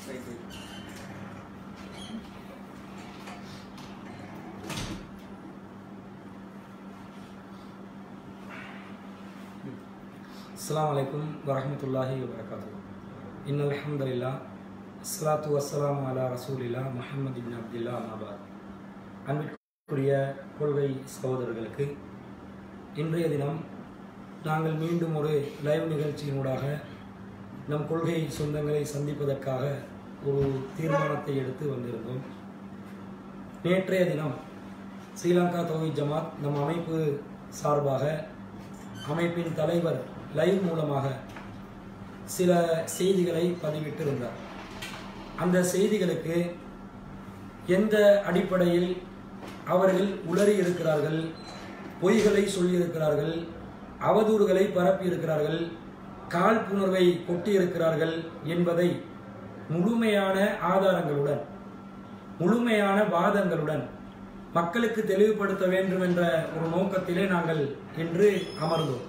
அஸ்ஸலாமு அலைக்கும் வரஹ்மத்துல்லாஹி வபரகாத்து இன்னல் அல்ஹம்துலில்லாஹ் அஸ்ஸலாத்து வஸ்ஸலாமு அலா ரசூலில்லா முஹம்மது இப்னு அப்துல்லா அமாபாத் அன்பிற்குரிய கொள்கை சகோதரர்களுக்கு இன்றைய தினம் நாங்கள் மீண்டும் ஒரு லைவ் நிகழ்ச்சியினூடாக நம் கொள்கை சொந்தங்களை சந்திப்பதற்காக ஒரு தீர்மானத்தை எடுத்து வந்திருந்தோம் நேற்றைய தினம் ஸ்ரீலங்கா தொகை ஜமாத் நம் அமைப்பு சார்பாக அமைப்பின் தலைவர் லைவ் மூலமாக சில செய்திகளை பதிவிட்டிருந்தார் அந்த செய்திகளுக்கு எந்த அடிப்படையில் அவர்கள் உளறி இருக்கிறார்கள் பொய்களை சொல்லியிருக்கிறார்கள் அவதூறுகளை பரப்பியிருக்கிறார்கள் காழ்ப்புணர்வை கொட்டியிருக்கிறார்கள் என்பதை முழுமையான ஆதாரங்களுடன் முழுமையான வாதங்களுடன் மக்களுக்கு தெளிவுபடுத்த வேண்டும் என்ற ஒரு நோக்கத்திலே நாங்கள் இன்று அமர்ந்தோம்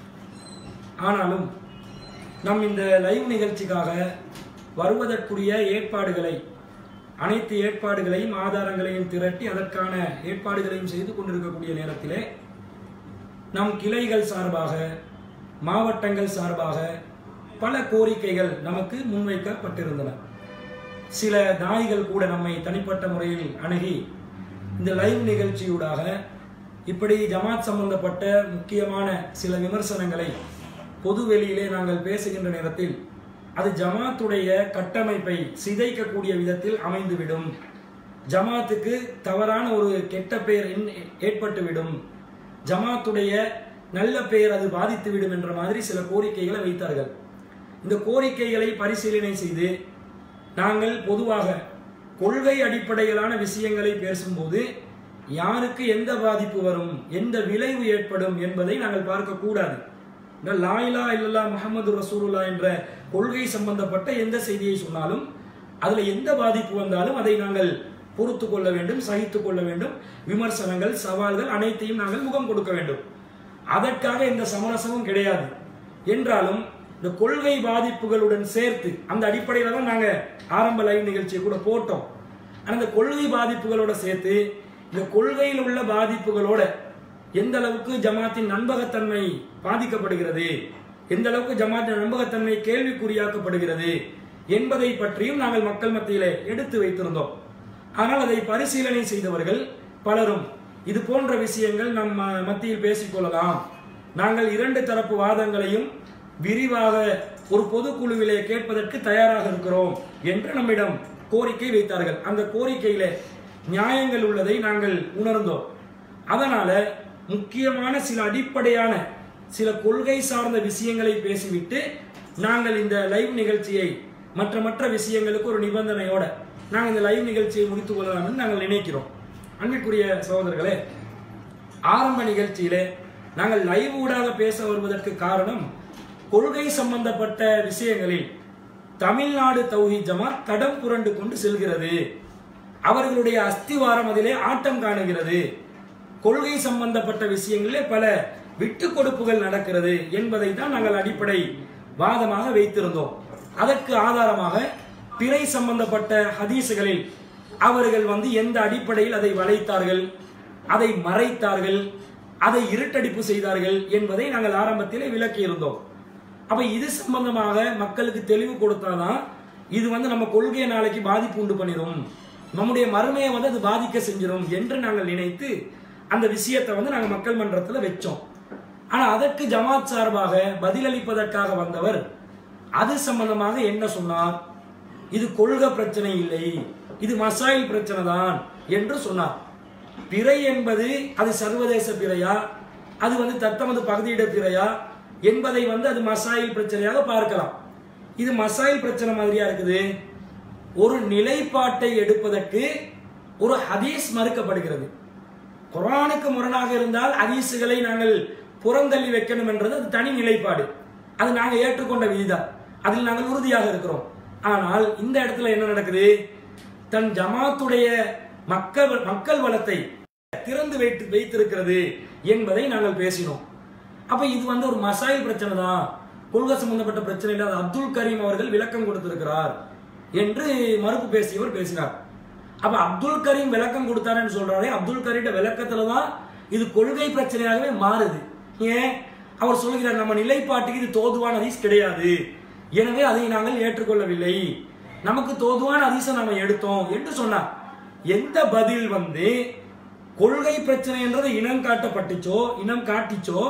ஆனாலும் நம் இந்த லைவ் நிகழ்ச்சிக்காக வருவதற்குரிய ஏற்பாடுகளை அனைத்து ஏற்பாடுகளையும் ஆதாரங்களையும் திரட்டி அதற்கான ஏற்பாடுகளையும் செய்து கொண்டிருக்கக்கூடிய நேரத்திலே நம் கிளைகள் சார்பாக மாவட்டங்கள் சார்பாக பல கோரிக்கைகள் நமக்கு முன்வைக்கப்பட்டிருந்தன சில நாய்கள் கூட நம்மை தனிப்பட்ட முறையில் அணுகி இந்த லைவ் நிகழ்ச்சியூடாக இப்படி ஜமாத் சம்பந்தப்பட்ட முக்கியமான சில விமர்சனங்களை பொது வெளியிலே நாங்கள் பேசுகின்ற நேரத்தில் அது ஜமாத்துடைய கட்டமைப்பை சிதைக்கக்கூடிய விதத்தில் அமைந்துவிடும் ஜமாத்துக்கு தவறான ஒரு கெட்ட பெயர் என்- ஏற்பட்டுவிடும் ஜமாத்துடைய நல்ல பெயர் அது பாதித்துவிடும் என்ற மாதிரி சில கோரிக்கைகளை வைத்தார்கள் இந்த கோரிக்கைகளை பரிசீலனை செய்து நாங்கள் பொதுவாக கொள்கை அடிப்படையிலான விஷயங்களை பேசும்போது யாருக்கு எந்த பாதிப்பு வரும் எந்த விளைவு ஏற்படும் என்பதை நாங்கள் பார்க்கக்கூடாது இந்த லாயிலா இல்லல்லா முஹம்மது ரசூலுல்லா என்ற கொள்கை சம்பந்தப்பட்ட எந்த செய்தியை சொன்னாலும் அதுல எந்த பாதிப்பு வந்தாலும் அதை நாங்கள் பொறுத்து கொள்ள வேண்டும் சகித்துக் கொள்ள வேண்டும் விமர்சனங்கள் சவால்கள் அனைத்தையும் நாங்கள் முகம் கொடுக்க வேண்டும் அதற்காக எந்த சமரசமும் கிடையாது என்றாலும் இந்த கொள்கை பாதிப்புகளுடன் சேர்த்து அந்த அடிப்படையில தான் நாங்க ஆரம்ப லைவ் நிகழ்ச்சியை கூட போட்டோம் ஆனா இந்த கொள்கை பாதிப்புகளோட சேர்த்து இந்த கொள்கையில் உள்ள பாதிப்புகளோட எந்த அளவுக்கு ஜமாத்தின் நம்பகத்தன்மை பாதிக்கப்படுகிறது எந்த அளவுக்கு ஜமாத்தின் நம்பகத்தன்மை கேள்விக்குறியாக்கப்படுகிறது என்பதை பற்றியும் நாங்கள் மக்கள் மத்தியிலே எடுத்து வைத்திருந்தோம் ஆனால் அதை பரிசீலனை செய்தவர்கள் பலரும் இது போன்ற விஷயங்கள் நம் ம- மத்தியில் பேசிக்கொள்ளலாம் நாங்கள் இரண்டு தரப்பு வாதங்களையும் விரிவாக ஒரு பொதுக்குழுவிலே கேட்பதற்கு தயாராக இருக்கிறோம் என்று நம்மிடம் கோரிக்கை வைத்தார்கள் அந்த கோரிக்கையிலே நியாயங்கள் உள்ளதை நாங்கள் உணர்ந்தோம் அதனால முக்கியமான சில அடிப்படையான சில கொள்கை சார்ந்த விஷயங்களை பேசிவிட்டு நாங்கள் இந்த லைவ் நிகழ்ச்சியை மற்ற மற்ற விஷயங்களுக்கு ஒரு நிபந்தனையோட நாங்கள் இந்த லைவ் நிகழ்ச்சியை முடித்துக் கொள்ளலாம் என்று நாங்கள் நினைக்கிறோம் அன்பிற்குரிய சகோதரர்களே ஆரம்ப நிகழ்ச்சியிலே நாங்கள் லைவ் ஊடாக பேச வருவதற்கு காரணம் கொள்கை சம்பந்தப்பட்ட விஷயங்களில் தமிழ்நாடு தௌஹி ஜமாத் தடம் புரண்டு கொண்டு செல்கிறது அவர்களுடைய அஸ்திவாரம் அதிலே ஆட்டம் காணுகிறது கொள்கை சம்பந்தப்பட்ட விஷயங்களிலே பல விட்டு கொடுப்புகள் நடக்கிறது என்பதை தான் நாங்கள் அடிப்படை வாதமாக வைத்திருந்தோம் அதற்கு ஆதாரமாக பிறை சம்பந்தப்பட்ட ஹதீசுகளில் அவர்கள் வந்து எந்த அடிப்படையில் அதை வளைத்தார்கள் அதை மறைத்தார்கள் அதை இருட்டடிப்பு செய்தார்கள் என்பதை நாங்கள் ஆரம்பத்திலே விளக்கி இருந்தோம் அப்ப இது சம்பந்தமாக மக்களுக்கு தெளிவு கொடுத்தாதான் இது வந்து நம்ம கொள்கையை நாளைக்கு பாதிப்பு உண்டு பண்ணிடும் நம்முடைய மறுமையை வந்து அது பாதிக்க செஞ்சிடும் என்று நாங்கள் நினைத்து அந்த விஷயத்தை வந்து நாங்கள் மக்கள் மன்றத்துல வச்சோம் ஆனா அதற்கு ஜமாத் சார்பாக பதிலளிப்பதற்காக வந்தவர் அது சம்பந்தமாக என்ன சொன்னார் இது கொள்கை பிரச்சனை இல்லை இது மசாயில் பிரச்சனை தான் என்று சொன்னார் பிறை என்பது அது சர்வதேச பிறையா அது வந்து தத்தமது பகுதியிட பிறையா என்பதை வந்து அது மசாயில் பிரச்சனையாக பார்க்கலாம் இது மசாயில் பிரச்சனை மாதிரியா இருக்குது ஒரு நிலைப்பாட்டை எடுப்பதற்கு ஒரு ஹதீஸ் மறுக்கப்படுகிறது குர்ஆனுக்கு முரணாக இருந்தால் ஹதீஸுகளை நாங்கள் புறந்தள்ளி வைக்கணும் என்றது அது தனி நிலைப்பாடு அது நாங்கள் ஏற்றுக்கொண்ட விதிதான் அதில் நாங்கள் உறுதியாக இருக்கிறோம் ஆனால் இந்த இடத்துல என்ன நடக்குது தன் ஜமாத்துடைய மக்கள் மக்கள் வளத்தை திறந்து வைத்து வைத்திருக்கிறது என்பதை நாங்கள் பேசினோம் அப்ப இது வந்து ஒரு மசாயில் பிரச்சனை தான் கொள்கை சம்பந்தப்பட்ட பிரச்சனை இல்லாத அப்துல் கரீம் அவர்கள் விளக்கம் கொடுத்திருக்கிறார் என்று மறுப்பு பேசியவர் பேசினார் அப்ப அப்துல் கரீம் விளக்கம் கொடுத்தாருன்னு சொல்றாரு அப்துல் கரீம் விளக்கத்துல தான் இது கொள்கை பிரச்சனையாகவே மாறுது ஏன் அவர் சொல்கிறார் நம்ம நிலைப்பாட்டுக்கு இது தோதுவான ஹதீஸ் கிடையாது எனவே அதை நாங்கள் ஏற்றுக்கொள்ளவில்லை நமக்கு தோதுவான ஹதீஸை நம்ம எடுத்தோம் என்று சொன்னார் எந்த பதில் வந்து கொள்கை பிரச்சனை என்றது இனம் காட்டப்பட்டுச்சோ இனம் காட்டிச்சோ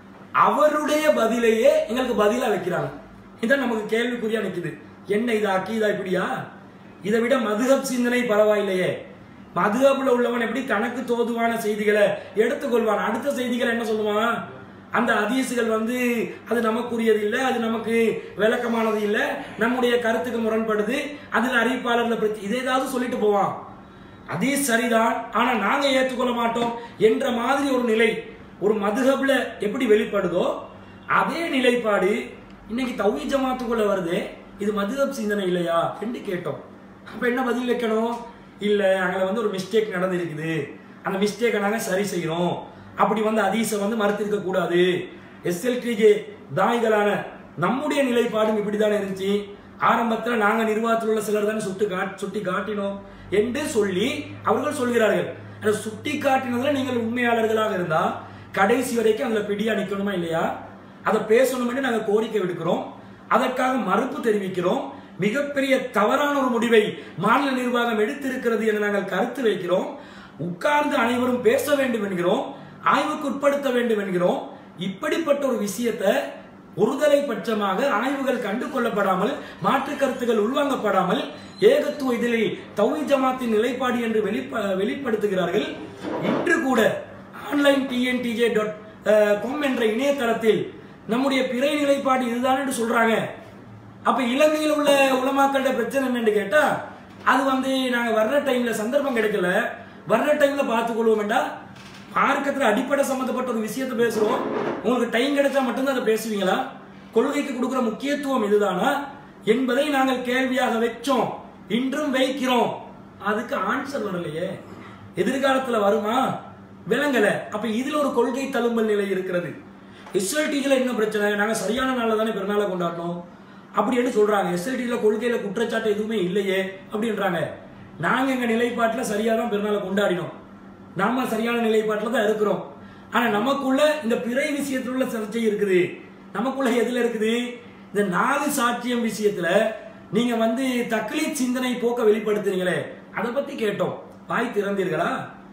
அவருடைய பதிலையே எங்களுக்கு பதிலா வைக்கிறாங்க இதான் நமக்கு கேள்விக்குறியா நிக்குது என்ன இது அக்கீதா இப்படியா இதை விட மதுகப் சிந்தனை பரவாயில்லையே மதுகப்ல உள்ளவன் எப்படி தனக்கு தோதுவான செய்திகளை எடுத்துக்கொள்வான் அடுத்த செய்திகளை என்ன சொல்லுவான் அந்த ஹதீஸுகள் வந்து அது நமக்குரியது இல்லை அது நமக்கு விளக்கமானது இல்லை நம்முடைய கருத்துக்கு முரண்படுது அதில் அறிவிப்பாளர்களை பற்றி இதை ஏதாவது சொல்லிட்டு போவான் ஹதீஸ் சரிதான் ஆனா நாங்க ஏற்றுக்கொள்ள மாட்டோம் என்ற மாதிரி ஒரு நிலை ஒரு மதுஹப்ல எப்படி வெளிப்படுதோ அதே நிலைப்பாடு இன்னைக்கு தௌஹி ஜமாத்துக்குள்ள வருது இது மதுஹப் சிந்தனை இல்லையா என்று கேட்டோம் அப்ப என்ன பதில் வைக்கணும் இல்ல அங்கே வந்து ஒரு மிஸ்டேக் நடந்திருக்குது அந்த மிஸ்டேக்கை நாங்க சரி செய்யறோம் அப்படி வந்து ஹதீஸை வந்து மறுத்திருக்க கூடாது எஸ்எல்டிஜே தாய்களான நம்முடைய நிலைப்பாடும் இப்படித்தானே இருந்துச்சு ஆரம்பத்தில் நாங்க நிர்வாகத்தில் உள்ள சிலர் தானே சுட்டு காட் சுட்டி காட்டினோம் என்று சொல்லி அவர்கள் சொல்கிறார்கள் அந்த சுட்டி காட்டினதுல நீங்கள் உண்மையாளர்களாக இருந்தா கடைசி வரைக்கும் அதுல பிடியா நிக்கணுமா இல்லையா அதை பேசணும் என்று நாங்க கோரிக்கை விடுக்கிறோம் அதற்காக மறுப்பு தெரிவிக்கிறோம் மிகப்பெரிய தவறான ஒரு முடிவை மாநில நிர்வாகம் எடுத்திருக்கிறது என நாங்கள் கருத்து வைக்கிறோம் உட்கார்ந்து அனைவரும் பேச வேண்டும் என்கிறோம் ஆய்வுக்கு உட்படுத்த வேண்டும் என்கிறோம் இப்படிப்பட்ட ஒரு விஷயத்தை ஒருதலை பட்சமாக ஆய்வுகள் கண்டு கொள்ளப்படாமல் மாற்று கருத்துகள் உள்வாங்கப்படாமல் ஏகத்துவ இதில் தௌஹி ஜமாத்தின் நிலைப்பாடு என்று வெளிப்ப வெளிப்படுத்துகிறார்கள் இன்று கூட ஆன்லைன் டிஎன்டிஜே டாட் காம் என்ற இணையதளத்தில் நம்முடைய பிறை நிலைப்பாடு இதுதான் என்று சொல்றாங்க அப்ப இலங்கையில் உள்ள உலமாக்களோட பிரச்சனை என்னன்னு கேட்டா அது வந்து நாங்க வர்ற டைம்ல சந்தர்ப்பம் கிடைக்கல வர்ற டைம்ல பார்த்துக்கொள்வோம்டா மார்க்கத்துல அடிப்படை சம்பந்தப்பட்ட ஒரு விஷயத்தை பேசுறோம் உங்களுக்கு டைம் கிடைச்சா மட்டும்தான் அதை பேசுவீங்களா கொள்கைக்கு கொடுக்கிற முக்கியத்துவம் இதுதானா என்பதை நாங்கள் கேள்வியாக வச்சோம் இன்றும் வைக்கிறோம் அதுக்கு ஆன்சர் வரலையே எதிர்காலத்துல வருமா விளங்கல அப்ப இதுல ஒரு கொள்கை தழும்பல் நிலை இருக்கிறது எஸ்எல்டிஜில என்ன பிரச்சனை நாங்க சரியான நாள்ல தானே பிறநாளை கொண்டாடணும் அப்படின்னு சொல்றாங்க எஸ்எல்டிஜில கொள்கையில குற்றச்சாட்டு எதுவுமே இல்லையே அப்படின்றாங்க நாங்க எங்க நிலைப்பாட்டுல சரியா தான் பெருநாளை கொண்டாடினோம் நாம சரியான நிலைப்பாட்டுல தான் இருக்கிறோம் ஆனா நமக்குள்ள இந்த பிறை விஷயத்துல உள்ள சர்ச்சை இருக்குது நமக்குள்ள எதுல இருக்குது இந்த நாலு சாட்சியம் விஷயத்துல நீங்க வந்து தக்லீத் சிந்தனை போக்க வெளிப்படுத்துறீங்களே அதை பத்தி கேட்டோம் வாய் திறந்தீர்களா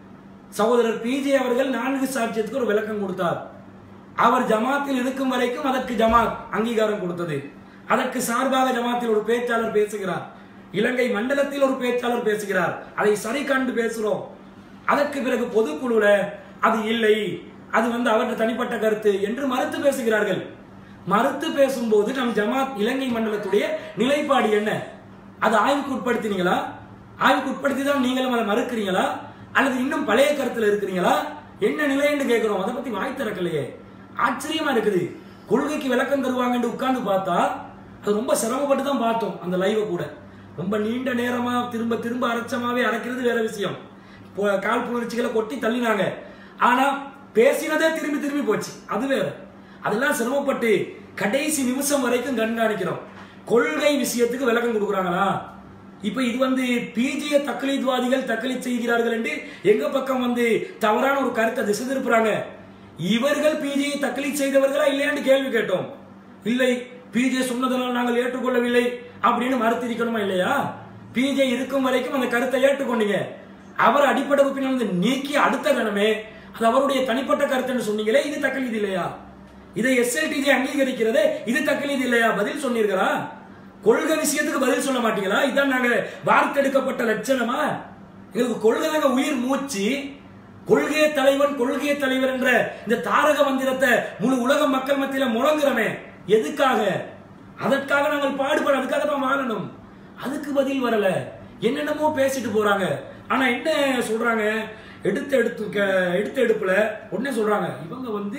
சகோதரர் பிஜே அவர்கள் நான்கு சாட்சியத்துக்கு ஒரு விளக்கம் கொடுத்தார் அவர் ஜமாத்தில் இருக்கும் வரைக்கும் அதற்கு ஜமாத் அங்கீகாரம் கொடுத்தது அதற்கு சார்பாக ஜமாத்தில் ஒரு பேச்சாளர் பேசுகிறார் இலங்கை மண்டலத்தில் ஒரு பேச்சாளர் பேசுகிறார் அதை சரி கண்டு பேசுறோம் அதற்கு பிறகு பொதுக்குழுல அது இல்லை அது வந்து அவரது தனிப்பட்ட கருத்து என்று மறுத்து பேசுகிறார்கள் மறுத்து பேசும்போது நம் ஜமாத் இலங்கை மண்டலத்துடைய நிலைப்பாடு என்ன அது ஆய்வுக்கு உட்படுத்தினீங்களா ஆய்வுக்கு உட்படுத்தி தான் நீங்களும் அதை மறுக்கிறீங்களா அல்லது இன்னும் பழைய கருத்துல இருக்கிறீங்களா என்ன நிலைன்னு கேட்கிறோம் அதை பத்தி வாய் திறக்கலையே ஆச்சரியமா இருக்குது கொள்கைக்கு விளக்கம் தருவாங்கன்னு உட்கார்ந்து பார்த்தா அது ரொம்ப சிரமப்பட்டு தான் பார்த்தோம் அந்த லைவை கூட ரொம்ப நீண்ட நேரமா திரும்ப திரும்ப அரைச்சமாவே அரைக்கிறது வேற விஷயம் இப்போ கால் புணர்ச்சிகளை கொட்டி தள்ளினாங்க ஆனா பேசினதே திரும்பி திரும்பி போச்சு அது வேற அதெல்லாம் சிரமப்பட்டு கடைசி நிமிஷம் வரைக்கும் கண்காணிக்கிறோம் கொள்கை விஷயத்துக்கு விளக்கம் கொடுக்குறாங்களா இப்ப இது வந்து பிஜிய தக்லீத்வாதிகள் தக்லீத் செய்கிறார்கள் என்று எங்க பக்கம் வந்து தவறான ஒரு கருத்தை திசை திருப்புறாங்க இவர்கள் பிஜியை தக்லீத் செய்தவர்களா இல்லையான்னு கேள்வி கேட்டோம் இல்லை பிஜே சொன்னதனால் நாங்கள் ஏற்றுக்கொள்ளவில்லை அப்படின்னு மறுத்திருக்கணுமா இல்லையா பிஜே இருக்கும் வரைக்கும் அந்த கருத்தை ஏற்றுக்கொண்டீங்க அவர் அடிப்படை உறுப்பினர் வந்து நீக்கி அடுத்த கணமே அது அவருடைய தனிப்பட்ட கருத்துன்னு சொன்னீங்களே இது தக்லீத் இல்லையா இதை எஸ்எல்டிஜி அங்கீகரிக்கிறதே இது தக்லீத் இல்லையா பதில் சொன்னீர்களா கொள்கை விஷயத்துக்கு பதில் சொல்ல மாட்டீங்களா இதான் நாங்க வார்த்தெடுக்கப்பட்ட லட்சணமா எங்களுக்கு கொள்கை தாங்க உயிர் மூச்சு கொள்கைய தலைவன் கொள்கைய தலைவர் என்ற இந்த தாரக மந்திரத்தை முழு உலக மக்கள் மத்தியில முழங்குறமே எதுக்காக அதற்காக நாங்கள் பாடுபட அதுக்காக தான் வாழணும் அதுக்கு பதில் வரல என்னென்னமோ பேசிட்டு போறாங்க ஆனா என்ன சொல்றாங்க எடுத்த எடுத்து எடுத்த எடுப்புல உடனே சொல்றாங்க இவங்க வந்து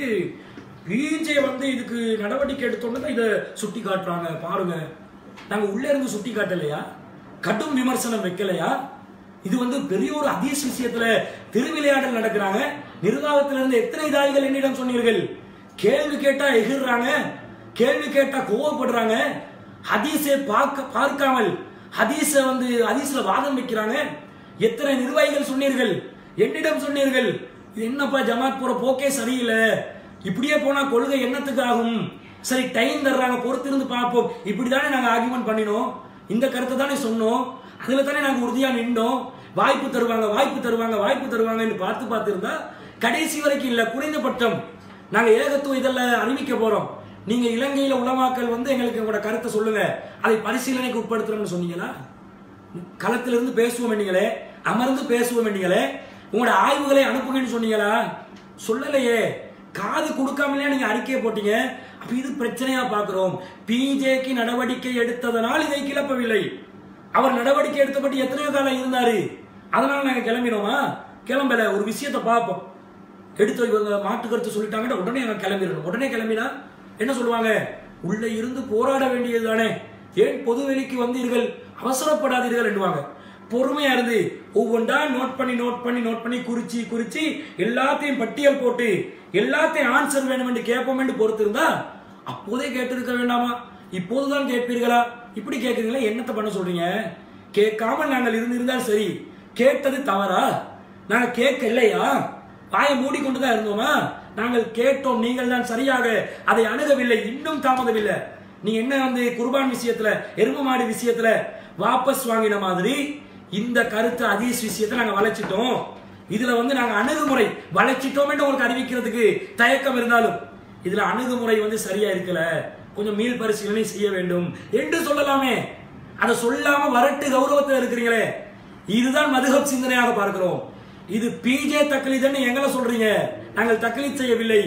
பிஜே வந்து இதுக்கு நடவடிக்கை எடுத்தோன்னு தான் இதை சுட்டி காட்டுறாங்க பாருங்க நாங்க உள்ள இருந்து சுட்டி காட்டலையா கடும் விமர்சனம் வைக்கலையா இது வந்து பெரிய ஒரு அதீஸ் விஷயத்துல திருவிளையாடல் நடக்கிறாங்க நிர்வாகத்துல இருந்து எத்தனை தாய்கள் என்னிடம் சொன்னீர்கள் கேள்வி கேட்டா எகிர்றாங்க கேள்வி கேட்டா கோவப்படுறாங்க ஹதீஸை பார்க்க பார்க்காமல் ஹதீஸ வந்து ஹதீஸ்ல வாதம் வைக்கிறாங்க எத்தனை நிர்வாகிகள் சொன்னீர்கள் என்னிடம் சொன்னீர்கள் இது என்னப்பா ஜமாத் போற போக்கே சரியில்லை இப்படியே போனா கொள்கை என்னத்துக்கு ஆகும் சரி டைம் தர்றாங்க பொறுத்திருந்து பார்ப்போம் இப்படிதானே நாங்க ஆர்குமெண்ட் பண்ணினோம் இந்த கருத்தை தானே சொன்னோம் அதுல தானே நாங்க உறுதியா நின்றோம் வாய்ப்பு தருவாங்க வாய்ப்பு தருவாங்க வாய்ப்பு தருவாங்கன்னு பார்த்து பார்த்து இருந்தா கடைசி வரைக்கும் இல்ல குறைந்தபட்சம் நாங்க ஏகத்துவ இதெல்லாம் அறிவிக்க போறோம் நீங்க இலங்கையில உலமாக்கள் வந்து எங்களுக்கு உங்களோட கருத்தை சொல்லுங்க அதை பரிசீலனைக்கு உட்படுத்துறோம்னு சொன்னீங்களா களத்திலிருந்து பேசுவோம் நீங்களே அமர்ந்து பேசுவோம் நீங்களே உங்களோட ஆய்வுகளை அனுப்புங்கன்னு சொன்னீங்களா சொல்லலையே காது கொடுக்காமலே நீங்க அறிக்கையை போட்டீங்க அப்ப இது பிரச்சனையா பாக்குறோம் பிஜேக்கு நடவடிக்கை எடுத்ததனால் இதை கிளப்பவில்லை அவர் நடவடிக்கை எடுத்தபடி எத்தனையோ காலம் இருந்தாரு அதனால நாங்க கிளம்பினோமா கிளம்பல ஒரு விஷயத்தை பார்ப்போம் எடுத்து இவங்க மாற்று கருத்து சொல்லிட்டாங்கன்னா உடனே அவன் கிளம்பிடணும் உடனே கிளம்பினா என்ன சொல்லுவாங்க உள்ள இருந்து போராட வேண்டியது தானே ஏன் பொதுவெளிக்கு வந்தீர்கள் அவசரப்படாதீர்கள் என்றுவாங்க பொறுமையா இருந்து ஒவ்வொன்றா நோட் பண்ணி நோட் பண்ணி நோட் பண்ணி குறிச்சி குறிச்சி எல்லாத்தையும் பட்டியல் போட்டு எல்லாத்தையும் ஆன்சர் வேணும் என்று கேட்போம் என்று பொறுத்து இருந்தா அப்போதே கேட்டிருக்க வேண்டாமா இப்போதுதான் கேட்பீர்களா இப்படி கேட்குறீங்களா என்னத்தை பண்ண சொல்றீங்க கேட்காம நாங்கள் இருந்திருந்தால் சரி கேட்டது தவறா நாங்க கேட்க இல்லையா வாயை மூடிக்கொண்டு தான் இருந்தோமா நாங்கள் கேட்டோம் நீங்கள் தான் சரியாக அதை அணுகவில்லை இன்னும் தாமதமில்லை நீ என்ன வந்து குர்பான் விஷயத்துல எரும மாடு விஷயத்துல வாபஸ் வாங்கின மாதிரி இந்த கருத்து அதீஸ் விஷயத்தை நாங்க வளைச்சிட்டோம் இதுல வந்து நாங்க அணுகுமுறை வளைச்சிட்டோம் என்று உங்களுக்கு அறிவிக்கிறதுக்கு தயக்கம் இருந்தாலும் இதுல அணுகுமுறை வந்து சரியா இருக்கல கொஞ்சம் மீள் பரிசீலனை செய்ய வேண்டும் என்று சொல்லலாமே அதை சொல்லாம வரட்டு கௌரவத்தில் இருக்கிறீங்களே இதுதான் மதுகப் சிந்தனையாக பார்க்கிறோம் இது பிஜே தக்லீதுன்னு எங்களை சொல்றீங்க நாங்கள் தக்லீத் செய்யவில்லை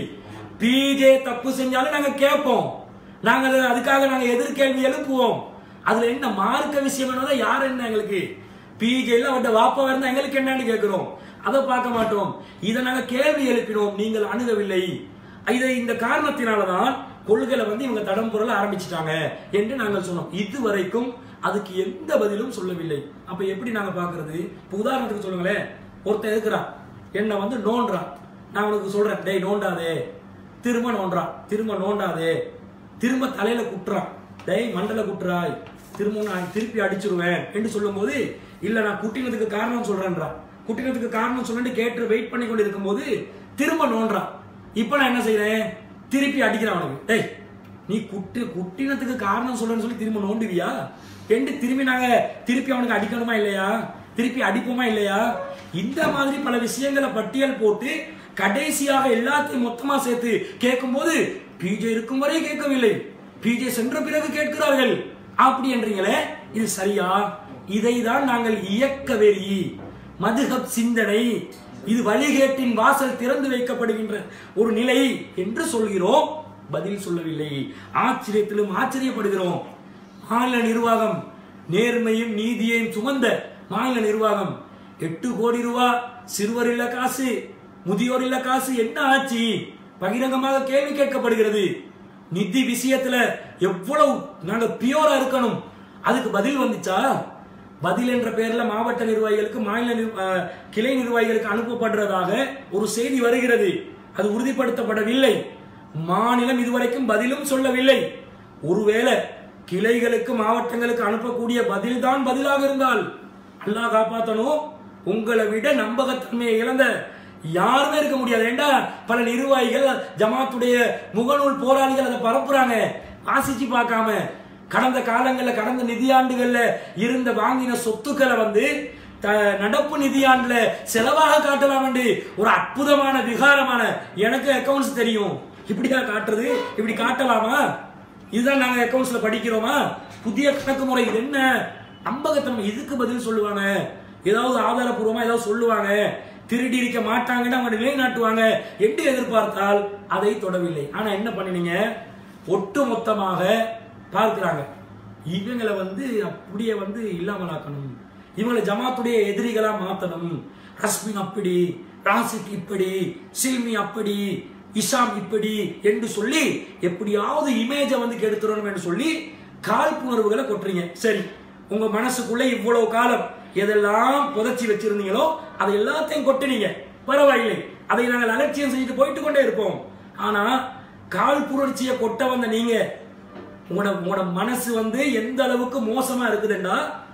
பிஜே தப்பு செஞ்சாலும் நாங்க கேட்போம் நாங்கள் அதுக்காக நாங்க எதிர்கேள்வி எழுப்புவோம் அதுல என்ன மார்க்க விஷயம் என்னதோ யார் என்ன எங்களுக்கு பிஜேல அவட்ட வாப்பா இருந்தா எங்களுக்கு என்னன்னு கேட்கிறோம் அதை பார்க்க மாட்டோம் இதை நாங்க கேள்வி எழுப்பினோம் நீங்கள் அணுகவில்லை இதை இந்த காரணத்தினாலதான் கொள்கையில வந்து இவங்க தடம் புரள ஆரம்பிச்சிட்டாங்க என்று நாங்கள் சொன்னோம் இதுவரைக்கும் அதுக்கு எந்த பதிலும் சொல்லவில்லை அப்ப எப்படி நாங்க பாக்குறது இப்ப உதாரணத்துக்கு சொல்லுங்களேன் ஒருத்தன் இருக்கிறான் என்ன வந்து நோன்றான் நான் உனக்கு சொல்றேன் டேய் நோண்டாதே திரும்ப நோன்றான் திரும்ப நோண்டாதே திரும்ப தலையில குட்டுறான் டேய் மண்டல குட்டுறாய் திரும்ப நான் திருப்பி அடிச்சிருவேன் என்று சொல்லும்போது இல்ல நான் குட்டினதுக்கு காரணம் சொல்றேன்றான் குட்டினதுக்கு காரணம் சொல்லிட்டு கேட்டு வெயிட் பண்ணி கொண்டு இருக்கும்போது திரும்ப நோன்றான் இப்ப நான் என்ன செய்யறேன் திருப்பி அடிக்கிறான் அவனுக்கு டேய் நீ குட்டி குட்டினத்துக்கு காரணம் சொல்றேன்னு சொல்லி திரும்ப நோண்டுவியா என்று திரும்பி நாங்க திருப்பி அவனுக்கு அடிக்கணுமா இல்லையா திருப்பி அடிப்போமா இல்லையா இந்த மாதிரி பல விஷயங்களை பட்டியல் போட்டு கடைசியாக எல்லாத்தையும் மொத்தமா சேர்த்து கேட்கும்போது பிஜே இருக்கும் வரை கேட்கவில்லை பிஜே சென்ற பிறகு கேட்கிறார்கள் அப்படி என்றீங்களே இது சரியா இதை தான் நாங்கள் இயக்க வெறி மதுஹப் சிந்தனை இது வழிகேட்டின் வாசல் திறந்து வைக்கப்படுகின்ற ஒரு நிலை என்று சொல்கிறோம் பதில் சொல்லவில்லை ஆச்சரியத்திலும் ஆச்சரியப்படுகிறோம் மாநில நிர்வாகம் நேர்மையும் நீதியையும் சுமந்த மாநில நிர்வாகம் எட்டு கோடி ரூபா சிறுவர் இல்ல காசு முதியோர் இல்ல காசு என்ன ஆச்சு பகிரங்கமாக கேள்வி கேட்கப்படுகிறது நிதி விஷயத்துல எவ்வளவு நாங்க பியோரா இருக்கணும் அதுக்கு பதில் வந்துச்சா பதில் என்ற பெயர்ல மாவட்ட நிர்வாகிகளுக்கு மாநில நிர்- அஹ், கிளை நிர்வாகிகளுக்கு அனுப்பப்படுறதாக ஒரு செய்தி வருகிறது அது உறுதிப்படுத்தப்படவில்லை மாநிலம் இதுவரைக்கும் பதிலும் சொல்லவில்லை ஒருவேளை கிளைகளுக்கு மாவட்டங்களுக்கு அனுப்பக்கூடிய பதில் தான் பதிலாக இருந்தால் அல்லாஹ் காப்பாத்தணும் உங்களை விட நம்பகத்தன்மையை இழந்த யாருமே இருக்க முடியாது ஏண்டா பல நிர்வாகிகள் ஜமாத்துடைய முகநூல் போராளிகள் அதை பரப்புறாங்க வாசிச்சு பார்க்காம கடந்த காலங்கள்ல கடந்த நிதியாண்டுகள்ல இருந்த வாங்கின சொத்துக்களை வந்து த- நடப்பு நிதியாண்டுல செலவாக காட்டலாம் என்று ஒரு அற்புதமான விகாரமான எனக்கு அக்கவுண்ட்ஸ் தெரியும் இப்படியா காட்டுறது இப்படி காட்டலாமா இதுதான் நாங்க அக்கவுண்ட்ஸ்ல படிக்கிறோமா புதிய கணக்கு முறை இது என்ன நம்பகத்தன்மை இதுக்கு பதில் சொல்லுவாங்க ஏதாவது ஆதாரப்பூர்வமா ஏதாவது சொல்லுவாங்க திருடி இருக்க மாட்டாங்கன்னு அவங்க நிலைநாட்டுவாங்க என்று எதிர்பார்த்தால் அதை தொடவில்லை ஆனா என்ன பண்ணினீங்க ஒட்டு மொத்தமாக பார்க்கிறாங்க இவங்களை வந்து அப்படியே வந்து இல்லாமலாக்கணும் இவங்களை ஜமாத்துடைய எதிரிகளா மாத்தணும் ரஸ்மின் அப்படி ராசிக் இப்படி சில்மி அப்படி இஷாம் இப்படி என்று சொல்லி எப்படியாவது இமேஜை வந்து கெடுத்துடணும் என்று சொல்லி காழ்ப்புணர்வுகளை கொட்டுறீங்க சரி உங்க மனசுக்குள்ள இவ்வளவு காலம் எதெல்லாம் புதைச்சி வச்சிருந்தீங்களோ அதை எல்லாத்தையும் கொட்டுனீங்க பரவாயில்லை அதை நாங்கள் அலட்சியம் செஞ்சுட்டு போயிட்டு கொண்டே இருப்போம் ஆனா காழ்ப்புணர்ச்சியை கொட்ட வந்த நீங்க உங்களோட உங்களோட மனசு வந்து எந்த அளவுக்கு மோசமா இருக்குதுன்னா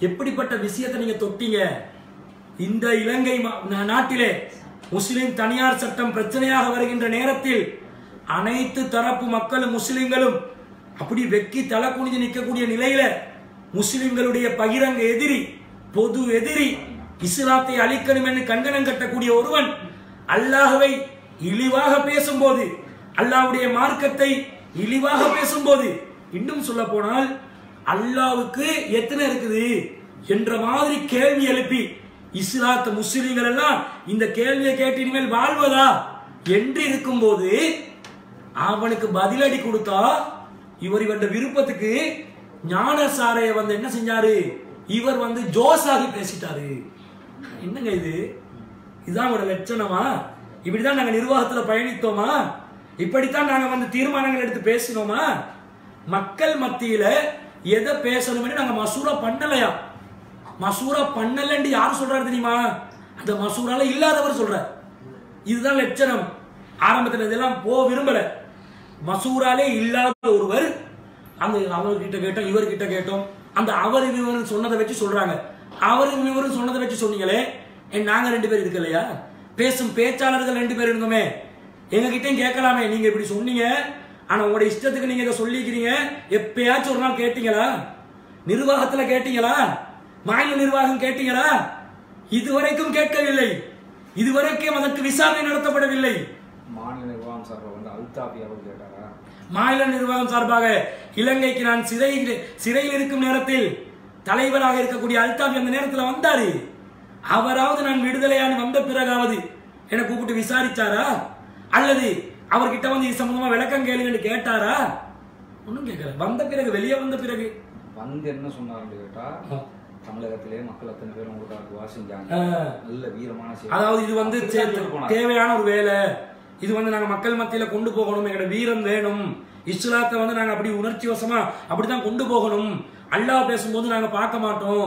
எப்படிப்பட்ட விஷயத்தை நீங்க தொட்டீங்க இந்த இலங்கை ம- நா- நாட்டிலே முஸ்லிம் தனியார் சட்டம் பிரச்சனையாக வருகின்ற நேரத்தில் அனைத்து தரப்பு மக்களும் முஸ்லிம்களும் அப்படி வெக்கி தலை குனிஞ்சு நிற்கக்கூடிய நிலையில முஸ்லிம்களுடைய பகிரங்க எதிரி பொது எதிரி இஸ்லாத்தை அழிக்கணும் என்று கங்கணம் கட்டக்கூடிய ஒருவன் அல்லாஹ்வை இழிவாக பேசும்போது அல்லாஹ்வுடைய மார்க்கத்தை இழிவாக பேசும்போது இன்னும் சொல்ல போனால் அல்லாவுக்கு எத்தனை இருக்குது என்ற மாதிரி கேள்வி எழுப்பி இஸ்லாத்த முஸ்லிம்கள் எல்லாம் இந்த கேள்வியை கேட்டு இனிமேல் வாழ்வதா என்று இருக்கும்போது அவனுக்கு பதிலடி கொடுத்தா இவர் இவருடைய விருப்பத்துக்கு ஞானசாரைய வந்து என்ன செஞ்சாரு இவர் வந்து ஜோஸாகி பேசிட்டாரு என்னங்க இது இதுதான் ஒரு லட்சணமா இப்படிதான் நாங்க நிர்வாகத்துல பயணித்தோமா இப்படித்தான் நாங்க வந்து தீர்மானங்கள் எடுத்து பேசினோமா மக்கள் மத்தியில எதை பேசணும்னு நாங்க மசூரா பண்ணலையா மசூரா பண்ணலன்னு யார் சொல்றாரு தெரியுமா அந்த மசூரால இல்லாதவர் சொல்றார் இதுதான் லட்சணம் ஆரம்பத்துல இதெல்லாம் போ விரும்பல மசூராலே இல்லாத ஒருவர் அந்த அவர்கிட்ட கேட்டோம் இவர்கிட்ட கேட்டோம் அந்த அவர் இவர் சொன்னதை வச்சு சொல்றாங்க அவர் இவர் சொன்னதை வச்சு சொன்னீங்களே ஏன் நாங்க ரெண்டு பேர் இருக்கு இல்லையா பேசும் பேச்சாளர்கள் ரெண்டு பேர் இருந்தோமே எங்க கிட்டயும் கேட்கலாமே நீங்க இப்படி சொன்னீங்க ஆனா உங்களோட இஷ்டத்துக்கு நீங்க இதை சொல்லிக்கிறீங்க எப்பயாச்சும் ஒரு நாள் கேட்டீங்களா நிர்வாகத்துல கேட்டீங்களா மாநில நிர்வாகம் கேட்டீங்களா இதுவரைக்கும் கேட்கவில்லை இதுவரைக்கும் அதற்கு விசாரணை நடத்தப்படவில்லை மாநில நிர்வாகம் சார்பில் வந்து அல்தாபி அவர் கேட்டாரா மாநில நிர்வாகம் சார்பாக இலங்கைக்கு நான் சிறையில் சிறையில் இருக்கும் நேரத்தில் தலைவராக இருக்கக்கூடிய அல்தாபி அந்த நேரத்தில் வந்தாரு அவராவது நான் விடுதலையான வந்த பிறகாவது என்னை கூப்பிட்டு விசாரிச்சாரா அல்லது அவர்கிட்ட வந்து இது சம்பந்தமா விளக்கம் கேளுங்கன்னு கேட்டாரா ஒன்றும் கேட்கல வந்த பிறகு வெளியே வந்த பிறகு வந்து என்ன சொன்னாருன்னு கேட்டா தமிழகத்திலே மக்கள் அத்தனை பேர் உங்களுக்காக துவா செஞ்சாங்க ஆ. நல்ல வீரமான செய்தி. அதாவது இது வந்து அப்படித்தான் தே- சொல்லிட்டு போனாரு. தேவையான ஒரு வேலை இது வந்து நாங்க மக்கள் மத்தியில கொண்டு போகணும் எங்களோட வீரம் வேணும் இஸ்லாத்தை வந்து நாங்க அப்படி உணர்ச்சி வசமா அப்படித்தான் கொண்டு போகணும் அல்லாஹ் பேசும்போது நாங்க பார்க்க மாட்டோம்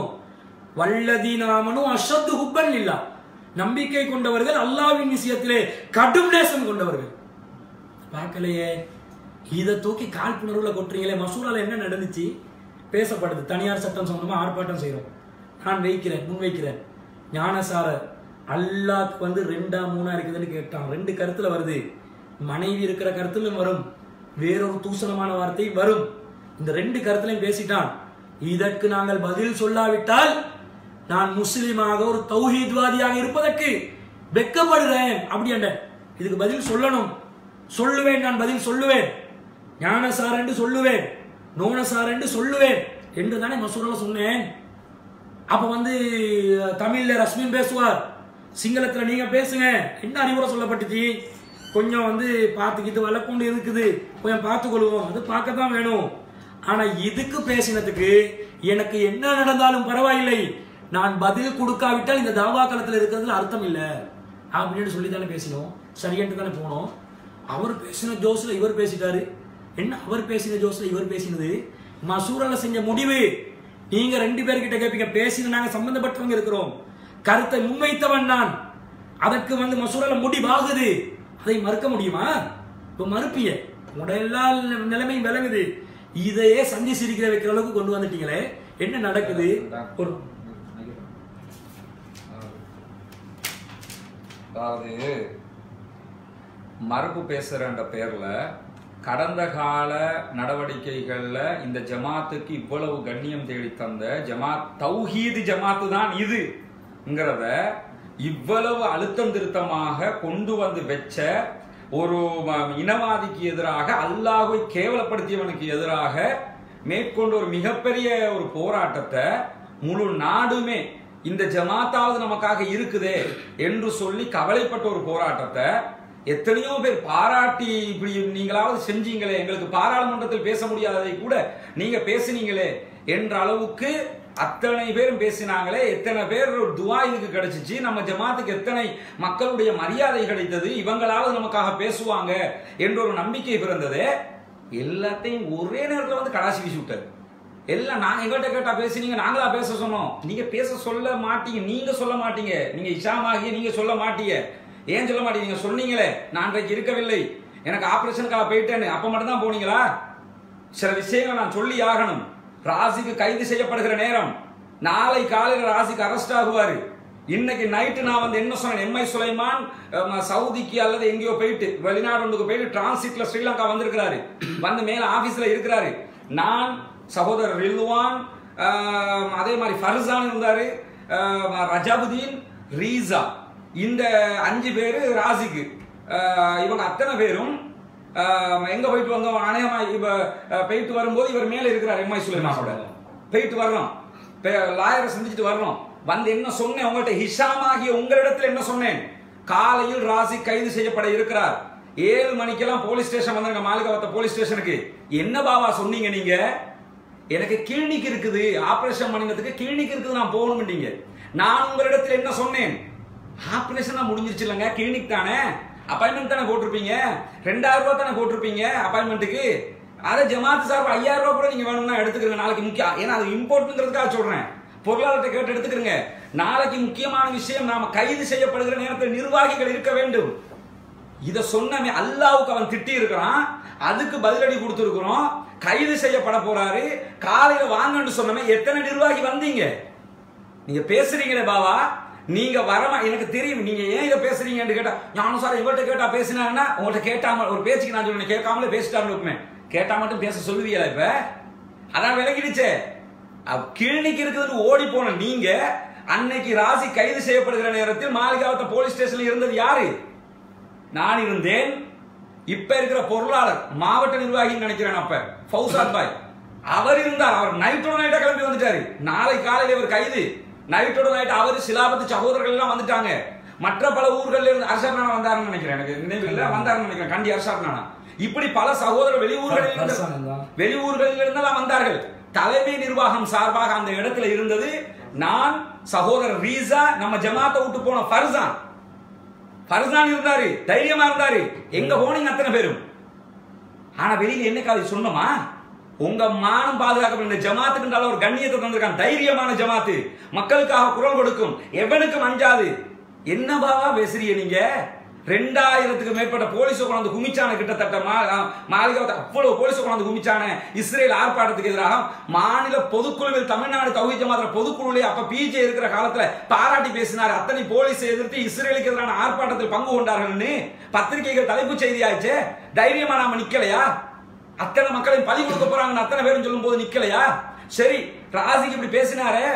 வல்லதி நாமனும் அஷத்து ஹுப்பன் இல்லா நம்பிக்கை கொண்டவர்கள் அல்லாஹ்வின் விஷயத்திலே கடும் நேசம் கொண்டவர்கள் பார்க்கலையே இதை தூக்கி காழ்ப்புணர்வுல கொட்டுறீங்களே மசூரால என்ன நடந்துச்சு பேசப்படுது தனியார் சட்டம் சம்பந்தமா ஆர்ப்பாட்டம் செய்றோம் நான் வைக்கிறேன் முன் வைக்கிறேன் ஞானசார அல்லாஹ்க்கு வந்து ரெண்டா மூணா இருக்குதுன்னு கேட்டான் ரெண்டு கருத்துல வருது மனைவி இருக்கிற கருத்திலும் வரும் வேறொரு தூசணமான வார்த்தை வரும் இந்த ரெண்டு கருத்துலையும் பேசிட்டான் இதற்கு நாங்கள் பதில் சொல்லாவிட்டால் நான் முஸ்லிமாக ஒரு தௌஹீத்வாதியாக இருப்பதற்கு வெட்கப்படுறேன் அப்படி இதுக்கு பதில் சொல்லணும் சொல்லுவேன் நான் பதில் சொல்லுவேன் ஞானசார் என்று சொல்லுவேன் நோனசார் என்று சொல்லுவேன் என்று தானே மசூரால சொன்னேன் அப்ப வந்து தமிழ்ல ரஸ்மின் பேசுவார் சிங்களத்துல நீங்க பேசுங்க என்ன அறிவுரை சொல்லப்பட்டுச்சு கொஞ்சம் வந்து பார்த்துக்கிட்டு வளர்க்கொண்டு இருக்குது கொஞ்சம் பார்த்துக்கொள்வோம் அது பார்க்க தான் வேணும் ஆனா இதுக்கு பேசினதுக்கு எனக்கு என்ன நடந்தாலும் பரவாயில்லை நான் பதில் கொடுக்காவிட்டால் இந்த தாவா களத்துல இருக்கிறதுல அர்த்தம் இல்ல அப்படின்னு சொல்லி தானே பேசினோம் சரியான்ட்டு தானே போனோம் அவர் பேசின ஜோஸ்ல இவர் பேசிட்டாரு என்ன அவர் பேசின ஜோஸ்ல இவர் பேசினது மசூரால செஞ்ச முடிவு நீங்க ரெண்டு பேர்கிட்ட கேட்பீங்க பேசின நாங்க சம்பந்தப்பட்டவங்க இருக்கிறோம் கருத்தை முன்வைத்தவன் நான் அதற்கு வந்து மசூரால முடிவாகுது அதை மறுக்க முடியுமா இப்ப மறுப்பிய உங்களோட எல்லா நிலைமையும் விளங்குது இதையே சந்தி சிரிக்கிற வைக்கிற அளவுக்கு கொண்டு வந்துட்டீங்களே என்ன நடக்குது ஒரு அதாவது மரபு பேசுறன்ற பேர்ல கடந்த கால நடவடிக்கைகள்ல இந்த ஜமாத்துக்கு இவ்வளவு கண்ணியம் தேடி தந்த ஜமாத் தௌஹீது ஜமாத்து தான் இதுங்கிறத இவ்வளவு அழுத்தம் திருத்தமாக கொண்டு வந்து வச்ச ஒரு ம- இனவாதிக்கு எதிராக அல்லாஹ்வை கேவலப்படுத்தியவனுக்கு எதிராக மேற்கொண்ட ஒரு மிகப்பெரிய ஒரு போராட்டத்தை முழு நாடுமே இந்த ஜமாத்தாவது நமக்காக இருக்குதே என்று சொல்லி கவலைப்பட்ட ஒரு போராட்டத்தை எத்தனையோ பேர் பாராட்டி இப்படி நீங்களாவது செஞ்சீங்களே எங்களுக்கு பாராளுமன்றத்தில் பேச முடியாததை கூட நீங்க பேசுனீங்களே என்ற அளவுக்கு அத்தனை பேரும் பேசினாங்களே எத்தனை பேர் ஒரு துவா இதுக்கு கிடைச்சிச்சு நம்ம ஜமாத்துக்கு எத்தனை மக்களுடைய மரியாதை கிடைத்தது இவங்களாவது நமக்காக பேசுவாங்க என்ற ஒரு நம்பிக்கை பிறந்தது எல்லாத்தையும் ஒரே நேரத்தில் வந்து கடாசி வீசி விட்டாரு எல்லாம் நாங்க எங்கள்கிட்ட கேட்டா பேசுனீங்க நாங்களா பேச சொன்னோம் நீங்க பேச சொல்ல மாட்டீங்க நீங்க சொல்ல மாட்டீங்க நீங்க இஷாமாகி நீங்க சொல்ல மாட்டீங்க ஏன் சொல்ல மாட்டீங்க நீங்க சொன்னீங்களே நான் அன்றைக்கு இருக்கவில்லை எனக்கு ஆபரேஷனுக்காக போயிட்டேன்னு அப்ப மட்டும் தான் போனீங்களா சில விஷயங்கள் நான் சொல்லி ஆகணும் ராசிக்கு கைது செய்யப்படுகிற நேரம் நாளை காலையில ராசிக்கு அரெஸ்ட் ஆகுவாரு இன்னைக்கு நைட்டு நான் வந்து என்ன சொன்னேன் எம்ஐ சுலைமான் அஹ், சவுதிக்கு அல்லது எங்கேயோ போயிட்டு வெளிநாடு ஒன்றுக்கு போயிட்டு டிரான்சிட்ல ஸ்ரீலங்கா வந்திருக்கிறாரு வந்து மேல ஆபீஸ்ல இருக்கிறாரு நான் சகோதரர் ரில்வான் அஹ், அதே மாதிரி ஃபர்சான் இருந்தாரு அஹ், ரஜாபுதீன் ரீசா இந்த அஞ்சு பேரு ராசிக்கு அஹ், இவங்க அத்தனை பேரும் அஹ், எங்க போயிட்டு வந்தோம் அநேகமா இவ அஹ், போயிட்டு வரும்போது இவர் மேல இருக்கிறார் எம்ஐ சுலைமானோட போயிட்டு வர்றோம் லாயரை சந்திச்சுட்டு வர்றோம் வந்து என்ன சொன்னேன் உங்கள்ட்ட ஹிஷாம் ஆகிய உங்களிடத்தில் என்ன சொன்னேன் காலையில் ராசி கைது செய்யப்பட இருக்கிறார் ஏழு மணிக்கெல்லாம் போலீஸ் ஸ்டேஷன் வந்தாங்க மாளிகாவத்த போலீஸ் ஸ்டேஷனுக்கு என்ன பாவா சொன்னீங்க நீங்க எனக்கு கிளினிக் இருக்குது ஆபரேஷன் பண்ணினதுக்கு கிளினிக் இருக்குது நான் போகணும்ன்றீங்க நான் உங்களிடத்தில் என்ன சொன்னேன் ஆபரேஷன் முடிஞ்சிருச்சு இல்லைங்க கிளினிக் தானே அப்பாயின்மெண்ட் தானே போட்டிருப்பீங்க ரெண்டாயிரம் ரூபாய் தானே போட்டிருப்பீங்க அப்பாயின்மெண்ட்டுக்கு அதை ஜமாத் சார்பு ஐயாயிரம் ரூபாய் கூட நீங்க வேணும்னா எடுத்துக்கிறங்க நாளைக்கு முக்கியம் ஏன்னா அது இம்பார்ட்ங்கிறதுக்காக சொல்றேன் பொருளாதாரத்தை கேட்டு எடுத்துக்கிறங்க நாளைக்கு முக்கியமான விஷயம் நாம கைது செய்யப்படுகிற நேரத்தில் நிர்வாகிகள் இருக்க வேண்டும் இத சொன்னமே அல்லாவுக்கு அவன் திட்டி இருக்கிறான் அதுக்கு பதிலடி கொடுத்துருக்கிறோம் கைது செய்யப்பட போறாரு காலையில வாங்கன்னு சொன்னமே எத்தனை நிர்வாகி வந்தீங்க நீங்க பேசுறீங்களே பாவா நீங்க வரமா எனக்கு தெரியும் நீங்க ஏன் இதை பேசுறீங்கன்னு கேட்டா ஞானம் சார் இவர்கிட்ட கேட்டா பேசினாங்கன்னா உங்கள்ட்ட கேட்டாம ஒரு பேச்சுக்கு நான் சொல்லுவேன் கேட்காமலே பேசிட்டாருன்னு இருக்குமே கேட்டா மட்டும் பேச சொல்லுவீங்களா இப்ப அதான் விளங்கிடுச்சே அவ் கிளினிக் இருக்குதுன்னு ஓடி போன நீங்க அன்னைக்கு ராசி கைது செய்யப்படுகிற நேரத்தில் மாளிகாவத்த போலீஸ் ஸ்டேஷன்ல இருந்தது யாரு நான் இருந்தேன் இப்ப இருக்கிற பொருளாளர் மாவட்ட நிர்வாகின்னு நினைக்கிறேன் அப்ப ஃபௌசாத் பாய் அவர் இருந்தார் அவர் நைட்டோட நைட்டா கிளம்பி வந்துட்டாரு நாளை காலையில இவர் கைது நைட்டோட நைட் அவர் சிலாபத்து சகோதரர்கள் எல்லாம் வந்துட்டாங்க மற்ற பல ஊர்கள்ல இருந்து அரசர் நானா வந்தாருன்னு நினைக்கிறேன் எனக்கு நினைவில் வந்தாருன்னு நினைக்கிறேன் கண்டி அரசர் நானா இப்படி பல சகோதரர் வெளியூர்களில் இருந்து அரசர் இருந்தார். வெளியூர்களில் இருந்தெல்லாம் வந்தார்கள் தலைமை நிர்வாகம் சார்பாக அந்த இடத்துல இருந்தது நான் சகோதரர் ரீசா நம்ம ஜமாத்தை விட்டு போன ஃபர்சான் ஃபர்சான் இருந்தாரு தைரியமா இருந்தாரு எங்க போனீங்க அத்தனை பேரும் ஆனா வெளியில என்னைக்காவது சொன்னோமா உங்க மானம் பாதுகாக்கப்படும் இந்த ஜமாத்துக்குன்றால ஒரு கண்ணியத்தை தந்திருக்கான் தைரியமான ஜமாத்து மக்களுக்காக குரல் கொடுக்கும் எவனுக்கும் அஞ்சாது என்ன பாவா பேசுறீங்க நீங்க ரெண்டாயிரத்துக்கு மேற்பட்ட போலீஸ் கொண்டாந்து குமிச்சான கிட்டத்தட்ட மா- மாளிகாவத்தை அவ்வளவு போலீஸ் கொண்டாந்து குமிச்சான இஸ்ரேல் ஆர்ப்பாட்டத்துக்கு எதிராக மாநில பொதுக்குழுவில் தமிழ்நாடு தௌஹீத் ஜமாத்துல பொதுக்குழுவிலே அப்ப பிஜே இருக்கிற காலத்துல பாராட்டி பேசினார் அத்தனை போலீஸை எதிர்த்து இஸ்ரேலுக்கு எதிரான ஆர்ப்பாட்டத்தில் பங்கு கொண்டார்கள்னு பத்திரிகைகள் தலைப்புச் செய்தியாச்சே தைரியமா நாம நிக்கலையா அத்தனை மக்களையும் பலி கொடுக்க போறாங்கன்னு அத்தனை பேரும் சொல்லும் போது நிக்கலையா சரி ராசிக்கு இப்படி பேசினாரே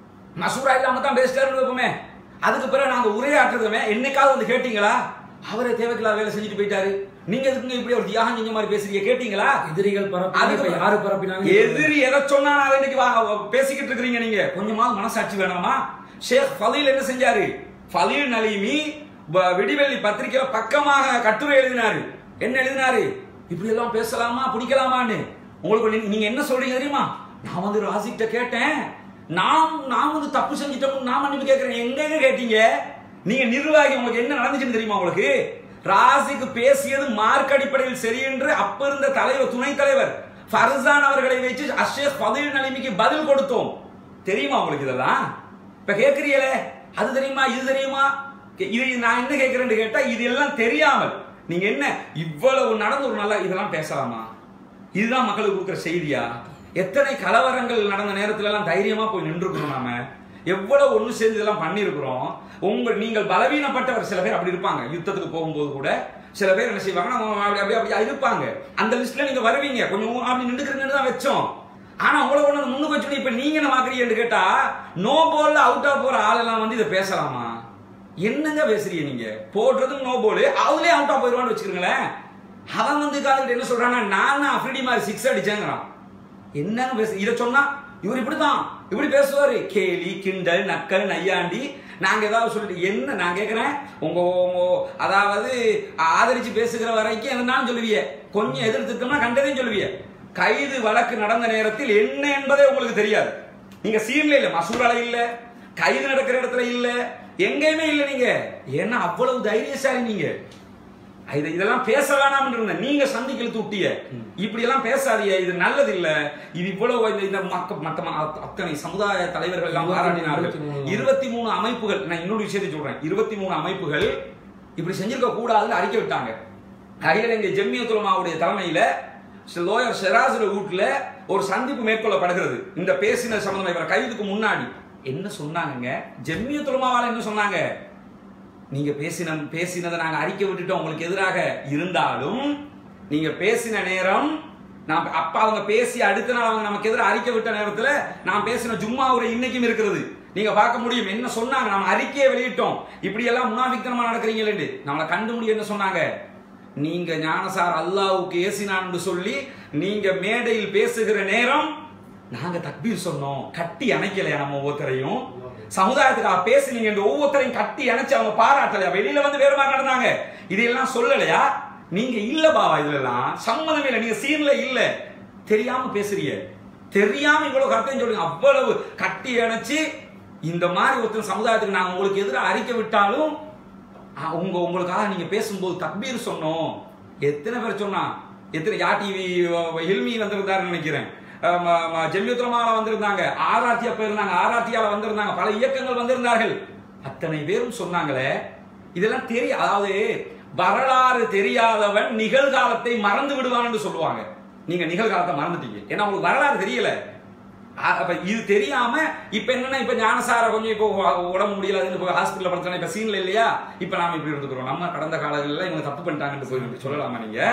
மசூரா இல்லாம தான் பேசிட்டாருன்னு வைப்போமே அதுக்கு பிறகு நாங்க உரையாற்றுறதுமே என்னைக்காவது வந்து கேட்டீங்களா அவரே தேவைக்கில்லாத வேலை செஞ்சுட்டு போயிட்டாரு நீங்க எதுக்குங்க இப்படி ஒரு தியாகம் செஞ்ச மாதிரி பேசுறீங்க கேட்டீங்களா எதிரிகள் பரப்பினாங்க அதுக்கு இப்ப யாரு பரப்பினாங்க எதிரி எதை சொன்னா அதை இன்னைக்கு வா- பேசிக்கிட்டு இருக்கிறீங்க நீங்க கொஞ்சமாவது மனசாட்சி வேணாமா ஷேக் ஃபலீல் என்ன செஞ்சாரு ஃபலீல் நலீமி வ- விடிவெள்ளி பத்திரிக்கையில பக்கமாக கட்டுரை எழுதினாரு என்ன எழுதினாரு இப்படி எல்லாம் பேசலாமா பிடிக்கலாமான்னு உங்களுக்கு நீ- நீங்க என்ன சொல்றீங்க தெரியுமா நான் வந்து ராசிக்கிட்ட கேட்டேன் நான் நான் வந்து தப்பு செஞ்சிட்டோம் நான் மன்னிப்பு கேட்கிறேன் எங்க எங்க கேட்டீங்க நீங்க நிர்வாகி உங்களுக்கு என்ன நடந்துச்சுன்னு தெரியுமா உங்களுக்கு ராசிக்கு பேசியது மார்க் அடிப்படையில் சரி என்று அப்ப இருந்த தலைவர் துணைத் தலைவர் ஃபர்சான் அவர்களை வச்சு அஷேக் பதவி நிலைமைக்கு பதில் கொடுத்தோம் தெரியுமா உங்களுக்கு இதெல்லாம் இப்ப கேக்குறீங்களே அது தெரியுமா இது தெரியுமா கே- இது நான் என்ன கேட்கிறேன்னு கேட்டா இது எல்லாம் தெரியாமல் நீங்க என்ன இவ்வளவு நடந்து ஒரு நல்ல இதெல்லாம் பேசலாமா இதுதான் மக்களுக்கு கொடுக்குற செய்தியா எத்தனை கலவரங்கள் நடந்த நேரத்துல எல்லாம் தைரியமா போய் நின்றுக்கிறோம் நாம எவ்வளவு ஒண்ணு சேர்ந்து இதெல்லாம் பண்ணியிருக்கிறோம் உங்க நீங்கள் பலவீனப்பட்டவர் சில பேர் அப்படி இருப்பாங்க யுத்தத்துக்கு போகும்போது கூட சில பேர் என்ன செய்வாங்க அவங்க அப்படி அப்படி அப்படி இருப்பாங்க அந்த லிஸ்ட்ல நீங்க வருவீங்க கொஞ்சம் அப்படி நின்றுக்கிறீங்கன்னு தான் வச்சோம் ஆனா உங்களை கொண்டு முன்னுக்கு வச்சு இப்ப நீங்க என்ன மாக்குறீங்கன்னு கேட்டா நோ பால்ல அவுட் ஆஃப் போற ஆளெல்லாம் வந்து இதை பேசலாமா என்னங்க பேசுறீங்க நீங்க போடுறதும் நோ போல் அவங்களே அவுட் ஆஃப் போயிடுவான்னு வச்சுக்கிறீங்களேன் அவன் வந்து காலத்துல என்ன சொல்றான்னா நான் தான் அஃப்ரிடி மாதிரி சிக்ஸ் அடிச்சேங்கிறான் என்னங்க பேசு இதை சொன்னா இவர் இப்படிதான் இப்படி பேசுவாரு கேலி கிண்டல் நக்கல் நையாண்டி நாங்க ஏதாவது சொல்லிட்டு என்ன நான் கேக்குறேன் உங்க உங்க அதாவது ஆதரிச்சு பேசுகிற வரைக்கும் எதுனாலும் சொல்லுவீங்க கொஞ்சம் எதிர்த்துட்டோம்னா கண்டதையும் சொல்லுவீங்க கைது வழக்கு நடந்த நேரத்தில் என்ன என்பதே உங்களுக்கு தெரியாது நீங்க சீன்ல இல்ல மசூரால இல்ல கைது நடக்கிற இடத்துல இல்ல எங்கேயுமே இல்ல நீங்க ஏன்னா அவ்வளவு தைரியசாலி நீங்க இது இதெல்லாம் பேச வேணாம்னு இருந்தேன் நீங்க சந்திக்கு இழுத்து விட்டிய இப்படி எல்லாம் பேசாதீங்க இது நல்லது இல்ல இது இவ்வளவு இந்த- இந்த மக்க மத்த ம- அத்த- அத்தனை சமுதாய தலைவர்கள் எல்லாம் பாராட்டினார்கள் இருபத்தி மூணு. இருபத்தி மூணு அமைப்புகள் நான் இன்னொரு விஷயத்தை சொல்றேன் இருபத்தி மூணு அமைப்புகள் இப்படி செஞ்சிருக்க கூடாதுன்னு அறிக்கை விட்டாங்க அகில இந்திய ஜெம்மியத்துலமாவுடைய தலைமையில லோயர் ஷெராஜுல வீட்டுல ஒரு சந்திப்பு மேற்கொள்ளப்படுகிறது இந்த பேசின சம்பந்தம் இவர் கைதுக்கு முன்னாடி என்ன சொன்னாங்க ஜெம்மியத்துலமாவால என்ன சொன்னாங்க நீங்க பேசின பேசினதை நாங்க அறிக்கை விட்டுட்டோம் உங்களுக்கு எதிராக இருந்தாலும் நீங்க பேசின நேரம் நான் அப்ப அவங்க பேசி அடுத்த நாள் அவங்க நமக்கு எதிராக அறிக்கை விட்ட நேரத்துல நான் பேசின ஜும்மா உரை இன்னைக்கும் இருக்கிறது நீங்க பார்க்க முடியும் என்ன சொன்னாங்க நம்ம அறிக்கையை வெளியிட்டோம் இப்படி எல்லாம் முனாபித்தனமா நடக்கிறீங்களே நம்மளை கண்டு முடியும் என்ன சொன்னாங்க நீங்க ஞானசார் அல்லாவுக்கு ஏசினான்னு சொல்லி நீங்க மேடையில் பேசுகிற நேரம் நாங்க தக்பீர் சொன்னோம் கட்டி அணைக்கலையா நம்ம ஒவ்வொருத்தரையும் சமுதாயத்துக்காக பேசுனீங்க என்று ஒவ்வொருத்தரையும் கட்டி அணைச்சு அவங்க பாராட்டலையா வெளியில வந்து வேற மாதிரி நடந்தாங்க இதெல்லாம் சொல்லலையா நீங்க இல்ல பாவா இதுல எல்லாம் சம்மதம் இல்லை நீங்க சீன்ல இல்ல தெரியாம பேசுறீங்க தெரியாம இவ்வளவு கருத்தையும் சொல்லுங்க அவ்வளவு கட்டி அணைச்சு இந்த மாதிரி ஒருத்தர் சமுதாயத்துக்கு நாங்க உங்களுக்கு எதிராக அறிக்கை விட்டாலும் அ, உங்க உங்களுக்காக நீங்க பேசும்போது தக்பீர் சொன்னோம் எத்தனை பேர் சொன்னா எத்தனை யா டிவி ஹில்மி வந்திருந்தாருன்னு நினைக்கிறேன் ஜெமியுத்திரமால வந்திருந்தாங்க ஆராத்தியா பேர் இருந்தாங்க ஆராத்தியால வந்திருந்தாங்க பல இயக்கங்கள் வந்திருந்தார்கள் அத்தனை பேரும் சொன்னாங்களே இதெல்லாம் தெரிய அதாவது வரலாறு தெரியாதவன் நிகழ்காலத்தை மறந்து விடுவான் என்று சொல்லுவாங்க நீங்க நிகழ்காலத்தை மறந்துட்டீங்க ஏன்னா உங்களுக்கு வரலாறு தெரியல அ- அப்ப இது தெரியாம இப்ப என்னன்னா இப்ப ஞானசார கொஞ்சம் இப்போ உ- உடம்பு முடியலன்னு போய் ஹாஸ்பிட்டல் படுத்தா இப்ப சீன்ல இல்லையா இப்ப நாம இப்படி இருந்துக்கிறோம் நம்ம கடந்த காலங்கள்ல இவங்க தப்பு பண்ணிட்டாங்கன்னு போய் இப்படி சொல்லலாமா நீங்க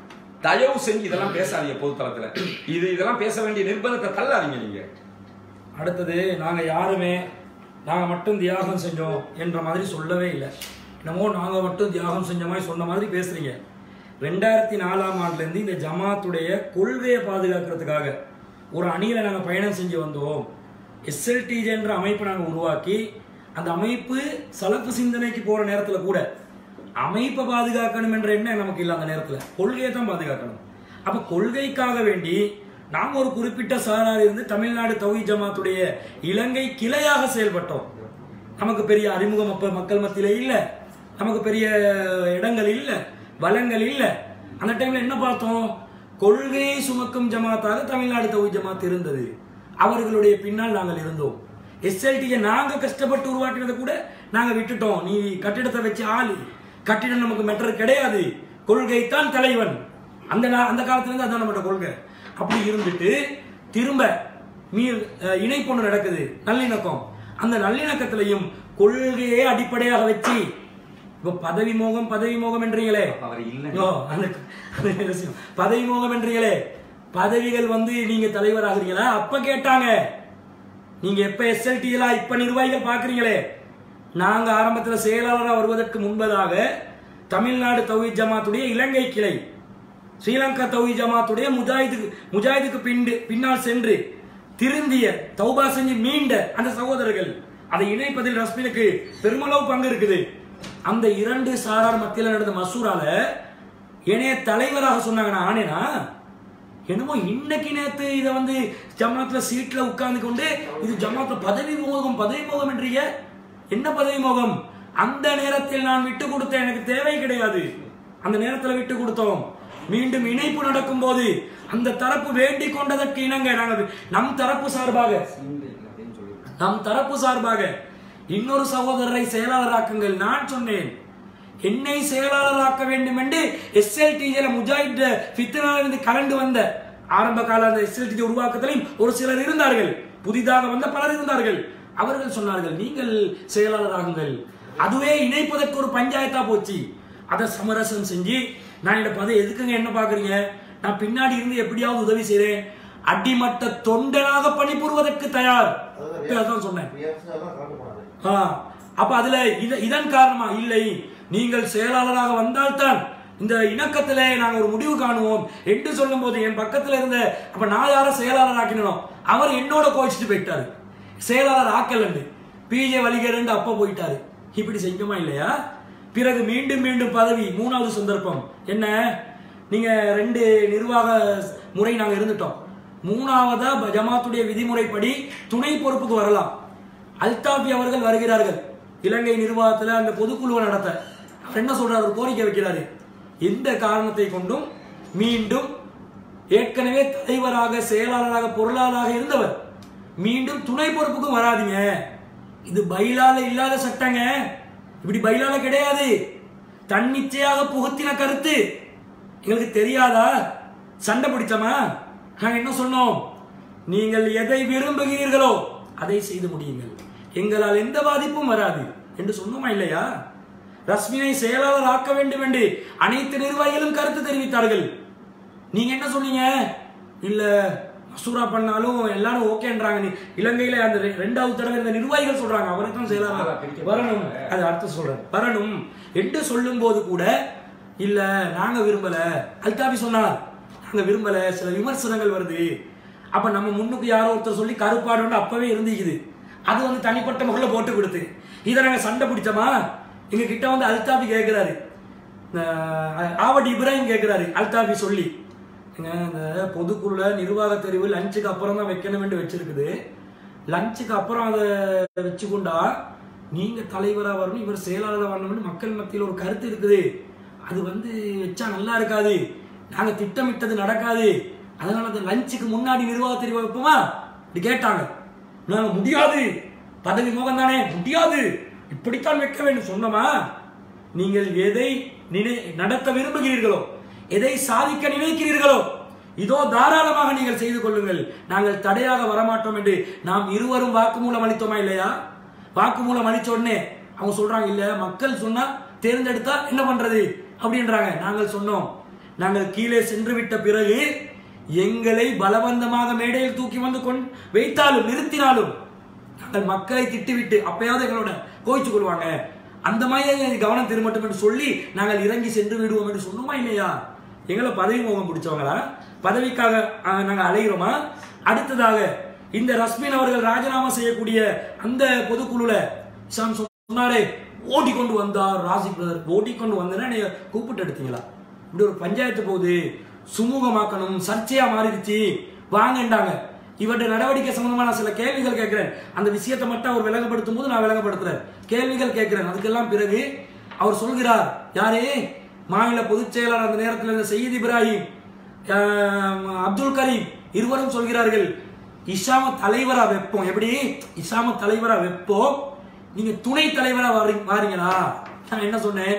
தயவு செஞ்சு இதெல்லாம் பேசாதீங்க பொதுத்தளத்துல இது இதெல்லாம் பேச வேண்டிய நிர்பந்தத்தை தள்ளாதீங்க நீங்க அடுத்தது நாங்க யாருமே நாங்க மட்டும் தியாகம் செஞ்சோம் என்ற மாதிரி சொல்லவே இல்லை என்னமோ நாங்க மட்டும் தியாகம் செஞ்ச மாதிரி சொன்ன மாதிரி பேசுறீங்க ரெண்டாயிரத்தி நாலாம் ஆண்டுல இருந்து இந்த ஜமாத்துடைய கொள்கையை பாதுகாக்கிறதுக்காக ஒரு அணியில நாங்க பயணம் செஞ்சு வந்தோம் எஸ்எல்டிஜே என்ற அமைப்பை நாங்க உருவாக்கி அந்த அமைப்பு சலப்பு சிந்தனைக்கு போற நேரத்துல கூட அமைப்பை பாதுகாக்கணும் என்ற எண்ணம் நமக்கு இல்லை அந்த நேரத்துல கொள்கையை தான் பாதுகாக்கணும் அப்ப கொள்கைக்காக வேண்டி நாம் ஒரு குறிப்பிட்ட சாரார் இருந்து தமிழ்நாடு தௌஹி ஜமாத்துடைய இலங்கை கிளையாக செயல்பட்டோம் நமக்கு பெரிய அறிமுகம் அப்ப மக்கள் மத்தியில இல்ல நமக்கு பெரிய இடங்கள் இல்ல வளங்கள் இல்ல அந்த டைம்ல என்ன பார்த்தோம் கொள்கையை சுமக்கும் ஜமாத்தாக தமிழ்நாடு தௌஹி ஜமாத் இருந்தது அவர்களுடைய பின்னால் நாங்கள் இருந்தோம் எஸ்எல்டியை நாங்க கஷ்டப்பட்டு உருவாக்கினதை கூட நாங்க விட்டுட்டோம் நீ கட்டிடத்தை வச்சு ஆளு கட்டிடம் நமக்கு மெட்டர் கிடையாது கொள்கை தான் தலைவன் அந்த நா- அந்த காலத்துல இருந்து அதான் நம்மளோட கொள்கை அப்படி இருந்துட்டு திரும்ப மீ அஹ், இணைப்பு ஒண்ணு நடக்குது நல்லிணக்கம் அந்த நல்லிணக்கத்திலையும் கொள்கையை அடிப்படையாக வச்சு இப்ப பதவி மோகம் பதவி மோகம் என்றீங்களே அவர் இல்ல ஓ, அந்த அந்த விஷயம். பதவி மோகம் என்றீங்களே பதவிகள் வந்து நீங்க தலைவர் ஆகுறீங்களா அப்ப கேட்டாங்க நீங்க எப்ப எஸ்எல்டிலா இப்ப நிர்வாகிகள் பாக்குறீங்களே நாங்க ஆரம்பத்துல செயலாளரா வருவதற்கு முன்பதாக தமிழ்நாடு தௌஹி ஜமாத்துடைய இலங்கை கிளை ஸ்ரீலங்கா தௌஹி ஜமாத்துடைய முஜாஹிதுக்கு முஜாஹிதுக்கு பிண்டு பின்னால் சென்று திருந்திய தௌபா செஞ்சு மீண்ட அந்த சகோதரர்கள் அதை இணைப்பதில் ரஸ்மினுக்கு பெருமளவு பங்கு இருக்குது அந்த இரண்டு சாரார் மத்தியில் நடந்த மசூரால என்னைய தலைவராக சொன்னாங்க நான் ஆனேனா என்னமோ இன்னைக்கு நேத்து இத வந்து ஜமாத்ல சீட்ல உட்கார்ந்து கொண்டு இது ஜமாத்ல பதவி மோகம் பதவி மோகம் என்றீங்க என்ன பதவி மோகம் அந்த நேரத்தில் நான் விட்டு கொடுத்த எனக்கு தேவை கிடையாது அந்த நேரத்தில் விட்டு கொடுத்தோம் மீண்டும் இணைப்பு நடக்கும் போது அந்த தரப்பு வேண்டிக் கொண்டதற்கு இணங்க நாங்கள் நம் தரப்பு சார்பாக நம் தரப்பு சார்பாக இன்னொரு சகோதரரை செயலாளராக்குங்கள் நான் சொன்னேன் என்னை செயலாளராக்க வேண்டும் என்று எஸ்எல்டிஜில முஜாஹித் ஃபித்னாலிருந்து கலந்து வந்த ஆரம்ப கால அந்த எஸ்எல்டிஜி உருவாக்கத்திலையும் ஒரு சிலர் இருந்தார்கள் புதிதாக வந்த பலர் இருந்தார்கள் அவர்கள் சொன்னார்கள் நீங்கள் செயலாளராகுங்கள் அதுவே இணைப்பதற்கு ஒரு பஞ்சாயத்தா போச்சு அதை சமரசம் செஞ்சு நான் இந்த பதவி எதுக்குங்க என்ன பாக்குறீங்க நான் பின்னாடி இருந்து எப்படியாவது உதவி செய்றேன் அடிமட்ட தொண்டனாக பணிபுரிவதற்கு தயார் அதான் சொன்னேன் ரியாக்ஷன் காட்ட போனாரு ஆ, அப்ப அதுல இத- இதன் காரணமா இல்லை நீங்கள் செயலாளராக வந்தால்தான் இந்த இணக்கத்திலே நாங்க ஒரு முடிவு காணுவோம் என்று சொல்லும் போது என் பக்கத்துல இருந்த அப்ப நான் யார செயலாளர் ஆக்கினோம் அவர் என்னோட கோச்சிட்டு போயிட்டாரு செயலாளர் ஆக்கலன்னு பிஜே வலிகரண்டு அப்ப போயிட்டாரு இப்படி செஞ்சோமா இல்லையா பிறகு மீண்டும் மீண்டும் பதவி மூணாவது சந்தர்ப்பம் என்ன நீங்க ரெண்டு நிர்வாக முறை நாங்க இருந்துட்டோம் மூணாவதா ப- ஜமாத்துடைய விதிமுறைப்படி துணை பொறுப்புக்கு வரலாம் அல்தாபி அவர்கள் வருகிறார்கள் இலங்கை நிர்வாகத்துல அந்த பொதுக்குழுவை நடத்த அவர் என்ன சொல்றாரு ஒரு கோரிக்கை வைக்கிறாரு எந்த காரணத்தை கொண்டும் மீண்டும் ஏற்கனவே தலைவராக செயலாளராக பொருளாளராக இருந்தவர் மீண்டும் துணை பொறுப்புக்கும் வராதீங்க இது பைலால இல்லாத சட்டங்க இப்படி பைலால கிடையாது தன்னிச்சையாக புகுத்தின கருத்து எங்களுக்கு தெரியாதா சண்டை பிடிச்சோமா நாங்க என்ன சொன்னோம் நீங்கள் எதை விரும்புகிறீர்களோ அதை செய்து முடியுங்கள் எங்களால் எந்த பாதிப்பும் வராது என்று சொன்னோமா இல்லையா ரஸ்மினை செயலாளர் ஆக்க வேண்டும் என்று அனைத்து நிர்வாகிகளும் கருத்து தெரிவித்தார்கள் நீங்க என்ன சொன்னீங்க இல்ல மசூரா பண்ணாலும் எல்லாரும் ஓகேன்றாங்க நீ இலங்கையில அந்த ரெ- ரெண்டாவது தடவை இந்த நிர்வாகிகள் சொல்றாங்க அவருக்கு தான் செயலாளர் வரணும் அது அடுத்து சொல்றேன் வரணும் என்று சொல்லும் போது கூட இல்ல நாங்க விரும்பல அல்தாபி சொன்னார் நாங்க விரும்பல சில விமர்சனங்கள் வருது அப்ப நம்ம முன்னுக்கு யாரோ ஒருத்தர் சொல்லி கருப்பாடுன்னு அப்பவே இருந்துக்குது அது வந்து தனிப்பட்ட முறையில் போட்டு கொடுத்து இதை நாங்க சண்டை பிடிச்சோமா எங்க கிட்ட வந்து அல்தாபி கேட்கிறாரு அஹ் ஆவடி இப்ராஹிம் கேட்கிறாரு அல்தாபி சொல்லி ஏங்க, இந்த பொதுக்குழுல நிர்வாக தெரிவு லஞ்சுக்கு அப்புறம் தான் வைக்கணும்னு வச்சிருக்குது லஞ்சுக்கு அப்புறம் அதை வச்சுக்கொண்டா நீங்க தலைவரா வரணும் இவர் செயலாளராக வரணும்னு மக்கள் மத்தியில் ஒரு கருத்து இருக்குது அது வந்து வச்சா நல்லா இருக்காது நாங்க திட்டமிட்டது நடக்காது அதனால அந்த லஞ்சுக்கு முன்னாடி நிர்வாக தெரிவு வைப்போமா இப்படி கேட்டாங்க நாங்க முடியாது பதவி மோகம் தானே முடியாது இப்படித்தான் வைக்க வேண்டும் சொன்னோமா நீங்கள் எதை நினை நடத்த விரும்புகிறீர்களோ எதை சாதிக்க நினைக்கிறீர்களோ இதோ தாராளமாக நீங்கள் செய்து கொள்ளுங்கள் நாங்கள் தடையாக வரமாட்டோம் என்று நாம் இருவரும் வாக்குமூலம் அளித்தோமா இல்லையா வாக்குமூலம் அளிச்ச உடனே அவங்க சொல்றாங்க இல்ல மக்கள் சொன்னா தேர்ந்தெடுத்தா என்ன பண்றது அப்படின்றாங்க நாங்கள் சொன்னோம் நாங்கள் கீழே சென்று விட்ட பிறகு எங்களை பலவந்தமாக மேடையில் தூக்கி வந்து கொண்டு வைத்தாலும் நிறுத்தினாலும் நாங்கள் மக்களை திட்டுவிட்டு அப்பயாவது எங்களோட கோயிச்சு கொள்வாங்க அந்த மாதிரி கவனம் திரும்பட்டும் என்று சொல்லி நாங்கள் இறங்கி சென்று விடுவோம் என்று சொன்னோமா இல்லையா எங்களை பதவி மோகம் பிடிச்சவங்களா பதவிக்காக ஆஹ், நாங்க அலைகிறோமா அடுத்ததாக இந்த ரஸ்மின் அவர்கள் ராஜினாமா செய்யக்கூடிய அந்த பொதுக்குழுல இசாம் சொன்னாரே ஓடிக்கொண்டு வந்தார் ராசிக் பிரதர் ஓடிக்கொண்டு வந்தேன்னா நீங்க கூப்பிட்டு எடுத்தீங்களா இப்படி ஒரு பஞ்சாயத்து போகுது சுமூகமாக்கணும் சர்ச்சையா மாறிடுச்சு வாங்கண்டாங்க இவருடைய நடவடிக்கை சம்பந்தமா நான் சில கேள்விகள் கேட்கிறேன் அந்த விஷயத்தை மட்டும் அவர் விளங்கப்படுத்தும் போது நான் விளங்கப்படுத்துறேன் கேள்விகள் கேட்கிறேன் அதுக்கெல்லாம் பிறகு அவர் சொல்கிறார் யாரே மாநில பொதுச் செயலாளர் அந்த நேரத்தில் இருந்த சயீத் இப்ராஹிம் ஆஹ், அப்துல் கரீம் இருவரும் சொல்கிறார்கள் இஷாம தலைவரா வைப்போம் எப்படி இஷாம தலைவரா வைப்போம் நீங்க துணை தலைவரா வாரி- வாரீங்களா நான் என்ன சொன்னேன்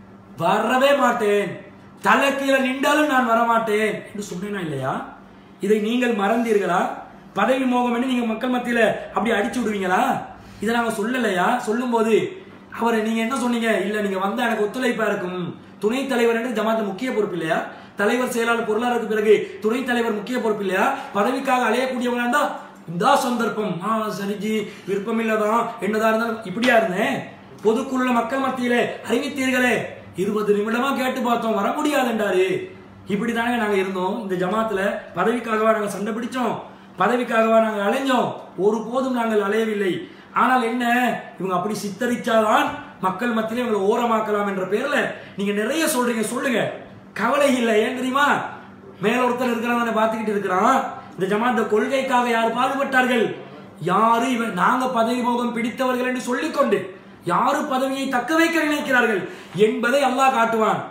வரவே மாட்டேன் தலை கீழே நின்றாலும் நான் வரமாட்டேன் என்று சொன்னேனா இல்லையா இதை நீங்கள் மறந்தீர்களா பதவி மோகம் என்று நீங்க மக்கள் மத்தியில அப்படி அடிச்சு விடுவீங்களா இதை நாங்க சொல்லலையா சொல்லும்போது அவர் நீங்க என்ன சொன்னீங்க இல்ல நீங்க வந்தா எனக்கு ஒத்துழைப்பா இருக்கும் துணைத் தலைவர் என்று ஜமாத்து முக்கிய பொறுப்பு இல்லையா தலைவர் செயலாளர் பொருளாதாரத்துக்கு பிறகு துணைத் தலைவர் முக்கிய பொறுப்பு இல்லையா பதவிக்காக அலையக்கூடியவங்க இருந்தா இந்த சந்தர்ப்பம் ஆ சரிஜி விருப்பம் இல்லதான் என்னதா இருந்தாலும் இப்படியா இருந்தேன் பொதுக்குழுல மக்கள் மத்தியிலே அறிவித்தீர்களே இருபது நிமிடமா கேட்டு பார்த்தோம் வர முடியாதுன்றாரு இப்படி தானே நாங்க இருந்தோம் இந்த ஜமாத்துல பதவிக்காகவா நாங்க சண்டை பிடிச்சோம் பதவிக்காகவா நாங்க அலைஞ்சோம் ஒருபோதும் நாங்கள் அலையவில்லை ஆனால் என்ன இவங்க அப்படி சித்தரிச்சாதான் மக்கள் மத்தியிலே இவங்களை ஓரமாக்கலாம் என்ற பேர்ல நீங்க நிறைய சொல்றீங்க சொல்லுங்க கவலை இல்லை ஏன் தெரியுமா மேல ஒருத்தர் இருக்கிறவனை பார்த்துக்கிட்டு இருக்கிறான் இந்த ஜமாத்த கொள்கைக்காக யார் பாடுபட்டார்கள் யாரு இவன் நாங்க பதவி மோகம் பிடித்தவர்கள் என்று சொல்லிக்கொண்டு யாரு பதவியை தக்க வைக்க நினைக்கிறார்கள் என்பதை அல்லாஹ் காட்டுவான்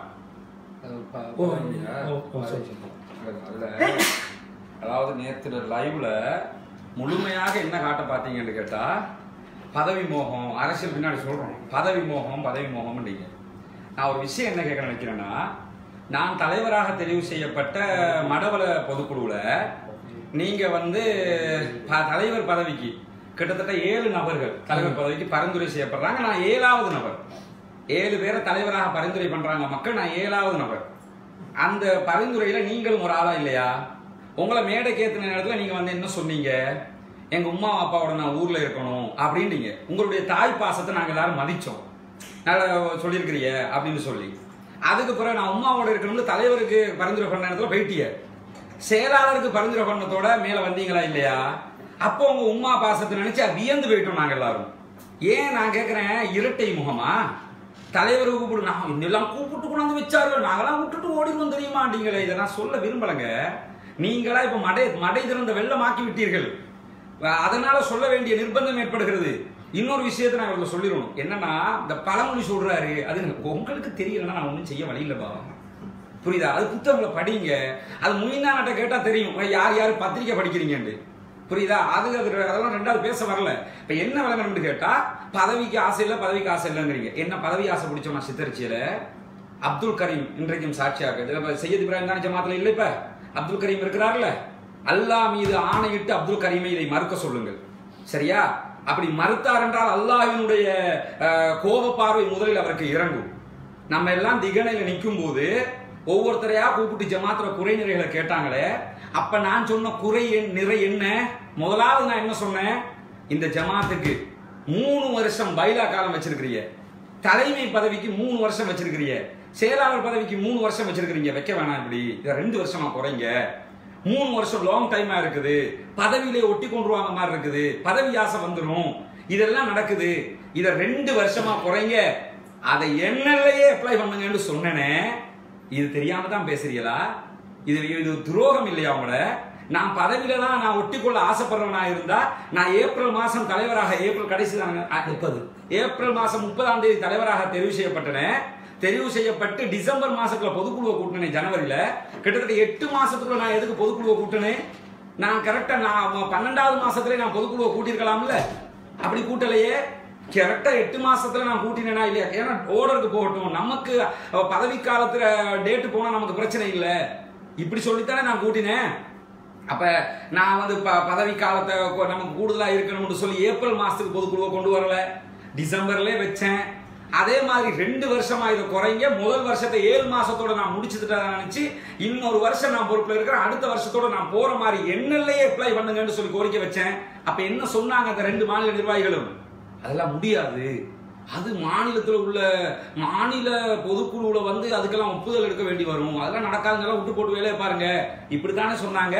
ஓ, ஓ, ஓ, சரி, சரி. அதுல அதாவது நேற்று லைவ்ல முழுமையாக என்ன காட்ட பார்த்தீங்கன்னு கேட்டா பதவி மோகம் அரசியல் பின்னாடி சொல்றோம் பதவி மோகம் பதவி மோகம் நான் ஒரு விஷயம் என்ன கேட்க நினைக்கிறேன்னா நான் தலைவராக தெரிவு செய்யப்பட்ட மடவள பொதுக்குழுவுல நீங்க வந்து ப- தலைவர் பதவிக்கு கிட்டத்தட்ட ஏழு நபர்கள் தலைவர் பதவிக்கு பரிந்துரை செய்யப்படுறாங்க நான் ஏழாவது நபர் ஏழு பேரை தலைவராக பரிந்துரை பண்றாங்க மக்கள் நான் ஏழாவது நபர் அந்த பரிந்துரையில நீங்களும் ஒரு ஆளா இல்லையா உங்களை மேடைக்கு ஏத்தின நேரத்துல நீங்க வந்து என்ன சொன்னீங்க எங்க உமா அப்பாவோட நான் ஊர்ல இருக்கணும் அப்படின்றீங்க உங்களுடைய தாய் பாசத்தை நாங்க எல்லாரும் மதிச்சோம் நல்லா சொல்லியிருக்கிறீங்க அப்படின்னு சொல்லி அதுக்கு பிறகு நான் உமாவோட இருக்கணும்னு தலைவருக்கு பரிந்துரை பண்ண நேரத்துல போயிட்டிய செயலாளருக்கு பரிந்துரை பண்ணதோட மேல வந்தீங்களா இல்லையா அப்போ உங்க உமா பாசத்தை நினைச்சு வியந்து போயிட்டோம் நாங்க எல்லாரும் ஏன் நான் கேக்குறேன் இரட்டை முகமா தலைவர் கூப்பிடு நான் இதெல்லாம் கூப்பிட்டு கொண்டாந்து வச்சாரு நாங்கெல்லாம் விட்டுட்டு ஓடிடுவோம் தெரியுமா அப்படிங்களே இதை நான் சொல்ல விரும்பலங்க நீங்களா இப்ப மடை மடை திறந்த வெள்ளமாக்கி விட்டீர்கள் அதனால சொல்ல வேண்டிய நிர்பந்தம் ஏற்படுகிறது இன்னொரு விஷயத்தை நான் இவர்களை சொல்லிடணும் என்னன்னா இந்த பழமொழி சொல்றாரு அது எனக்கு உங்களுக்கு தெரியலன்னா நான் ஒன்றும் செய்ய வழி இல்லப்பா புரியுதா அது புத்தகங்களை படிங்க அது முயினாட்ட கேட்டா தெரியும் யார் யார் பத்திரிக்கை படிக்கிறீங்கன்னு புரியுதா அது அது அதெல்லாம் ரெண்டாவது பேச வரல இப்ப என்ன விளங்கணும்னு கேட்டா பதவிக்கு ஆசை இல்லை பதவிக்கு ஆசை இல்லைங்கிறீங்க என்ன பதவி ஆசை பிடிச்சோம் சித்தரிச்சியில அப்துல் கரீம் இன்றைக்கும் சாட்சியாக இப்ப சையத் இப்ராஹிம் தானே ஜமாத்துல இல்ல இப்ப அப்துல் கரீம் இருக்கிறார்ல அல்லாஹ் மீது ஆணையிட்டு அப்துல் கரீமை இதை மறுக்க சொல்லுங்கள் சரியா அப்படி மறுத்தார் என்றால் அல்லாஹ்வினுடைய அஹ், கோப பார்வை முதலில் அவருக்கு இறங்கும் நம்ம எல்லாம் திகனையில நிற்கும் போது ஒவ்வொருத்தரையா கூப்பிட்டு ஜமாத்துல குறை நிறைகளை கேட்டாங்களே அப்ப நான் சொன்ன குறை என்- நிறை என்ன முதலாவது நான் என்ன சொன்னேன் இந்த ஜமாத்துக்கு மூணு வருஷம் பைலா காலம் வச்சிருக்கிறீங்க தலைமை பதவிக்கு மூணு வருஷம் வச்சிருக்கிறீங்க செயலாளர் பதவிக்கு மூணு வருஷம் வச்சிருக்கிறீங்க வைக்க வேணாம் இப்படி இதை ரெண்டு வருஷமா குறைங்க மூணு வருஷம் லாங் டைமா இருக்குது பதவியிலே ஒட்டி கொண்டுருவாங்க மாதிரி இருக்குது பதவி ஆசை வந்துடும் இதெல்லாம் நடக்குது இதை ரெண்டு வருஷமா குறைங்க அதை என்னலையே அப்ளை பண்ணுங்கன்னு சொன்னனே இது தெரியாம தான் பேசுறீங்களா இது இது துரோகம் இல்லையா உங்கள நான் பதவியில தான் நான் ஒட்டிக்கொள்ள ஆசைப்படுறவனா இருந்தா நான் ஏப்ரல் மாசம் தலைவராக ஏப்ரல் கடைசி தாங்க முப்பது. ஏப்ரல் மாசம் முப்பதாம் தேதி தலைவராக தெரிவு செய்யப்பட்டனேன் தெரிவு செய்யப்பட்டு டிசம்பர் மாசத்துல பொதுக்குழுவை கூட்டினேன் ஜனவரியில கிட்டத்தட்ட எட்டு மாசத்துக்குள்ள நான் எதுக்கு பொதுக்குழுவை கூட்டினேன் நான் கரெக்டா நான் பன்னெண்டாவது மாசத்துல நான் பொதுக்குழுவை கூட்டியிருக்கலாம்ல அப்படி கூட்டலையே கரெக்டா எட்டு மாசத்துல நான் கூட்டினேனா இல்லையா ஏன்னா ஓர்டருக்கு போகட்டும் நமக்கு அஹ், பதவி காலத்துல டேட்டு போனா நமக்கு பிரச்சனை இல்லை இப்படி சொல்லித்தானே நான் கூட்டினேன் அப்ப நான் வந்து ப- பதவி காலத்தை கொ- நமக்கு கூடுதலா இருக்கணும்னு சொல்லி ஏப்ரல் மாசத்துக்கு பொதுக்குழுவை கொண்டு வரல டிசம்பர்லயே வச்சேன் அதே மாதிரி ரெண்டு வருஷமா இதை குறைங்க முதல் வருஷத்தை ஏழு மாசத்தோட நான் முடிச்சுட்டா நினைச்சு இன்னொரு வருஷம் நான் பொறுப்புல இருக்கிறேன் அடுத்த வருஷத்தோட நான் போற மாதிரி என்னலையே அப்ளை பண்ணுங்கன்னு சொல்லி கோரிக்கை வச்சேன் அப்ப என்ன சொன்னாங்க அந்த ரெண்டு மாநில நிர்வாகிகளும் அதெல்லாம் முடியாது அது மாநிலத்தில் உள்ள மாநில பொதுக்குழுவில் வந்து அதுக்கெல்லாம் ஒப்புதல் எடுக்க வேண்டி வரும் அதெல்லாம் நடக்காதுங்கெல்லாம் விட்டு போட்டு வேலையை பாருங்க இப்படித்தானே சொன்னாங்க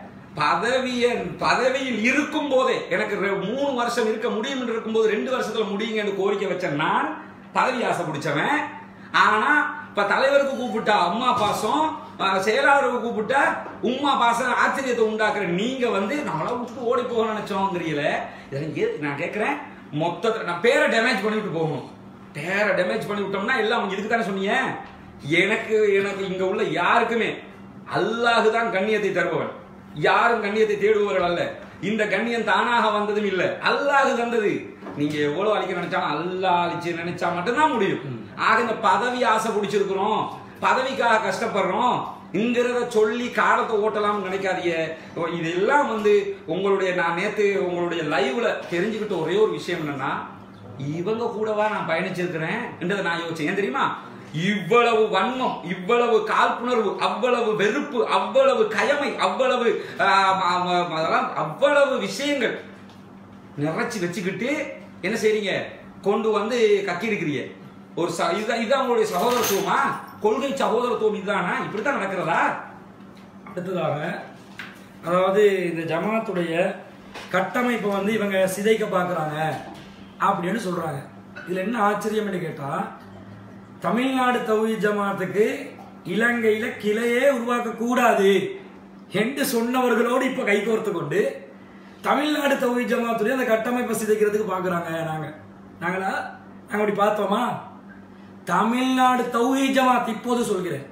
பதவிய பதவியில் இருக்கும் போதே எனக்கு ரெ- மூணு வருஷம் இருக்க முடியும் என்று இருக்கும்போது ரெண்டு வருஷத்துல முடியுங்கன்னு கோரிக்கை வச்ச நான் பதவி ஆசை பிடிச்சவன் ஆனா இப்ப தலைவருக்கு கூப்பிட்டா அம்மா பாசம் அஹ், செயலாளருக்கு கூப்பிட்டா உம்மா பாசம் ஆச்சரியத்தை உண்டாக்குற நீங்க வந்து நம்மள விட்டுட்டு ஓடி போக நினைச்சோங்கிறீல இதெல்லாம் ஏத்து நான் கேட்கிறேன் மொத்தத்துல நான் பேரை டேமேஜ் பண்ணிவிட்டு போகணும் பேரை டேமேஜ் பண்ணி விட்டோம்னா எல்லாம் இதுக்கு தானே சொன்னீங்க எனக்கு எனக்கு இங்க உள்ள யாருக்குமே அல்லாஹ் தான் கண்ணியத்தை தருபவன் யாரும் கண்ணியத்தை தேடுபவர்கள் அல்ல இந்த கண்ணியம் தானாக வந்ததும் இல்ல அல்லாஹ் தந்தது நீங்க எவ்வளவு அழிக்க நினைச்சாலும் அல்லாஹ் அழிச்சு நினைச்சா மட்டும்தான் முடியும் ஆக இந்த பதவி ஆசை பிடிச்சிருக்கிறோம் பதவிக்காக கஷ்டப்படுறோம் இங்கிறத சொல்லி காலத்தை ஓட்டலாம்னு நினைக்காதீங்க ஓ, இதெல்லாம் வந்து உங்களுடைய நான் நேத்து உங்களுடைய லைவ்ல தெரிஞ்சுக்கிட்ட ஒரே ஒரு விஷயம் என்னன்னா இவங்க கூடவா நான் பயணிச்சிருக்கிறேன் என்றதை நான் யோசிச்சேன் ஏன் தெரியுமா இவ்வளவு வன்மம் இவ்வளவு காழ்ப்புணர்வு அவ்வளவு வெறுப்பு அவ்வளவு கயமை அவ்வளவு ஆஹ், ஆஹ், ஆஹ், அதெல்லாம் அவ்வளவு விஷயங்கள் நிறைச்சி வச்சுக்கிட்டு என்ன செய்றீங்க கொண்டு வந்து கக்கி இருக்கிறீங்க ஒரு ச- இதுதான் இதுதான் உங்களுடைய சகோதரத்துவமா கொள்கை சகோதரத்துவம் இதுதானா இப்படித்தான் நடக்கிறதா அடுத்ததாக அதாவது இந்த ஜமாத்துடைய கட்டமைப்பை வந்து இவங்க சிதைக்க பார்க்குறாங்க அப்படின்னு சொல்றாங்க இதுல என்ன ஆச்சரியம்னு கேட்டா தமிழ்நாடு தௌஹீத் ஜமாத்துக்கு இலங்கையில கிளையே உருவாக்க கூடாது என்று சொன்னவர்களோடு இப்ப கைகோர்த்து கொண்டு தமிழ்நாடு தௌஹீத் ஜமாத்துடைய அந்த கட்டமைப்பை சிதைக்கிறதுக்கு பார்க்கறாங்க நாங்க நாங்களா நாங்க அப்படி பார்த்தோமா தமிழ்நாடு தௌஹீத் ஜமாத் இப்போது சொல்கிறேன்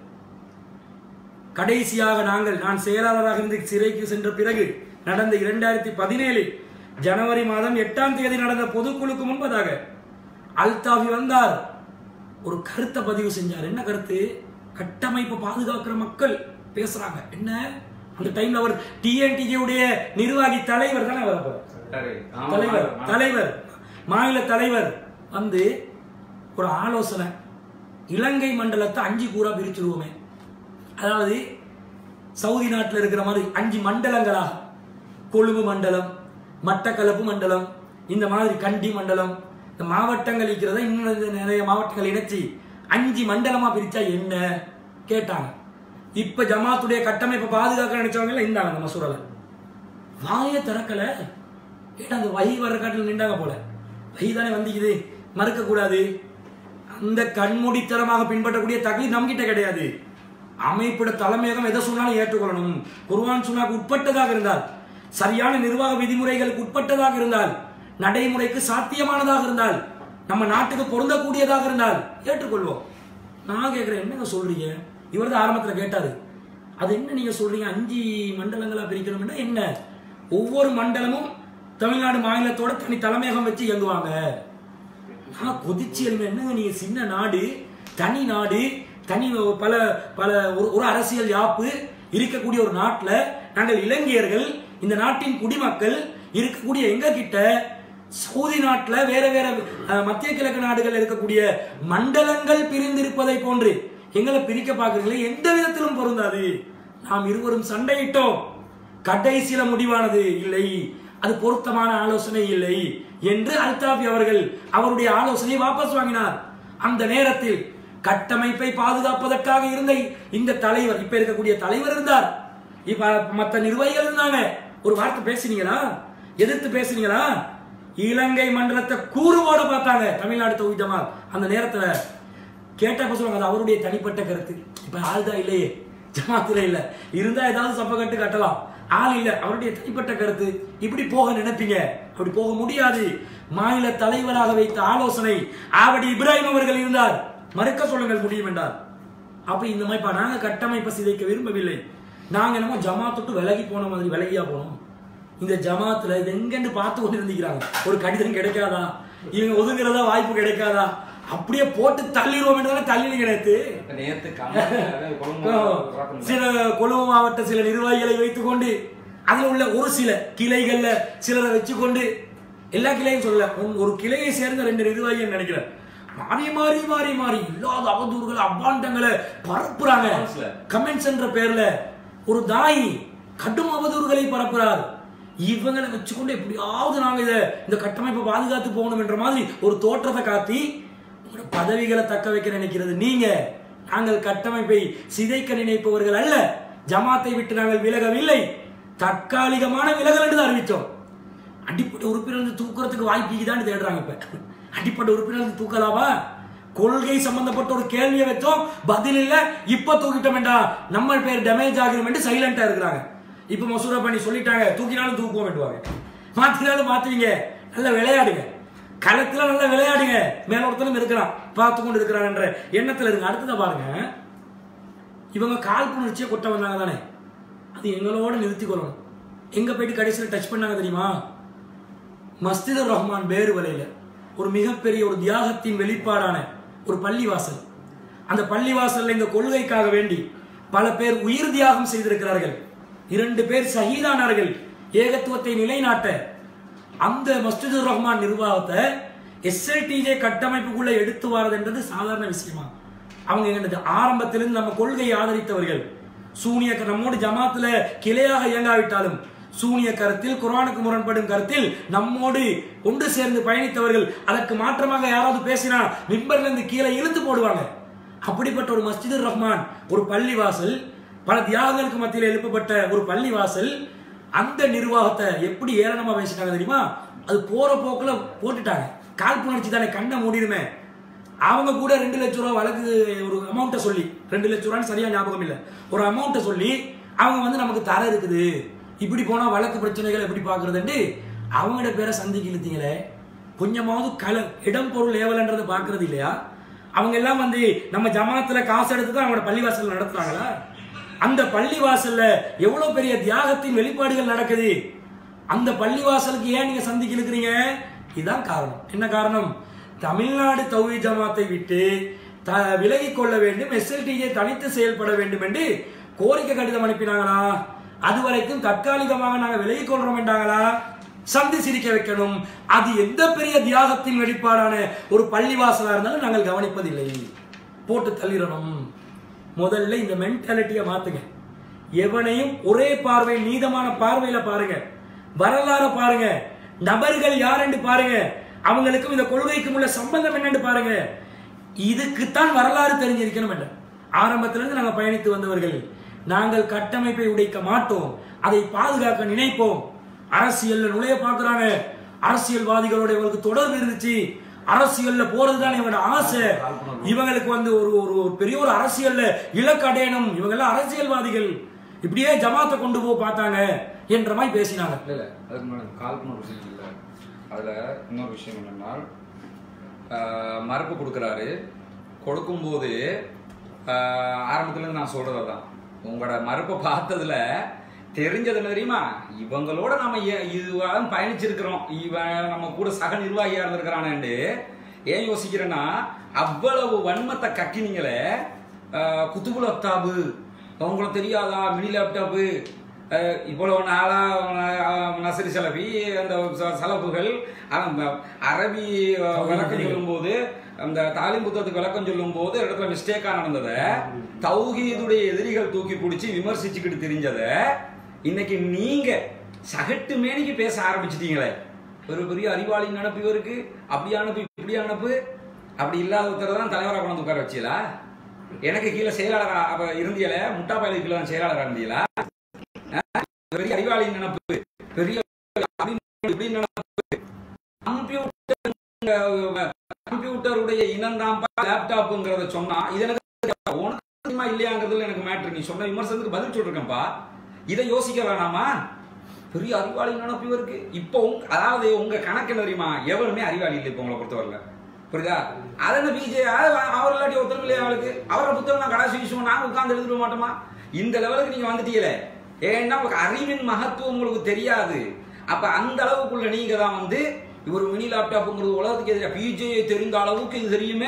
கடைசியாக நாங்கள் நான் செயலாளராக இருந்து சிறைக்கு சென்ற பிறகு நடந்த இரண்டாயிரத்தி பதினேழு ஜனவரி மாதம் எட்டாம் தேதி நடந்த பொதுக்குழுக்கு முன்பதாக அல்தாஃபி வந்தார் ஒரு கருத்தை பதிவு செஞ்சார் என்ன கருத்து கட்டமைப்பை பாதுகாக்கிற மக்கள் பேசுறாங்க என்ன அந்த டைம்ல அவர் டிஎன்டிஜி உடைய நிர்வாகி தலைவர் தானே அவர் அப்ப? தலைவர் தலைவர் மாநில தலைவர் வந்து ஒரு ஆலோசனை இலங்கை மண்டலத்தை அஞ்சு கூறா பிரிச்சிருவோமே அதாவது சவுதி நாட்டில் இருக்கிற மாதிரி அஞ்சு மண்டலங்களா கொழும்பு மண்டலம் மட்டக்களப்பு மண்டலம் இந்த மாதிரி கண்டி மண்டலம் இந்த மாவட்டங்கள் இருக்கிறத இன்னும் இந்த நிறைய மாவட்டங்கள் இணைச்சி அஞ்சு மண்டலமா பிரிச்சா என்ன கேட்டாங்க இப்ப ஜமாத்துடைய கட்டமைப்பை பாதுகாக்க நினைச்சவங்க இந்தாங்க அந்த மசூரால வாயே திறக்கல ஏன்னா அந்த வகி வர்ற காட்டில் நின்றாங்க போல வகி தானே வந்திக்குது மறுக்க கூடாது அந்த கண்மூடித்தனமாக பின்பற்றக்கூடிய தகுதி நம்மகிட்ட கிடையாது அமைப்பிட தலைமையகம் எதை சொன்னாலும் ஏற்றுக்கொள்ளணும் குர்ஆன் சுன்னாக்கு உட்பட்டதாக இருந்தால் சரியான நிர்வாக விதிமுறைகளுக்கு உட்பட்டதாக இருந்தால் நடைமுறைக்கு சாத்தியமானதாக இருந்தால் நம்ம நாட்டுக்கு பொருந்தக்கூடியதாக இருந்தால் ஏற்றுக்கொள்வோம் நான் கேட்கிறேன் என்னங்க சொல்றீங்க இவர் தான் ஆரம்பத்தில் கேட்டாரு அது என்ன நீங்க சொல்றீங்க அஞ்சு மண்டலங்களா பிரிக்கணும்னா என்ன ஒவ்வொரு மண்டலமும் தமிழ்நாடு மாநிலத்தோட தனி தலைமையகம் வச்சு இயங்குவாங்க நான் கொதிச்சு எழுங்க என்னங்க நீங்க சின்ன நாடு தனி நாடு தனி பல பல ஒரு ஒரு அரசியல் யாப்பு இருக்கக்கூடிய ஒரு நாட்டுல நாங்கள் இலங்கையர்கள் இந்த நாட்டின் குடிமக்கள் இருக்கக்கூடிய எங்க கிட்ட சவுதி நாட்டுல வேற வேற அஹ், மத்திய கிழக்கு நாடுகள் இருக்கக்கூடிய மண்டலங்கள் பிரிந்திருப்பதை போன்று எங்களை பிரிக்க பார்க்கறீங்களே எந்த விதத்திலும் பொருந்தாது நாம் இருவரும் சண்டையிட்டோம் கடைசியில முடிவானது இல்லை அது பொருத்தமான ஆலோசனை இல்லை என்று அல்தாஃபி அவர்கள் அவருடைய ஆலோசனையை வாபஸ் வாங்கினார் அந்த நேரத்தில் கட்டமைப்பை பாதுகாப்பதற்காக இருந்த இந்த தலைவர் இப்ப இருக்கக்கூடிய தலைவர் இருந்தார் இப்ப மத்த நிர்வாகிகள் இருந்தாங்க ஒரு வார்த்தை பேசினீங்களா எதிர்த்து பேசுனீங்களா இலங்கை மண்டலத்தை கூறுவோட பார்த்தாங்க தமிழ்நாடு தொகுதி ஜமாத் அந்த நேரத்துல கேட்டப்ப சொல்லுவாங்க அது அவருடைய தனிப்பட்ட கருத்து இப்ப ஆள் தான் இல்லையே ஜமாத்துல இல்ல இருந்தா ஏதாவது சப்ப கட்டு கட்டலாம் ஆள் இல்ல அவருடைய தனிப்பட்ட கருத்து இப்படி போக நினைப்பீங்க அப்படி போக முடியாது மாநில தலைவராக வைத்த ஆலோசனை ஆவடி இப்ராஹிம் அவர்கள் இருந்தார் மறுக்க சொல்லுங்கள் முடியும் என்றார் அப்ப இந்த மாதிரி பா- நாங்க கட்டமைப்பை சிதைக்க விரும்பவில்லை நாங்க என்னமோ ஜமாத்துட்டு விலகி போன மாதிரி விலகியா போனோம் இந்த ஜமாத்துல இது எங்கன்னு பார்த்து கொண்டு இருந்திக்கிறாங்க ஒரு கடிதம் கிடைக்காதா இவங்க ஒதுங்குறதா வாய்ப்பு கிடைக்காதா அப்படியே போட்டு தள்ளிடுவோம் என்றாலும் தள்ளி கிடையாது நேத்து காலையில கொழும்பு உறக்கம் சில கொழும்பு மாவட்ட சில நிர்வாகிகளை வைத்துக்கொண்டு அதுல உள்ள ஒரு சில கிளைகள்ல சிலரை வச்சுக்கொண்டு எல்லா கிளையும் சொல்லல ஒரு- ஒரு கிளையை சேர்ந்த ரெண்டு நிர்வாகிகள் நினைக்கிறேன் மாறி மாறி மாறி மாறி இல்லாத அவதூறுகள் அபாண்டங்களை பரப்புறாங்க Commentsல. கமெண்ட்ஸ் என்ற பேர்ல ஒரு தாய் கடும் அவதூறுகளை பரப்புறார் இவங்களை வச்சுக்கொண்டு எப்படியாவது நாங்க இத இந்த கட்டமைப்பை பாதுகாத்து போகணும் என்ற மாதிரி ஒரு தோற்றத்தை காட்டி உங்களோட பதவிகளை தக்க வைக்க நினைக்கிறது நீங்க நாங்கள் கட்டமைப்பை சிதைக்க நினைப்பவர்கள் அல்ல ஜமாத்தை விட்டு நாங்கள் விலகவில்லை தற்காலிகமான விலகல் என்று தான் அறிவித்தோம் அடிப்படை உறுப்பினர் தூக்குறதுக்கு வாய்ப்பு தான் தேடுறாங்க இப்ப அடிப்படை உறுப்பினர் தூக்கலாமா கொள்கை சம்பந்தப்பட்ட ஒரு கேள்வியை வச்சோம் பதில் இல்ல இப்ப தூக்கிட்டோம் வேண்டா நம்ம பேர் டேமேஜ் ஆகிரும் என்று சைலண்டா இருக்கிறாங்க இப்ப மசூரா பண்ணி சொல்லிட்டாங்க தூக்கினாலும் தூக்குவோம் வேண்டுவாங்க மாத்தினாலும் மாத்துவீங்க நல்லா விளையாடுங்க களத்துல நல்லா விளையாடுங்க மேல ஒருத்தனும் இருக்கிறான் பார்த்து கொண்டு இருக்கிறான் என்ற எண்ணத்துல இருங்க அடுத்ததை பாருங்க இவங்க காழ்ப்புணர்ச்சியை கொட்ட வந்தாங்க தானே அது எங்களோட நிறுத்திக் கொள்ளணும் எங்க போயிட்டு கடைசியில் டச் பண்ணாங்க தெரியுமா மஸ்திதர் ரஹ்மான் பேருவலையில ஒரு மிகப்பெரிய ஒரு தியாகத்தின் வெளிப்பாடான ஒரு பள்ளிவாசல் அந்த பள்ளிவாசல்ல இந்த கொள்கைக்காக வேண்டி பல பேர் உயிர் தியாகம் செய்திருக்கிறார்கள் இரண்டு பேர் ஷஹீதானார்கள் ஏகத்துவத்தை நிலைநாட்ட அந்த மஸ்ஜிதுர் ரஹ்மான் நிர்வாகத்தை எஸ்எல்டிஜே கட்டமைப்புக்குள்ள எடுத்து வரதுன்றது சாதாரண விஷயமா அவங்க என்னது ஆரம்பத்திலிருந்து நம்ம கொள்கையை ஆதரித்தவர்கள் சூனிய க- நம்மோடு ஜமாத்துல கிளையாக இயங்காவிட்டாலும் சூனிய கருத்தில் குர்ஆனுக்கு முரண்படும் கருத்தில் நம்மோடு ஒன்று சேர்ந்து பயணித்தவர்கள் அதற்கு மாற்றமாக யாராவது பேசினா மிம்பர்ல இருந்து கீழே இழுத்து போடுவாங்க அப்படிப்பட்ட ஒரு மஸ்ஜிதுர் ரஹ்மான் ஒரு பள்ளிவாசல் பல தியாகங்களுக்கு மத்தியில் எழுப்பப்பட்ட ஒரு பள்ளிவாசல் அந்த நிர்வாகத்தை எப்படி ஏளனமா பேசிட்டாங்க தெரியுமா அது போற போக்குல போட்டுட்டாங்க காழ்ப்புணர்ச்சி தானே கண்ணை மூடிடுமே அவங்க கூட ரெண்டு லட்ச ரூபா வழக்கு ஒரு அமௌண்ட்டை சொல்லி ரெண்டு லட்ச ரூபான்னு சரியா ஞாபகம் இல்லை ஒரு அமௌண்ட்டை சொல்லி அவங்க வந்து நமக்கு தர இருக்குது இப்படி போனா வழக்கு பிரச்சனைகள் எப்படி பாக்குறதுன்னு அவங்களோட பேரை சந்திக்கு இழுத்தீங்களே கொஞ்சமாவது கல இடம் பொருள் ஏவலன்றதை பாக்குறது இல்லையா அவங்க எல்லாம் வந்து நம்ம ஜமாத்துல காசு எடுத்து தான் அவங்களோட பள்ளிவாசல் நடத்துறாங்களா அந்த பள்ளிவாசல்ல எவ்வளவு பெரிய தியாகத்தின் வெளிப்பாடுகள் நடக்குது அந்த பள்ளிவாசலுக்கு ஏன் நீங்க சந்திக்கு இழுக்கிறீங்க இதுதான் காரணம் என்ன காரணம் தமிழ்நாடு தௌஹி ஜமாத்தை விட்டு த விலகிக் கொள்ள வேண்டும் எஸ்எல்டிஜே தனித்து செயல்பட வேண்டும் என்று கோரிக்கை கடிதம் அனுப்பினாங்களா அது வரைக்கும் தற்காலிகமாக நாங்க விலகிக் கொள்றோம் என்றாங்களா சந்தி சிரிக்க வைக்கணும் அது எந்த பெரிய தியாகத்தின் வெளிப்பாடான ஒரு பள்ளிவாசலா இருந்தாலும் நாங்கள் கவனிப்பதில்லை போட்டு தள்ளிடணும் முதல்ல இந்த மென்டாலிட்டியை மாத்துங்க எவனையும் ஒரே பார்வை நீதமான பார்வையில பாருங்க வரலாறு பாருங்க நபர்கள் யாருன்னு பாருங்க அவங்களுக்கும் இந்த கொள்கைக்கும் உள்ள சம்பந்தம் என்னன்னு பாருங்க இதுக்குத்தான் வரலாறு தெரிஞ்சிருக்கணும் என்ற ஆரம்பத்திலிருந்து நாங்கள் பயணித்து வந்தவர்கள் நாங்கள் கட்டமைப்பை உடைக்க மாட்டோம் அதை பாதுகாக்க நினைப்போம் அரசியல்ல நுழைய பார்க்கறாங்க அரசியல்வாதிகளோட இவங்களுக்கு தொடர்பு இருந்துச்சு அரசியல்ல போறதுதான் இவனோட ஆசை இவங்களுக்கு வந்து ஒரு ஒரு ஒரு பெரிய ஒரு அரசியல்ல இலக்கு அடையணும் இவங்க எல்லாம் அரசியல்வாதிகள் இப்படியே ஜமாத்தை கொண்டு போக பார்த்தாங்க என்ற மாதிரி பேசினாங்க இல்ல இல்ல அதுக்கு முன்னாடி கால்பன ஒரு விஷயம் இல்ல அதுல இன்னொரு விஷயம் என்னன்னா ஆஹ், மறுப்பு கொடுக்குறாரு கொடுக்கும்போது ஆஹ், ஆரம்பத்துல இருந்து நான் சொல்றது அதான் உங்களோட மறுப்பை பார்த்ததுல தெரிஞ்சது என்ன தெரியுமா இவங்களோட நம்ம ஏ- இதுவாக பயணிச்சிருக்கிறோம் இவன் நம்ம கூட சக நிர்வாகியா இருந்திருக்கிறானேண்டு ஏன் யோசிக்கிறேன்னா அவ்வளவு வன்மத்தை கக்கினீங்களே ஆஹ், குத்துபுல் அப்தாபு உங்களுக்கு தெரியாதா மினி லேப்டாப்பு அஹ், இவ்வளவு நாளா அஹ், நசரி செலவி அந்த ச- சலப்புகள் அவன் ப- அரபி அஹ், விளக்கம் சொல்லும்போது அந்த தாலிம் புத்தகத்துக்கு விளக்கம் சொல்லும் போது இடத்துல மிஸ்டேக்கா நடந்ததை தௌஹீதுடைய எதிரிகள் தூக்கி பிடிச்சி விமர்சிச்சுக்கிட்டு தெரிஞ்சத இன்னைக்கு நீங்க சகட்டு மேனிக்கு பேச ஆரம்பிச்சிட்டீங்களே ஒரு பெரிய அறிவாளி நினப்பு இவருக்கு அப்படி அனுப்பு இப்படி அனுப்பு அப்படி இல்லாத ஒருத்தர் தான் தலைவராக கொண்டு வந்து உட்கார வச்சீங்களா எனக்கு கீழே செயலாளர் அப்ப இருந்தியல முட்டா பயலுக்கு கீழே செயலாளர் இருந்தீங்களா அஹ்? பெரிய அறிவாளி நினப்பு பெரிய அப்படி இப்படி நினப்பு கம்ப்யூட்டர் கம்ப்யூட்டருடைய இனந்தாம்பா லேப்டாப்புங்கிறத சொன்னா இது எனக்கு உனக்கு தெரியுமா இல்லையாங்கிறதுல எனக்கு மேட்ரு நீ சொன்ன விமர்சனத்துக்கு பதில் சொல்லிருக்கேன்ப்பா இதை யோசிக்க வேணாமா பெரிய அறிவாளி நினப்பு இவருக்கு இப்போ உங்க அதாவது உங்க கணக்கு என்ன தெரியுமா எவருமே அறிவாளி இல்லை இப்போ உங்களை பொறுத்தவரையில புரியுதா அது என்ன பிஜே அவர் இல்லாட்டி ஒருத்தர் இல்லையா அவளுக்கு அவரோட புத்தகம் நான் கடைசி விஷயம் நாங்க உட்கார்ந்து எழுதிட மாட்டோமா இந்த லெவலுக்கு நீங்க வந்துட்டீங்களே ஏன்னா உங்களுக்கு அறிவின் மகத்துவம் உங்களுக்கு தெரியாது அப்ப அந்த அளவுக்குள்ள நீங்க தான் வந்து ஒரு மினி லேப்டாப்புங்கிறது உலகத்துக்கு எதிராக பிஜே தெரிந்த அளவுக்கு இது தெரியுமே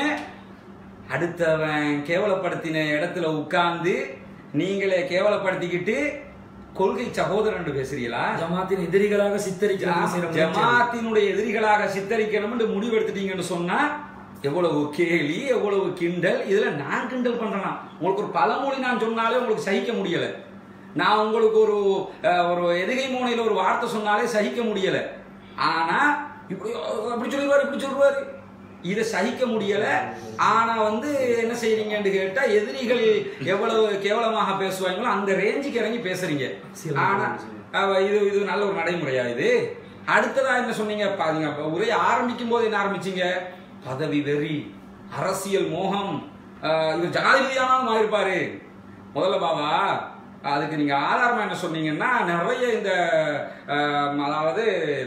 அடுத்தவன் கேவலப்படுத்தின இடத்துல உட்கார்ந்து நீங்களே கேவலப்படுத்திக்கிட்டு கொள்கை சகோதரன் பேசுறீங்களா ஜமாத்தின் எதிரிகளாக சித்தரிக்கிறாங்க செய்ற முயற்சி. ஜமாத்தினுடைய எதிரிகளாக சித்தரிக்கணும்னு முடிவெடுத்துட்டீங்கன்னு சொன்னா எவ்வளவு கேலி எவ்வளவு கிண்டல் இதுல நான் கிண்டல் பண்றேனா உங்களுக்கு ஒரு பழமொழி நான் சொன்னாலே உங்களுக்கு சகிக்க முடியல நான் உங்களுக்கு ஒரு அஹ், ஒரு எதுகை மோனையில ஒரு வார்த்தை சொன்னாலே சகிக்க முடியல ஆனா இப்படி அஹ், அப்படி சொல்லுவாரு இப்படி சொல்லுவாரு இதை சகிக்க முடியல ஆனா வந்து என்ன செய்றீங்கன்னு கேட்டா எதிரிகள் எவ்வளவு கேவலமாக பேசுவாங்களோ அந்த ரேஞ்சுக்கு இறங்கி பேசுறீங்க சில ஆனா அவ இது இது நல்ல ஒரு நடைமுறையா இது அடுத்ததா என்ன சொன்னீங்க பாருங்க அப்ப உரை ஆரம்பிக்கும் போது என்ன ஆரம்பிச்சீங்க பதவி வெறி அரசியல் மோகம் ஆஹ் இவர் ஜனாதிபதியானாலும் ஆயிருப்பாரு முதல்ல பாபா அதுக்கு நீங்க ஆதாரமா என்ன சொன்னீங்கன்னா நிறைய இந்த ஆஹ், அதாவது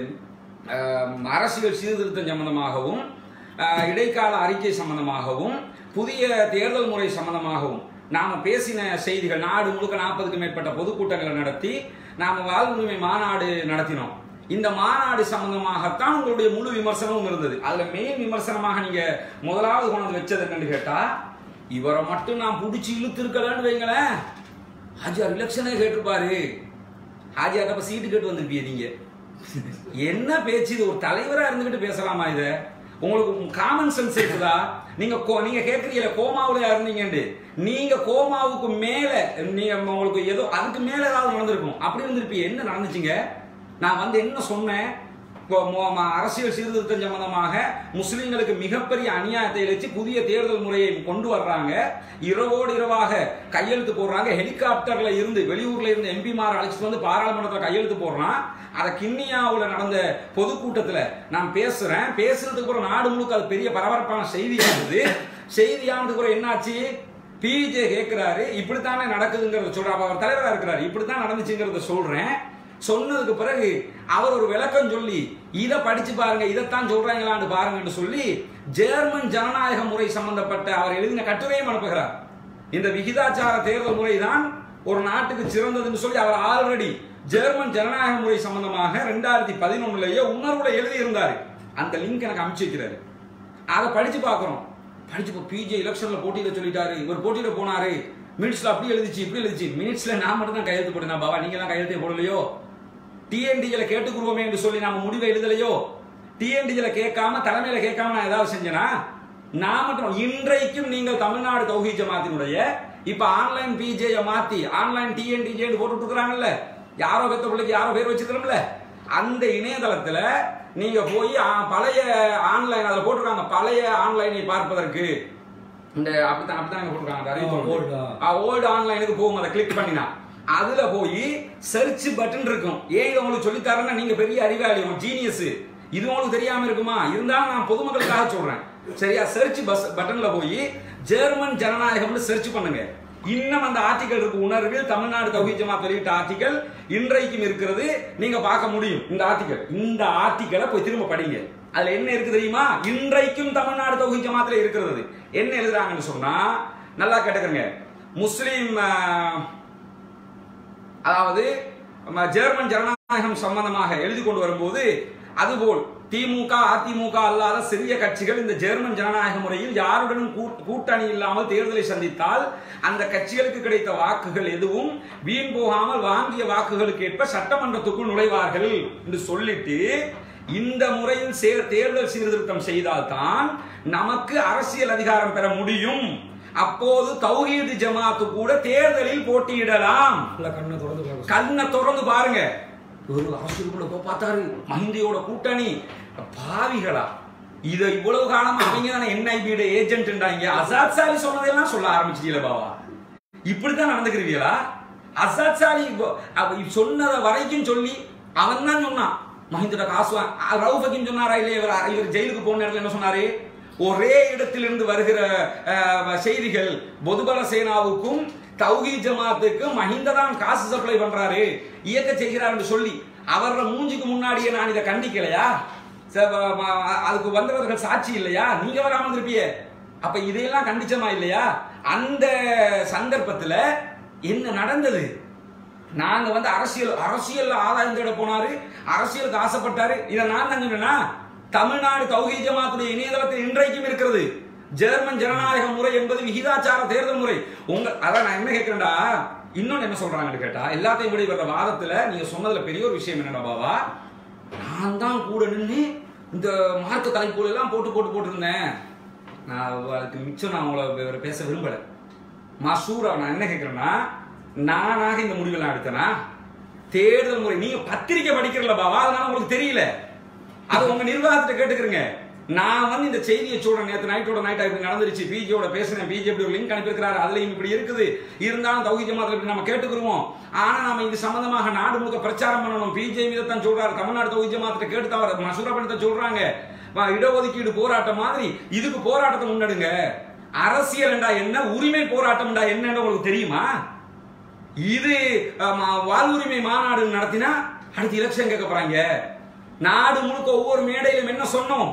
ஆஹ், அரசியல் சீர்திருத்தம் சம்பந்தமாகவும் ஆஹ், இடைக்கால அறிக்கை சம்பந்தமாகவும் புதிய தேர்தல் முறை சம்பந்தமாகவும் நாம பேசின செய்திகள் நாடு முழுக்க நாற்பதுக்கு மேற்பட்ட பொதுக்கூட்டங்களை நடத்தி நாம வாழ்வுரிமை மாநாடு நடத்தினோம் இந்த மாநாடு சம்பந்தமாகத்தான் உங்களுடைய முழு விமர்சனமும் இருந்தது அதுல மெயின் விமர்சனமாக நீங்க முதலாவது கொண்டு வந்து வச்சது என்னன்னு கேட்டா இவரை மட்டும் நான் புடிச்சு இழுத்திருக்கலன்னு வைங்களேன் ஹாஜியார் எலெக்ஷனே கேட்டிருப்பாரு ஹாஜியார் அப்ப சீட்டு கேட்டு வந்திருப்பீங்க நீங்க என்ன பேச்சு இது ஒரு தலைவரா இருந்துகிட்டு பேசலாமா இத உங்களுக்கு காமன் சென்ஸ் இருக்குதா நீங்க கோ- நீங்க கேக்குறீங்க கோமாவுல இருந்தீங்கன்னு நீங்க கோமாவுக்கு மேல நீங்க உங்களுக்கு ஏதோ அதுக்கு மேல ஏதாவது நடந்திருக்கும் அப்படி இருந்திருப்பீங்க என்ன நடந்துச்சுங்க நான் வந்து என்ன சொன்னேன் இப்போ மோ- ம- அரசியல் சீர்திருத்தம் சம்பந்தமாக முஸ்லிம்களுக்கு மிகப்பெரிய அநியாயத்தை இழைச்சு புதிய தேர்தல் முறையை கொண்டு வர்றாங்க இரவோடு இரவாக கையெழுத்து போடுறாங்க ஹெலிகாப்டர்ல இருந்து வெளியூர்ல இருந்து எம்பிமார் அழைச்சிட்டு வந்து பாராளுமன்றத்தில் கையெழுத்து போடுறான் அதை கிண்ணியாவுல நடந்த பொதுக்கூட்டத்துல நான் பேசுறேன் பேசுறதுக்கு அப்புறம் நாடு முழுக்க அது பெரிய பரபரப்பான செய்தியானது செய்தியானதுக்கு அப்புறம் என்னாச்சு பிஜே கேட்கிறாரு இப்படித்தானே நடக்குதுங்கிறத சொல்ற அப்ப அவர் தலைவரா இருக்கிறாரு இப்படித்தான் நடந்துச்சுங்கிறத சொல்றேன் சொன்னதுக்கு பிறகு அவர் ஒரு விளக்கம் சொல்லி இதை படிச்சு பாருங்க இதைத்தான் சொல்றாங்களான்னு பாருங்கன்னு சொல்லி ஜெர்மன் ஜனநாயக முறை சம்பந்தப்பட்ட அவர் எழுதின கட்டுரையும் அனுப்புகிறார் இந்த விகிதாச்சார தேர்தல் முறை தான் ஒரு நாட்டுக்கு சிறந்ததுன்னு சொல்லி அவர் ஆல்ரெடி ஜெர்மன் ஜனநாயக முறை சம்பந்தமாக ரெண்டாயிரத்தி பதினொன்னுலயே உணர்வுல எழுதி இருந்தாரு அந்த லிங்க் எனக்கு அனுப்பிச்சு வைக்கிறாரு அதை படிச்சு பார்க்கறோம் படிச்சு இப்போ பிஜே எலெக்ஷன்ல போட்டியிட சொல்லிட்டாரு இவர் போட்டியிட போனாரு மினிட்ஸ்ல அப்படி எழுதிச்சு இப்படி எழுதிச்சு மினிட்ஸ்ல நான் மட்டும் தான் கையெழுத்து போட்டேன் பாபா நீங்க தான் கையெழுத்தே போடலையோ டிஎன்டிஜில கேட்டுக்குருவோமே என்று சொல்லி நாம முடிவை எழுதலையோ டிஎன்டிஜில கேட்காம தலைமையில கேட்காம நான் ஏதாவது செஞ்சேனா நான் மட்டும் இன்றைக்கும் நீங்கள் தமிழ்நாடு தௌஹி ஜமாத்தினுடைய இப்ப ஆன்லைன் பிஜேய மாத்தி ஆன்லைன் டிஎன்டிஜே போட்டு இருக்கிறாங்கல்ல யாரோ பெத்த பிள்ளைக்கு யாரோ பேர் வச்சிருக்கிறோம்ல அந்த இணையதளத்துல நீங்க போய் ஆ, பழைய ஆன்லைன் அதுல போட்டிருக்காங்க பழைய ஆன்லைனை பார்ப்பதற்கு இந்த அப்படித்தான் அப்படித்தான் இங்க போட்டிருக்காங்க அந்த ஆ, old ஆ. அறிவிப்பு ஓல்டு ஆன்லைனுக்கு போகும் அதை கிளிக் பண்ணினா அதுல போய் சர்ச் பட்டன் இருக்கும் ஏன் இதை உங்களுக்கு சொல்லி தரேன்னா நீங்க பெரிய அறிவாளி ஜீனியஸ் இது உங்களுக்கு தெரியாம இருக்குமா இருந்தாலும் நான் பொதுமக்களுக்காக சொல்றேன் சரியா சர்ச் பஸ் பட்டன்ல போய் ஜெர்மன் ஜனநாயகம்னு சர்ச் பண்ணுங்க இன்னும் அந்த ஆர்டிகல் இருக்கு உணர்வில் தமிழ்நாடு தௌஹி ஜமாத் வெளியிட்ட ஆர்டிகல் இன்றைக்கும் இருக்கிறது நீங்க பார்க்க முடியும் இந்த ஆர்டிகல் இந்த ஆர்டிகலை போய் திரும்ப படிங்க அதுல என்ன இருக்கு தெரியுமா இன்றைக்கும் தமிழ்நாடு தௌஹி ஜமாத்துல இருக்கிறது என்ன எழுதுறாங்கன்னு சொன்னா நல்லா கேட்டுக்கங்க முஸ்லீம் ஆஹ், அதாவது ம- ஜெர்மன் ஜனநாயகம் சம்பந்தமாக எழுதி கொண்டு வரும்போது அதுபோல் திமுக அதிமுக அல்லாத சிறிய கட்சிகள் இந்த ஜெர்மன் ஜனநாயக முறையில் யாருடனும் கூட்- கூட்டணி இல்லாமல் தேர்தலை சந்தித்தால் அந்த கட்சிகளுக்கு கிடைத்த வாக்குகள் எதுவும் வீண் போகாமல் வாங்கிய வாக்குகளுக்கு ஏற்ப சட்டமன்றத்துக்குள் நுழைவார்கள் என்று சொல்லிட்டு இந்த முறையில் சே- தேர்தல் சீர்திருத்தம் செய்தால்தான் நமக்கு அரசியல் அதிகாரம் பெற முடியும் அப்போது தௌஹீது ஜமாத்து கூட தேர்தலில் போட்டியிடலாம் இல்லை கண்ணை திறந்து பார்க்க கண்ணை திறந்து பாருங்க ஒரு அரசியலுக்குள்ள போய் பார்த்தாரு மஹிந்தியோட கூட்டணி பாவிகளா இத இவ்வளவு காலமா அவங்க தானே என்ஐபியோட ஏஜென்ட்ன்றாங்க அசாத் சாலி சொன்னதெல்லாம் சொல்ல ஆரம்பிச்சிட்டீங்களா பாவா இப்படித்தான் நடந்துக்கிறீங்களா அசாத் சாலி இப்போ- அவ சொன்னத வரைக்கும் சொல்லி அவன் தான் சொன்னான் மஹிந்தோட காசு வா- அ, ரவுஃப் ஹக்கீம் சொன்னாரா இல்லையா இவர் இவர் ஜெயிலுக்கு போன நேரத்தில் என்ன சொன்னாரு ஒரே இடத்திலிருந்து வருகிற அஹ், செய்திகள் பொதுபல சேனாவுக்கும் தௌஹி ஜமாத்துக்கும் மஹிந்த தான் காசு சப்ளை பண்றாரு இயக்க செய்கிறார் சொல்லி அவர மூஞ்சிக்கு முன்னாடியே நான் இதை கண்டிக்கலையா ச- வ- வ- அதுக்கு வந்தவர்கள் சாட்சி இல்லையா நீங்க வராம இருப்பியே அப்ப இதையெல்லாம் கண்டிச்சமா இல்லையா அந்த சந்தர்ப்பத்துல என்ன நடந்தது நாங்க வந்து அரசியல் அரசியல் ஆதாயம் தேட போனாரு அரசியலுக்கு ஆசைப்பட்டாரு இதை நான் தான் சொன்னேன்னா தமிழ்நாடு தௌஹீ ஜமாத்துடைய இணையதளத்தில் இன்றைக்கும் இருக்கிறது ஜெர்மன் ஜனநாயக முறை என்பது விகிதாச்சார தேர்தல் முறை உங்க அதான் நான் என்ன கேட்கிறேன்டா இன்னொன்னு என்ன சொல்றாங்கன்னு கேட்டா எல்லாத்தையும் விட இவர வாதத்துல நீங்க சொன்னதுல பெரிய ஒரு விஷயம் என்னடா பாபா நான் தான் கூட நின்று இந்த மார்க்க தலைப்புகள் எல்லாம் போட்டு போட்டு போட்டிருந்தேன் நான் அதுக்கு மிச்சம் நான் உங்களை வேற பேச விரும்பல மசூரா நான் என்ன கேட்கிறேன்னா நானாக இந்த முடிவெல்லாம் எடுத்தேனா தேர்தல் முறை நீங்க பத்திரிக்கை படிக்கிறல பாவா அதனால உங்களுக்கு தெரியல அது உங்க நிர்வாகத்தை கேட்டுக்கிறீங்க நான் வந்து இந்த செய்தியை சொல்றேன் நேற்று நைட்டோட நைட் இப்படி நடந்துருச்சு பிஜேயோட பேசுனேன் பிஜே இப்படி ஒரு லிங்க் அனுப்பியிருக்கிறாரு அதுலயும் இப்படி இருக்குது இருந்தாலும் தௌஹி ஜமாத்துல இப்படி நம்ம கேட்டுக்கிறோம் ஆனா நாம இது சம்பந்தமாக நாடு முழுக்க பிரச்சாரம் பண்ணணும் பிஜே மீதத்தான் சொல்றாரு தமிழ்நாடு தௌஹி ஜமாத்திட்ட கேட்டு தவிர மசூரா பண்ணி சொல்றாங்க வா, இடஒதுக்கீடு போராட்டம் மாதிரி இதுக்கு போராட்டத்தை முன்னெடுங்க அரசியல் என்றா என்ன உரிமை போராட்டம் என்றா என்னன்னு உங்களுக்கு தெரியுமா இது ஆமா, வாழ்வுரிமை மாநாடு நடத்தினா அடுத்து எலெக்ஷன் கேட்க போறாங்க நாடு முழுக்க ஒவ்வொரு மேடையிலும் என்ன சொன்னோம்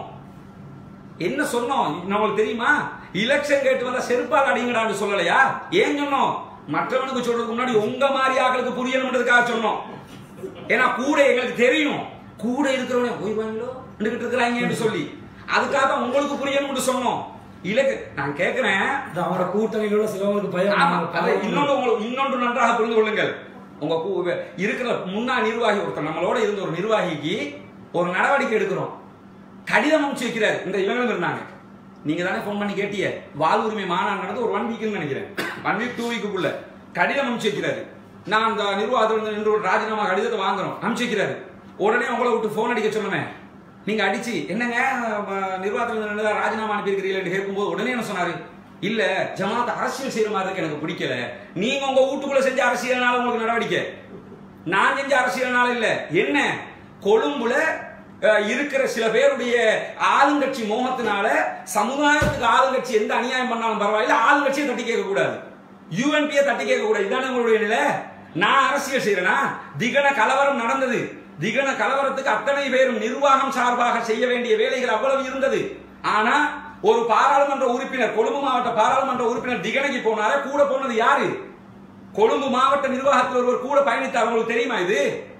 என்ன சொன்னோம் நம்மளுக்கு தெரியுமா எலெக்ஷன் கேட்டு வந்தா செருப்பால் அடிங்கடான்னு சொல்லலையா ஏன் சொன்னோம் மற்றவனுக்கு சொல்றதுக்கு முன்னாடி உங்க மாதிரி ஆக்களுக்கு புரியணும்ன்றதுக்காக சொன்னோம் ஏன்னா கூட எங்களுக்கு தெரியும் கூட இருக்கிறவனே போய் வாங்களோ இருக்கிறாங்கன்னு சொல்லி அதுக்காக தான் உங்களுக்கு புரியணும்னு சொன்னோம் இலக்கு நான் கேட்கிறேன் இது அவரோட கூட்டணியில் உள்ள சிலவங்களுக்கு பயம் ஆமா அதை இன்னொன்று உங்களுக்கு இன்னொன்று நன்றாக புரிந்து கொள்ளுங்கள் உங்க கூ- இருக்கிற முன்னா நிர்வாகி ஒருத்தர் நம்மளோட இருந்த ஒரு நிர்வாகிக்கு ஒரு நடவடிக்கை எடுக்கிறோம் கடிதம் அனுப்பிச்சு வைக்கிறார் இந்த இவங்களும் இருந்தாங்க நீங்க தானே ஃபோன் பண்ணி கேட்டிய வாழ் உரிமை மாநாடு நடந்து ஒரு ஒன் வீக்னு நினைக்கிறேன் ஒன் வீக் டூ வீக்குள்ள கடிதம் அனுப்பிச்சு வைக்கிறாரு நான் அந்த நிர்வாகத்தில் இருந்து நின்று ஒரு ராஜினாமா கடிதத்தை வாங்குறோம் அனுப்பிச்சு வைக்கிறாரு உடனே உங்களை விட்டு ஃபோன் அடிக்க சொன்னேன் நீங்க அடிச்சு என்னங்க அஹ், நிர்வாகத்தில் இருந்து நின்று ராஜினாமா அனுப்பியிருக்கிறீங்களா கேட்கும்போது உடனே என்ன சொன்னாரு இல்ல ஜமாத் அரசியல் செய்யற மாதிரி இருக்கு எனக்கு பிடிக்கல நீங்க உங்க வீட்டுக்குள்ள செஞ்ச அரசியல்னால உங்களுக்கு நடவடிக்கை நான் செஞ்ச அரசியல்னால இல்ல என்ன கொழும்புல அஹ், இருக்கிற சில பேருடைய ஆளுங்கட்சி மோகத்தினால சமுதாயத்துக்கு ஆளுங்கட்சி எந்த அநியாயம் பண்ணாலும் பரவாயில்ல ஆளுங்கட்சியை தட்டி கேட்க கூடாது யூஎன்பியை தட்டி கேட்க கூடாது இதானே உங்களுடைய நிலை நான் அரசியல் செய்யறேனா திகன கலவரம் நடந்தது திகன கலவரத்துக்கு அத்தனை பேரும் நிர்வாகம் சார்பாக செய்ய வேண்டிய வேலைகள் அவ்வளவு இருந்தது ஆனா ஒரு பாராளுமன்ற உறுப்பினர் கொழும்பு மாவட்ட பாராளுமன்ற உறுப்பினர் திகனைக்கு போனாரே கூட போனது யாரு கொழும்பு மாவட்ட நிர்வாகத்தில் ஒருவர் கூட பயணித்தார் உங்களுக்கு தெரியுமா இது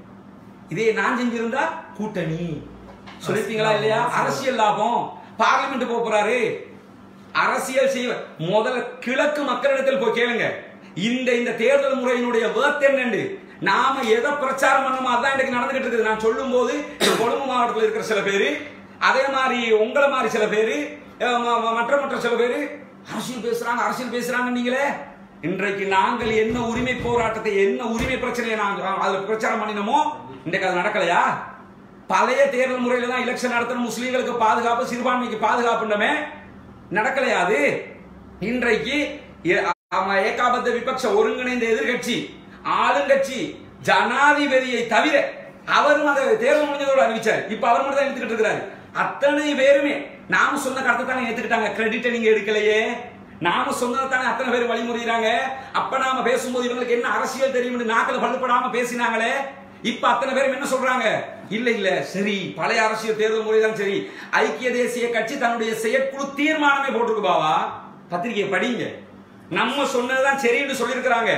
இதே நான் செஞ்சிருந்தா கூட்டணி சொல்லிருப்பீங்களா இல்லையா அரசியல் லாபம் பார்லிமெண்ட் போக போறாரு அரசியல் செய்ய முதல்ல கிழக்கு மக்களிடத்தில் போய் கேளுங்க இந்த இந்த தேர்தல் முறையினுடைய வேர்த் என்னண்டு நாம எதை பிரச்சாரம் பண்ணணுமோ அதான் இன்னைக்கு நடந்துகிட்டு இருக்குது நான் சொல்லும் போது கொழும்பு மாவட்டத்தில் இருக்கிற சில பேரு அதே மாதிரி உங்களை மாதிரி சில பேரு அஹ் ம- ம- மற்ற மற்ற சில பேரு அரசியல் பேசுறாங்க அரசியல் பேசுறாங்க நீங்களே இன்றைக்கு நாங்கள் என்ன உரிமை போராட்டத்தை என்ன உரிமை பிரச்சனையை நாங்கள் அதுல பிரச்சாரம் பண்ணினோமோ இன்றைக்கு அது நடக்கலையா பழைய தேர்தல் முறையில தான் எலெக்ஷன் நடத்தணும் முஸ்லீம்களுக்கு பாதுகாப்பு சிறுபான்மைக்கு பாதுகாப்புன்றமே நடக்கலையா அது இன்றைக்கு ஏ- ஆமா, ஏகாபத்த விபக்ஷ ஒருங்கிணைந்த எதிர்கட்சி ஆளுங்கட்சி ஜனாதிபதியை தவிர அவரும் அதை தேர்தல் முடிஞ்சதோடு அறிவிச்சார் இப்ப அவர் மட்டும் தான் எடுத்துக்கிட்டு இருக்கிறாரு அத்தனை பேருமே நாம சொன்ன கருத்தை தானே ஏத்துக்கிட்டாங்க கிரெடிட் நீங்க எடுக்கலையே நாம சொன்னதை தானே அத்தனை பேர் வழிமுறைகிறாங்க அப்ப நாம பேசும்போது இவங்களுக்கு என்ன அரசியல் தெரியும்னு நாக்கில் பழுப்படாம பேசினாங்களே இப்ப அத்தனை பேரும் என்ன சொல்றாங்க இல்ல இல்ல சரி பழைய அரசியல் தேர்தல் முறை தான் சரி ஐக்கிய தேசிய கட்சி தன்னுடைய செயற்குழு தீர்மானமே போட்டிருக்கு பாவா பத்திரிகையை படிங்க நம்ம சொன்னதுதான் சரின்னு சொல்லியிருக்கிறாங்க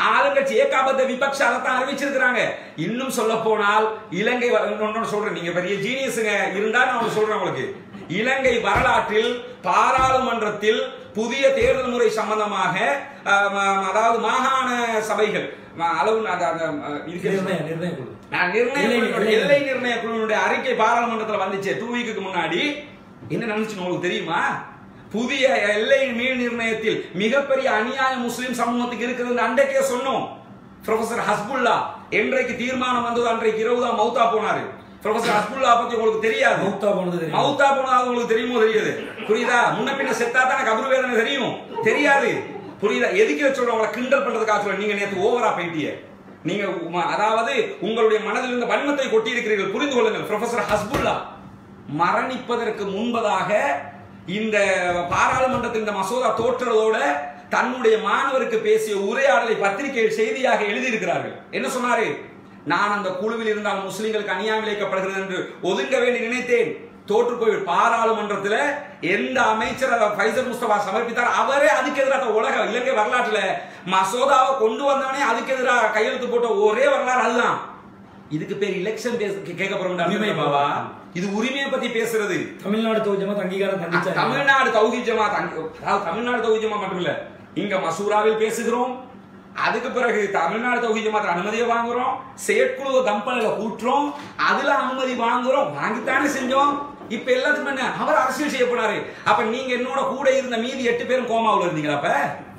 ஆளுங்கட்சி ஏகாபத்த விபக்ஷ அதைத்தான் அறிவிச்சிருக்கிறாங்க இன்னும் சொல்ல போனால் இலங்கை வ- இன்னொன்னு சொல்றேன் நீங்க பெரிய ஜீனியஸுங்க இருந்தா நான் சொல்றேன் உங்களுக்கு இலங்கை வரலாற்றில் பாராளுமன்றத்தில் புதிய தேர்தல் முறை சம்பந்தமாக அஹ், ம- அதாவது மாகாண சபைகள் ம- அளவு அந்த- அந்த, அஹ், இருக்கிற- நிர்ணய நிர்ணய குழு நான் நிர்ணய எல்லை- குழுவினுடைய- எல்லை- எல்லை நிர்ணய குழுவினுடைய அறிக்கை பாராளுமன்றத்துல வந்துச்சு டூ வீக்குக்கு முன்னாடி என்ன நினைச்சு உங்களுக்கு தெரியுமா புதிய எல்லை மீள் நிர்ணயத்தில் மிகப்பெரிய அநியாயம் முஸ்லிம் சமூகத்துக்கு இருக்குது அன்றைக்கே சொன்னோம் ப்ரொஃபசர் ஹஸ்புல்லா என்றைக்கு தீர்மானம் வந்தது அன்றைக்கு இரவு தான் மௌத்தா போனாரு ப்ரொஃபசர் ஹஸ்புல்லா பத்தி உங்களுக்கு தெரியாது மௌத்தா போனது தெரியும். மௌத்தா போனது உங்களுக்கு தெரியுமோ தெரியாது புரியுதா முன்ன பின்ன செத்தா தானே கபர் வேதனை தெரியும் தெரியாது புரியுதா எதுக்கு சொல்றேன் உங்களை கிண்டல் பண்றதுக்காக சொல்றேன் நீங்க நேத்து ஓவரா போயிட்டீங்க நீங்க உம- அதாவது உங்களுடைய மனதில் இருந்த வன்மத்தை கொட்டி இருக்கிறீர்கள் புரிந்து கொள்ளுங்கள் ப்ரொஃபசர் ஹஸ்புல்லா மரணிப்பதற்கு முன்பதாக இந்த பாராளுமன்றத்தில் இந்த மசோதா தோற்றதோட தன்னுடைய மாணவருக்கு பேசிய உரையாடலை பத்திரிகையில் செய்தியாக எழுதியிருக்கிறார்கள் என்ன சொன்னாரு நான் அந்த குழுவில் இருந்தால் முஸ்லிம்களுக்கு அநியாயம் இழைக்கப்படுகிறது என்று ஒதுங்க வேண்டி நினைத்தேன் தோற்று போய் பாராளுமன்றத்தில் எந்த அமைச்சர் அதை ஃபைசல் முஸ்தபா சமர்ப்பித்தார் அவரே அதுக்கு எதிராக உலக இலங்கை வரலாற்றுல மசோதாவை கொண்டு வந்தவனே அதுக்கு எதிராக கையெழுத்து போட்ட ஒரே வரலாறு அதுதான் இதுக்கு பேர் எலெக்ஷன் பேச கேட்கப்படும் உரிமை பாவா இது உரிமையை பத்தி பேசுறது தமிழ்நாடு தொகுஜமா அங்கீகாரம் தண்டிச்சாங்க தமிழ்நாடு தௌஹீத் ஜமாத் அங்க- அதாவது தமிழ்நாடு தௌஹீத் ஜமாத் மட்டும் இல்ல இங்க மசூராவில் பேசுகிறோம் அதுக்கு பிறகு தமிழ்நாடு தௌஹீத் ஜமாத் அனுமதியை வாங்குறோம் செயற்குழு கம்பெனில கூட்டுறோம் அதுல அனுமதி வாங்குறோம் வாங்கித்தானே செஞ்சோம் இப்ப எல்லாத்துக்கும் என்ன அவர் அரசியல் செய்ய போனாரு அப்ப நீங்க என்னோட கூட இருந்த மீதி எட்டு பேரும் கோமாவுல இருந்தீங்களா அப்ப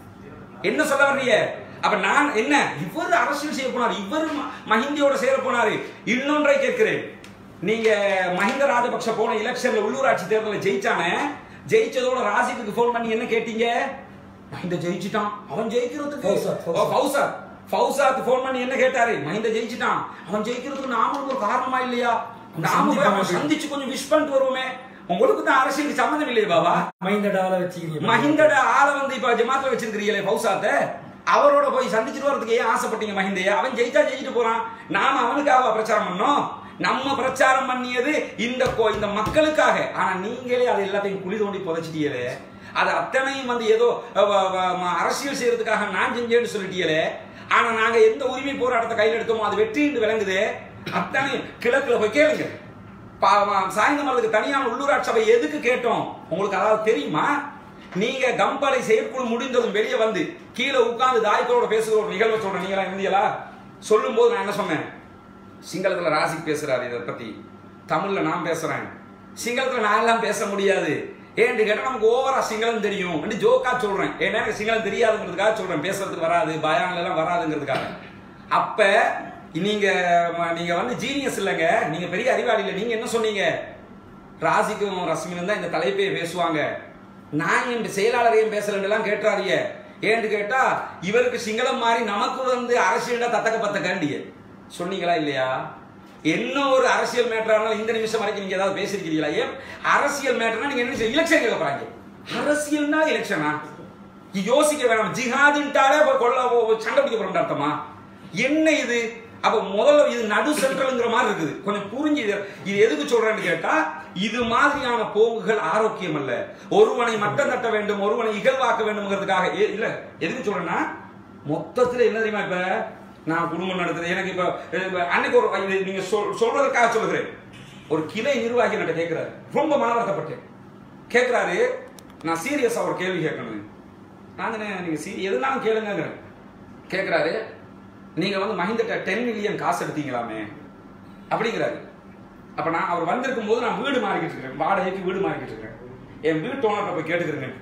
என்ன சொல்ல வர்றீங்க அப்ப நான் என்ன இவர் அரசியல் செய்ய போனார் இவர் ம- மஹிந்தியோட சேர போனாரு இன்னொன்றை கேட்கிறேன் நீங்க மஹிந்த ராஜபக்ஷ போன எலெக்ஷன்ல உள்ளூராட்சி தேர்தலில் ஜெயிச்சானே ஜெயிச்சதோட ராசிக்கு ஃபோன் பண்ணி என்ன கேட்டீங்க மஹிந்த ஜெயிச்சிட்டான் அவன் ஜெயிக்கிறதுக்கு ஃபௌசாத், ஃபௌசாத். ஓ, ஃபௌசாத் ஃபௌசாத் ஃபோன் பண்ணி என்ன கேட்டாரு மஹிந்த ஜெயிச்சிட்டான் அவன் ஜெயிக்கிறதுக்கு நாமளும் ஒரு காரணமா இல்லையா நாம போய் அவனை சந்திப்பாங்க. சந்திச்சு கொஞ்சம் விஷ் பண்ணிட்டு வருவோமே உங்களுக்கு தான் அரசியலுக்கு சம்மந்தம் இல்லையே பாபா மைந்த டால வச்சுக்கிறீங்க மஹிந்தோட ஆளை வந்து இப்ப ஜமாத்ல வச்சிருக்கிறீங்களே பௌசாத்த அவரோட போய் சந்திச்சுட்டு வரதுக்கு ஏன் ஆசைப்பட்டீங்க மஹிந்தைய அவன் ஜெயிச்சா ஜெயிச்சுட்டு போறான் நாம அவனுக்காக பிரச்சாரம் பண்ணோம் நம்ம பிரச்சாரம் பண்ணியது இந்த கோ- இந்த மக்களுக்காக ஆனா நீங்களே அது எல்லாத்தையும் குழி தோண்டி புதைச்சிட்டீங்களே அது அத்தனையும் வந்து ஏதோ அஹ், வ- வ- ம- அரசியல் செய்யறதுக்காக நான் செஞ்சேன்னு சொல்லிட்டீங்களே ஆனா நாங்க எந்த உரிமை போராட்டத்தை கையில் எடுத்தோமோ அது வெற்றின்னு விளங்குது அத்தனை கிழக்குல போய் கேளுங்க பா- சாயந்தமலுக்கு தனியான உள்ளூராட்சி சபை எதுக்கு கேட்டோம் உங்களுக்கு அதாவது தெரியுமா நீங்க கம்பளை செயற்குழு முடிந்ததும் வெளியே வந்து கீழே உட்கார்ந்து தாய்க்களோட பேசுகிற ஒரு நிகழ்வை சொல்றேன் நீங்களா இருந்தீங்களா சொல்லும் போது நான் என்ன சொன்னேன் சிங்களத்துல ராசிக் பேசுறாரு இதை பத்தி தமிழ்ல நான் பேசுறேன் சிங்களத்துல நான் எல்லாம் பேச முடியாது ஏன்னு கேட்டா நமக்கு ஓவரா சிங்களம் தெரியும் என்று ஜோக்கா சொல்றேன் ஏன்னா எனக்கு சிங்களம் தெரியாதுங்கிறதுக்காக சொல்றேன் பேசுறதுக்கு வராது பயான்ல எல்லாம் வராதுங்கிறதுக்காக அப்ப நீங்க ம- நீங்க வந்து ஜீனியஸ் இல்லைங்க நீங்க பெரிய அறிவாளி இல்லை நீங்க என்ன சொன்னீங்க ராசிக்கும் ரஸ்மினும் தான் இந்த தலைப்பே பேசுவாங்க நான் என் செயலாளரையும் பேசலன்னு கேட்டுறாரிய ஏன்னு கேட்டா இவருக்கு சிங்களம் மாறி நமக்கு வந்து அரசியல் தத்தக்க பத்தக்காண்டிய சொன்னீங்களா இல்லையா என்ன ஒரு அரசியல் மேட்டரா இருந்தாலும் இந்த நிமிஷம் வரைக்கும் நீங்க ஏதாவது பேசிருக்கீங்களா ஏன் அரசியல் மேட்டர்னா நீங்க என்ன எலெக்ஷன் கேட்க போறாங்க அரசியல்னா எலெக்ஷனா யோசிக்க வேணாம் ஜிஹாதுன்ட்டாலே அப்ப கொள்ள ஓ- சண்டை பிடிக்க போறோம் அர்த்தமா என்ன இது அப்ப முதல்ல இது நடு சென்ட்ரல்ங்கிற மாதிரி இருக்குது கொஞ்சம் புரிஞ்சு இது இது எதுக்கு சொல்றேன்னு கேட்டா இது மாதிரியான போங்குகள் ஆரோக்கியம் அல்ல ஒருவனை மட்டம் தட்ட வேண்டும் ஒருவனை இகழ்வாக்க வேண்டும்ங்கிறதுக்காக ஏ- இல்ல எதுக்கு சொல்றேன்னா மொத்தத்துல என்ன தெரியுமா இப்ப நான் குடும்பம் நடத்துறேன் எனக்கு இப்ப இப்ப அன்னைக்கு ஒரு இது நீங்க சொல்- சொல்றதுக்காக சொல்லுகிறேன் ஒரு கிளை நிர்வாகி என்கிட்ட கேட்கிறாரு ரொம்ப மன வருத்தப்பட்டேன் கேட்கிறாரு நான் சீரியஸா ஒரு கேள்வி கேட்கணும் நான் என்ன, நீங்க சீ எதுனாலும் கேளுங்கிறேன் கேட்கிறாரு நீங்க வந்து மஹிந்திட்ட டென் மில்லியன் காசு எடுத்தீங்களாமே அப்படிங்கிறாரு அப்ப நான் அவர் வந்திருக்கும் போது நான் வீடு மாறிக்கிட்டு இருக்கிறேன் வாடகைக்கு வீடு மாறிக்கிட்டு இருக்கிறேன் என் வீட்டு ஓனர்கிட்ட போய் கேட்டுக்கிறேன்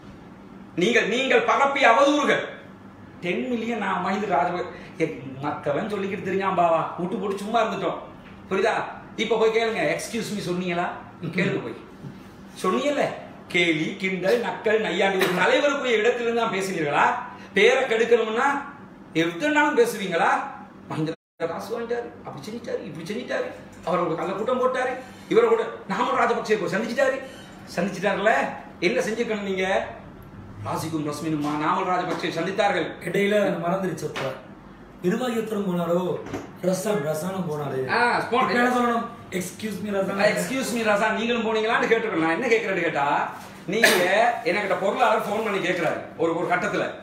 நீங்கள் நீங்கள் பரப்பிய அவதூறுகள் டென் மில்லியன் நான் மஹிந்த ராஜ மத்தவன் சொல்லிக்கிட்டு தெரியாம பாவா விட்டு போட்டு சும்மா இருந்துட்டோம் புரியுதா இப்ப போய் கேளுங்க எக்ஸ்கியூஸ் மீ சொன்னீங்களா கேளுங்க போய் சொன்னீங்கல்ல கேலி கிண்டல் நக்கல் நையாண்டி ஒரு தலைவருக்குரிய இடத்திலிருந்து தான் பேசுவீர்களா பேரை கெடுக்கணும்னா எதுனாலும் பேசுவீங்களா மஹிந்த காசு வாங்கிட்டாரு அப்படி செஞ்சிட்டாரு இப்படி செஞ்சிட்டாரு அவர் ஒரு கள்ள கூட்டம் போட்டாரு இவரை கூட நாமல் ராஜபக்சே போய் சந்திச்சிட்டாரு சந்திச்சிட்டாருல என்ன செஞ்சிருக்கணும் நீங்க ராசிக்கும் ரஸ்மினுமா நாமல் ராஜபக்சே சந்தித்தார்கள் இடையில மறந்துருச்சு அப்ப நிர்வாகி ஒருத்தரும் போனாரோ ரசான் ரசானும் போனாரு ஆ, spot- இப்ப என்ன சொல்லணும் எக்ஸ்கியூஸ் மீ ரசான் எக்ஸ்கியூஸ் மீ ராசா நீங்களும் போனீங்களான்னு கேட்டிருக்கேன் நான் என்ன கேட்கறேன்னு கேட்டா நீங்க என்கிட்ட பொருளாளர் ஃபோன் பண்ணி கேட்கிறாரு ஒரு ஒரு கட்டத்துல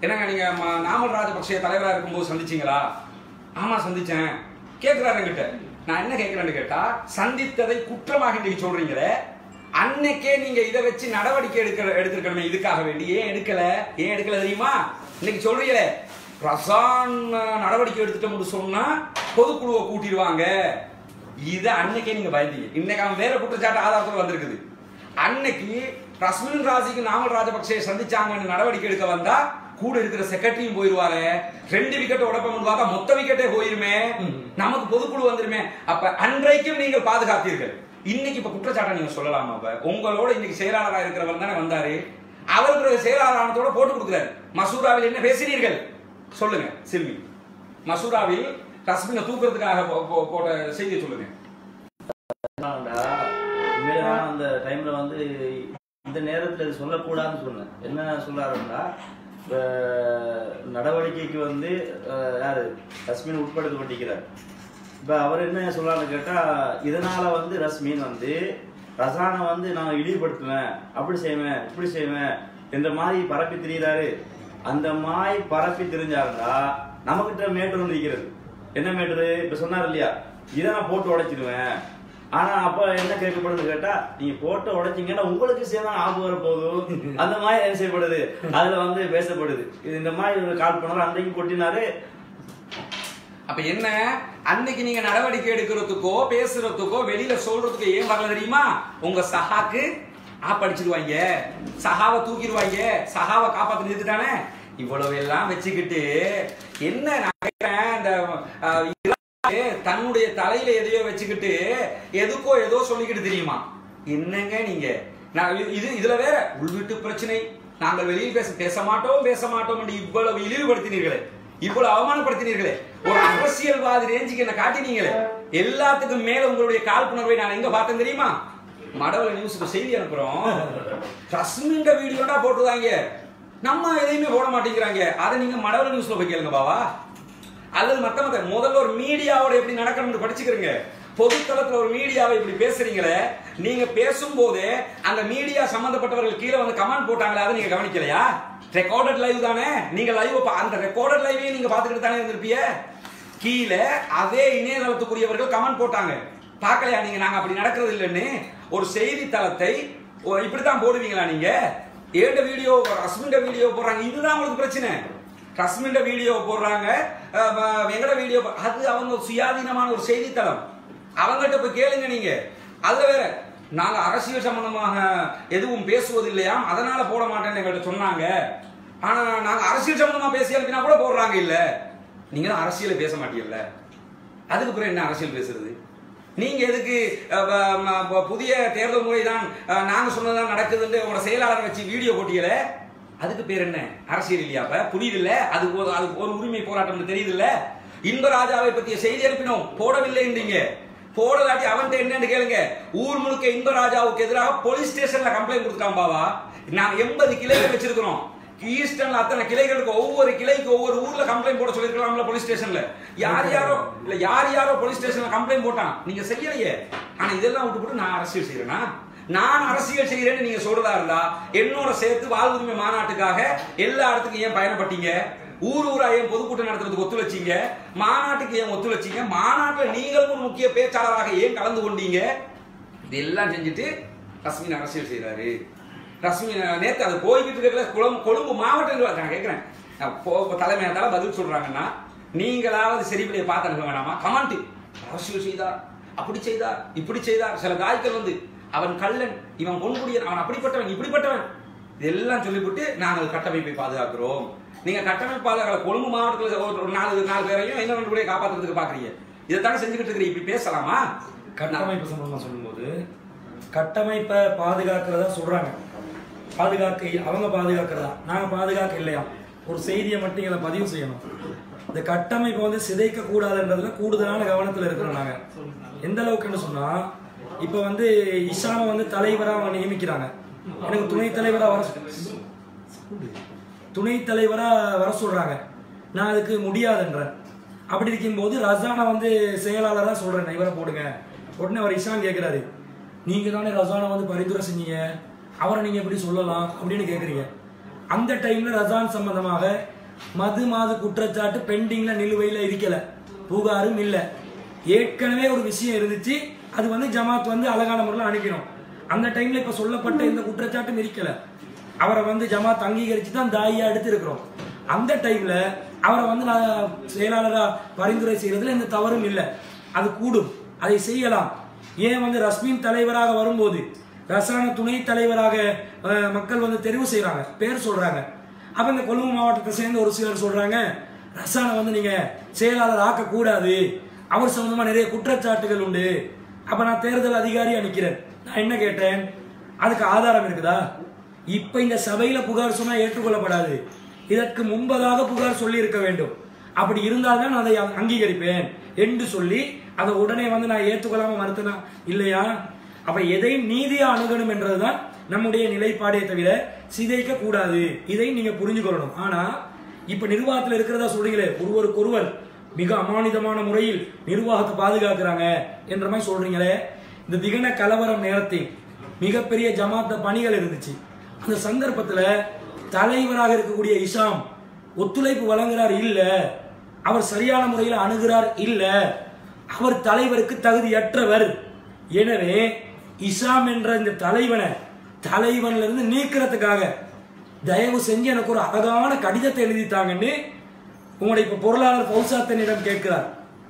என்னங்க நீங்க ம- நாமல் ராஜபக்ஷ தலைவரா இருக்கும்போது சந்திச்சீங்களா ஆமா சந்திச்சேன் கேட்கிறாரு என்கிட்ட நான் என்ன கேட்கிறேன்னு கேட்டா சந்தித்ததை குற்றமாக இன்னைக்கு சொல்றீங்களே அன்னைக்கே நீங்க இதை வச்சு நடவடிக்கை எடுக்க எடுத்திருக்கணுமே இதுக்காக வேண்டி ஏன் எடுக்கல ஏன் எடுக்கல தெரியுமா இன்னைக்கு சொல்றீங்களே ரசான் நடவடிக்கை எடுத்துட்டோம்னு சொன்னா பொதுக்குழுவை கூட்டிடுவாங்க இத அன்னைக்கே நீங்க பயந்தீங்க இன்னைக்கு அவன் வேற குற்றச்சாட்டு ஆதாரத்தோட வந்திருக்குது அன்னைக்கு ரஸ்மின் ராஜிக்கு நாமல் ராஜபக்சே சந்திச்சாங்கன்னு நடவடிக்கை எடுக்க வந்தா கூட இருக்கிற செக்ரட்டரியும் போயிருவாரு ரெண்டு விக்கெட் உடப்பம் பார்த்தா மொத்த விக்கெட்டே போயிருமே நமக்கு பொதுக்குழு வந்துருமே அப்ப அன்றைக்கும் நீங்கள் பாதுகாத்தீர்கள் இன்னைக்கு இப்ப குற்றச்சாட்டை நீங்க சொல்லலாமா அப்ப உங்களோட இன்னைக்கு செயலாளராக இருக்கிறவர் தானே வந்தாரு அவருக்கு செயலாளரானத்தோட போட்டு கொடுக்குறாரு மசூராவில் என்ன பேசினீர்கள் சொல்லுங்க சில்வி மசூராவில் ரஸ்மினை தூக்குறதுக்காக போ- போ- போட்ட செய்தியை சொல்லுங்க சொன்னாங்கடா, உண்மையிலே நான் அந்த டைம்ல வந்து இந்த நேரத்துல இது சொல்லக்கூடாதுன்னு சொன்னேன் என்ன சொல்றாருன்னா இப்ப நடவடிக்கைக்கு வந்து அஹ், யாரு ரஸ்மின் உட்படுத்தப்பட்டிருக்கிறார் இப்ப அவர் என்ன சொல்றாருன்னு கேட்டா இதனால வந்து ரஸ்மின் வந்து ரசானை வந்து நான் இழிவுபடுத்துவேன் அப்படி செய்வேன் இப்படி செய்வேன் இந்த மாதிரி பரப்பி திரியிறாரு அந்த மாதிரி பரப்பி தெரிஞ்சாருந்தா நமக்கிட்ட மேட்டர் ஒன்று இருக்கிறது என்ன மேட்டரு இப்ப சொன்னார் இல்லையா இதை நான் போட்டு உடைச்சிடுவேன் ஆனா அப்ப என்ன கேட்கப்படுது கேட்டா நீங்க போட்டு உடைச்சீங்கன்னா உங்களுக்கு சேர்ந்தா ஆப்பு வர போதும் அந்த மாதிரி என்ன செய்யப்படுது அதுல வந்து பேசப்படுது இது இந்த மாதிரி ஒரு கால் பண்ணாரு அன்றைக்கு கொட்டினாரு அப்ப என்ன அன்னைக்கு நீங்க நடவடிக்கை எடுக்கிறதுக்கோ பேசுறதுக்கோ வெளியில சொல்றதுக்கோ ஏன் வரல தெரியுமா உங்க சஹாக்கு ஆப்படிச்சிருவாங்க சஹாவை தூக்கிடுவாங்க சஹாவை காப்பாத்தி நிறுத்துட்டானே இவ்வளவு எல்லாம் வச்சுக்கிட்டு என்ன நான் கேட்கிறேன் இந்த அஹ், ஈராக்கு தன்னுடைய தலையில எதையோ வச்சுக்கிட்டு எதுக்கோ ஏதோ சொல்லிக்கிட்டு தெரியுமா என்னங்க நீங்க நான் இது- இது இதுல வேற உள்வீட்டு பிரச்சனை நாங்கள் வெளியில் பேச பேச மாட்டோம் பேச மாட்டோம் என்று இவ்வளவு இழிவுபடுத்தினீர்களே இவ்வளவு அவமானப்படுத்தினீர்களே ஒரு அரசியல்வாதி ரேஞ்சுக்கு என்ன காட்டினீங்களே எல்லாத்துக்கும் மேல உங்களுடைய காழ்ப்புணர்வை நான் எங்க பார்த்தேன் தெரியுமா மடவல நியூஸுக்கு செய்தி அனுப்புறோம் ரஸ்மின்ற வீடியோடா போட்டுருந்தாங்க நம்ம எதையுமே போட மாட்டேங்கிறாங்க அதை நீங்க மடவல நியூஸ்ல போய் கேளுங்க பாவா அல்லது மத்த மத்த முதல்ல ஒரு மீடியாவோட எப்படி நடக்கணும்னு படிச்சுக்கிறீங்க பொதுத்தளத்துல ஒரு மீடியாவை இப்படி பேசுறீங்களே நீங்க பேசும்போது அந்த மீடியா சம்பந்தப்பட்டவர்கள் கீழே வந்து கமெண்ட் போட்டாங்களே அதை நீங்க கவனிக்கலையா ரெக்கார்டட் லைவ் தானே நீங்க லைவ் அந்த ரெக்கார்டட் லைவையும் நீங்க பாத்துக்கிட்டு தானே இருந்திருப்பீங்க கீழே அதே இணையதளத்துக்குரியவர்கள் கமெண்ட் போட்டாங்க பார்க்கலையா நீங்க நாங்க அப்படி நடக்கிறது இல்லைன்னு ஒரு செய்தித்தளத்தை ஒரு- இப்படித்தான் போடுவீங்களா நீங்க ஏண்ட வீடியோ ரஸ்மிண்ட வீடியோ போடுறாங்க இதுதான் உங்களுக்கு பிரச்சனை ரஸ்மிண்ட வீடியோ போடுறாங்க அஹ், வ- எங்கட வீடியோ போ- அது அவங்க சுயாதீனமான ஒரு செய்தித்தளம் அவங்ககிட்ட போய் கேளுங்க நீங்க அதுல வேற நாங்க அரசியல் சம்பந்தமாக எதுவும் பேசுவது இல்லையாம் அதனால போட மாட்டேன்னு எங்கள்கிட்ட சொன்னாங்க ஆனா நாங்க அரசியல் சம்பந்தமா பேசி அனுப்பினா கூட போடுறாங்க இல்ல நீங்க தான் அரசியலை பேச மாட்டீங்கல்ல அதுக்கு பிறகு என்ன அரசியல் பேசுறது நீங்க எதுக்கு அஹ், வ- ம- ப- புதிய தேர்தல் முறை தான் அஹ், நாங்க சொன்னதான் நடக்குதுன்னு உங்களோட செயலாளரை வச்சு வீடியோ போட்டியல அதுக்கு பேர் என்ன அரசியல் இல்லையா அப்ப புரியுது இல்ல அது ஒரு அது ஒரு உரிமை போராட்டம் தெரியுது இல்ல இன்பராஜாவை பற்றிய செய்தி அனுப்பினோம் போடவில்லைன்றீங்க போடலாட்டி அவன்கிட்ட என்னன்னு கேளுங்க ஊர் முழுக்க இன்பராஜாவுக்கு எதிராக போலீஸ் ஸ்டேஷன்ல கம்ப்ளைண்ட் கொடுத்துட்டான் பாவா நான் எண்பது கிளைகள் வச்சிருக்கிறோம் ஈஸ்டர்ன்ல அத்தனை கிளைகளுக்கு ஒவ்வொரு கிளைக்கு ஒவ்வொரு ஊர்ல கம்ப்ளைண்ட் போட சொல்லிருக்கலாம்ல போலீஸ் ஸ்டேஷன்ல யார் யாரோ இல்ல யார் யாரோ போலீஸ் ஸ்டேஷன்ல கம்ப்ளைண்ட் போட்டான் நீங்க செய்யலையே ஆனா இதெல்லாம் விட்டுப்புட்டு நான் அரசியல் செய்யறேனா நான் அரசியல் செய்யறேன்னு நீங்க சொல்றதா இருந்தா என்னோட சேர்த்து வாழ்வுரிமை மாநாட்டுக்காக எல்லா இடத்துக்கும் ஏன் பயணப்பட்டீங்க ஊர் ஊரா ஏன் பொதுக்கூட்டம் நடத்துறதுக்கு ஒத்துழைச்சீங்க மாநாட்டுக்கு ஏன் ஒத்துழைச்சீங்க மாநாட்டுல நீங்களும் ஒரு முக்கிய பேச்சாளராக ஏன் கலந்து கொண்டீங்க இதெல்லாம் செஞ்சுட்டு ரஸ்மின் அரசியல் செய்யறாரு ரஸ்மின் நேத்து அது போய்கிட்டு இருக்கிற குளம் கொழும்பு மாவட்டம் நான் கேட்கிறேன் நான் போ- தலைமையால பதில் சொல்றாங்கன்னா நீங்களாவது செறிவிலையை பார்த்து அனுப்ப வேணாமா கமெண்ட் அரசியல் செய்தார் அப்படி செய்தார் இப்படி செய்தார் சில காய்கள் வந்து அவன் கள்ளன் இவன் பொன்குடியன் அவன் அப்படிப்பட்டவன் இப்படிப்பட்டவன் இதெல்லாம் சொல்லிவிட்டு நாங்கள் கட்டமைப்பை பாதுகாக்கிறோம் நீங்க கட்டமைப்பு பாதுகாக்கல கொழும்பு மாவட்டத்தில் ஒரு ஒரு நாலு நாலு பேரையும் இன்னும் ரெண்டு பேரையும் காப்பாத்துறதுக்கு பாக்குறீங்க இதைத்தானே செஞ்சுக்கிட்டு இருக்கிறீங்க இப்படி பேசலாமா கட்டமைப்பு சம்பந்தமா சொல்லும்போது கட்டமைப்பை பாதுகாக்கிறதா சொல்றாங்க பாதுகாக்க அவங்க பாதுகாக்கிறதா நாங்க பாதுகாக்க இல்லையா ஒரு செய்தியை மட்டும் இதில் பதிவு செய்யணும் இந்த கட்டமைப்பை வந்து சிதைக்க கூடாதுன்றதுல கூடுதலான கவனத்துல இருக்கிறோம் நாங்க எந்த அளவுக்குன்னு சொன்னா இப்ப வந்து இஷாமை வந்து தலைவரா அவங்க நியமிக்கிறாங்க எனக்கு துணை தலைவரா வர சொ- துணை தலைவரா வர சொல்றாங்க நான் அதுக்கு முடியாதுன்றேன் அப்படி இருக்கும்போது ரசானை வந்து செயலாளரா சொல்றேன் இவரை போடுங்க உடனே அவர் இஷான் கேட்கிறாரு நீங்க தானே ரசானை வந்து பரிந்துரை செஞ்சீங்க அவரை நீங்க எப்படி சொல்லலாம் அப்படின்னு கேக்குறீங்க அந்த டைம்ல ரசான் சம்பந்தமாக மது மாது குற்றச்சாட்டு பெண்டிங்ல நிலுவையில இருக்கல புகாரும் இல்ல ஏற்கனவே ஒரு விஷயம் இருந்துச்சு அது வந்து ஜமாத் வந்து அழகான முறையில் அனுப்பினோம் அந்த டைம்ல இப்ப சொல்லப்பட்ட இந்த குற்றச்சாட்டும் இருக்கல அவரை வந்து ஜமாத் அங்கீகரிச்சு தான் தாயா எடுத்து இருக்கிறோம் அந்த டைம்ல அவரை வந்து நான் செயலாளரா பரிந்துரை செய்யறதுல எந்த தவறும் இல்லை அது கூடும் அதை செய்யலாம் ஏன் வந்து ரஸ்மின் தலைவராக வரும்போது ரசாயன துணை தலைவராக அஹ், மக்கள் வந்து தெரிவு செய்றாங்க பேர் சொல்றாங்க அப்ப இந்த கொழும்பு மாவட்டத்தை சேர்ந்த ஒரு சிலர் சொல்றாங்க ரசாயனை வந்து நீங்க செயலாளர் ஆக்க கூடாது அவர் சம்பந்தமா நிறைய குற்றச்சாட்டுகள் உண்டு அப்ப நான் தேர்தல் அதிகாரியா நிக்கிறேன் நான் என்ன கேட்டேன் அதுக்கு ஆதாரம் இருக்குதா இப்ப இந்த சபையில புகார் சொன்னா ஏற்றுக்கொள்ளப்படாது இதற்கு முன்பதாக புகார் சொல்லி இருக்க வேண்டும் அப்படி இருந்தால்தான் நான் அதை அங்கீகரிப்பேன் என்று சொல்லி அதை உடனே வந்து நான் ஏற்றுக்கொள்ளாம மறுத்தனா இல்லையா அப்ப எதை நீதியா அணுகணும் என்றதுதான் நம்முடைய நிலைப்பாடே தவிர சிதைக்க கூடாது இதை நீங்க புரிஞ்சுக்கொள்ளணும் ஆனா இப்ப நிர்வாகத்துல இருக்கிறதா சொல்றீங்களே ஒருவருக்கு ஒருவர் மிக அமானிதமான முறையில் நிர்வாகத்தை பாதுகாக்கிறாங்க என்ற மாதிரி சொல்றீங்களே இந்த திகன கலவரம் நேரத்தில் மிகப்பெரிய ஜமாத்த பணிகள் இருந்துச்சு அந்த சந்தர்ப்பத்துல தலைவராக இருக்கக்கூடிய இஷாம் ஒத்துழைப்பு வழங்குறார் இல்ல அவர் சரியான முறையில் அணுகிறார் இல்ல அவர் தலைவருக்கு தகுதியற்றவர் எனவே இஷாம் என்ற இந்த தலைவனை தலைவன்ல இருந்து நீக்கிறதுக்காக தயவு செஞ்சு எனக்கு ஒரு அழகான கடிதத்தை எழுதித்தாங்கன்னு உங்களுடைய இப்ப பொருளாளர் பௌசாத்தனிடம் கேட்கிறார்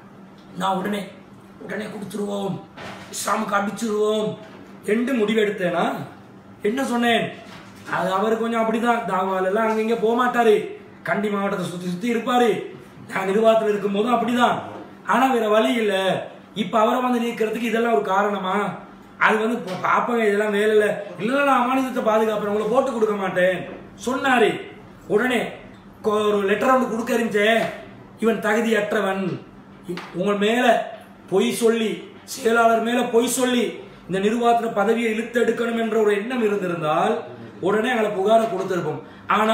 நான் உடனே உடனே கொடுத்துருவோம் இஸ்லாமுக்கு அடிச்சிருவோம் என்று முடிவெடுத்தேனா என்ன சொன்னேன் அது அவர் கொஞ்சம் அப்படிதான் தாவால் எல்லாம் அங்கங்க போக மாட்டாரு கண்டி மாவட்டத்தை சுத்தி சுத்தி இருப்பாரு நான் நிர்வாகத்தில் இருக்கும் போதும் அப்படிதான் ஆனா வேற வழி இல்ல இப்ப அவரை வந்து நீக்கிறதுக்கு இதெல்லாம் ஒரு காரணமா அது வந்து இப்ப பாப்பங்க இதெல்லாம் வேலை இல்ல இல்ல நான் அமானிதத்தை பாதுகாப்பேன் உங்களை போட்டு கொடுக்க மாட்டேன் சொன்னாரு உடனே கொ- ஒரு லெட்டர் ஒன்று கொடுக்க இருந்துச்சே இவன் தகுதியற்றவன் இ- உங்க மேல பொய் சொல்லி செயலாளர் மேல பொய் சொல்லி இந்த நிர்வாகத்துல பதவியை இழுத்தெடுக்கணும் என்ற ஒரு எண்ணம் இருந்திருந்தால் உடனே எங்களை புகாரை கொடுத்திருப்போம் ஆனா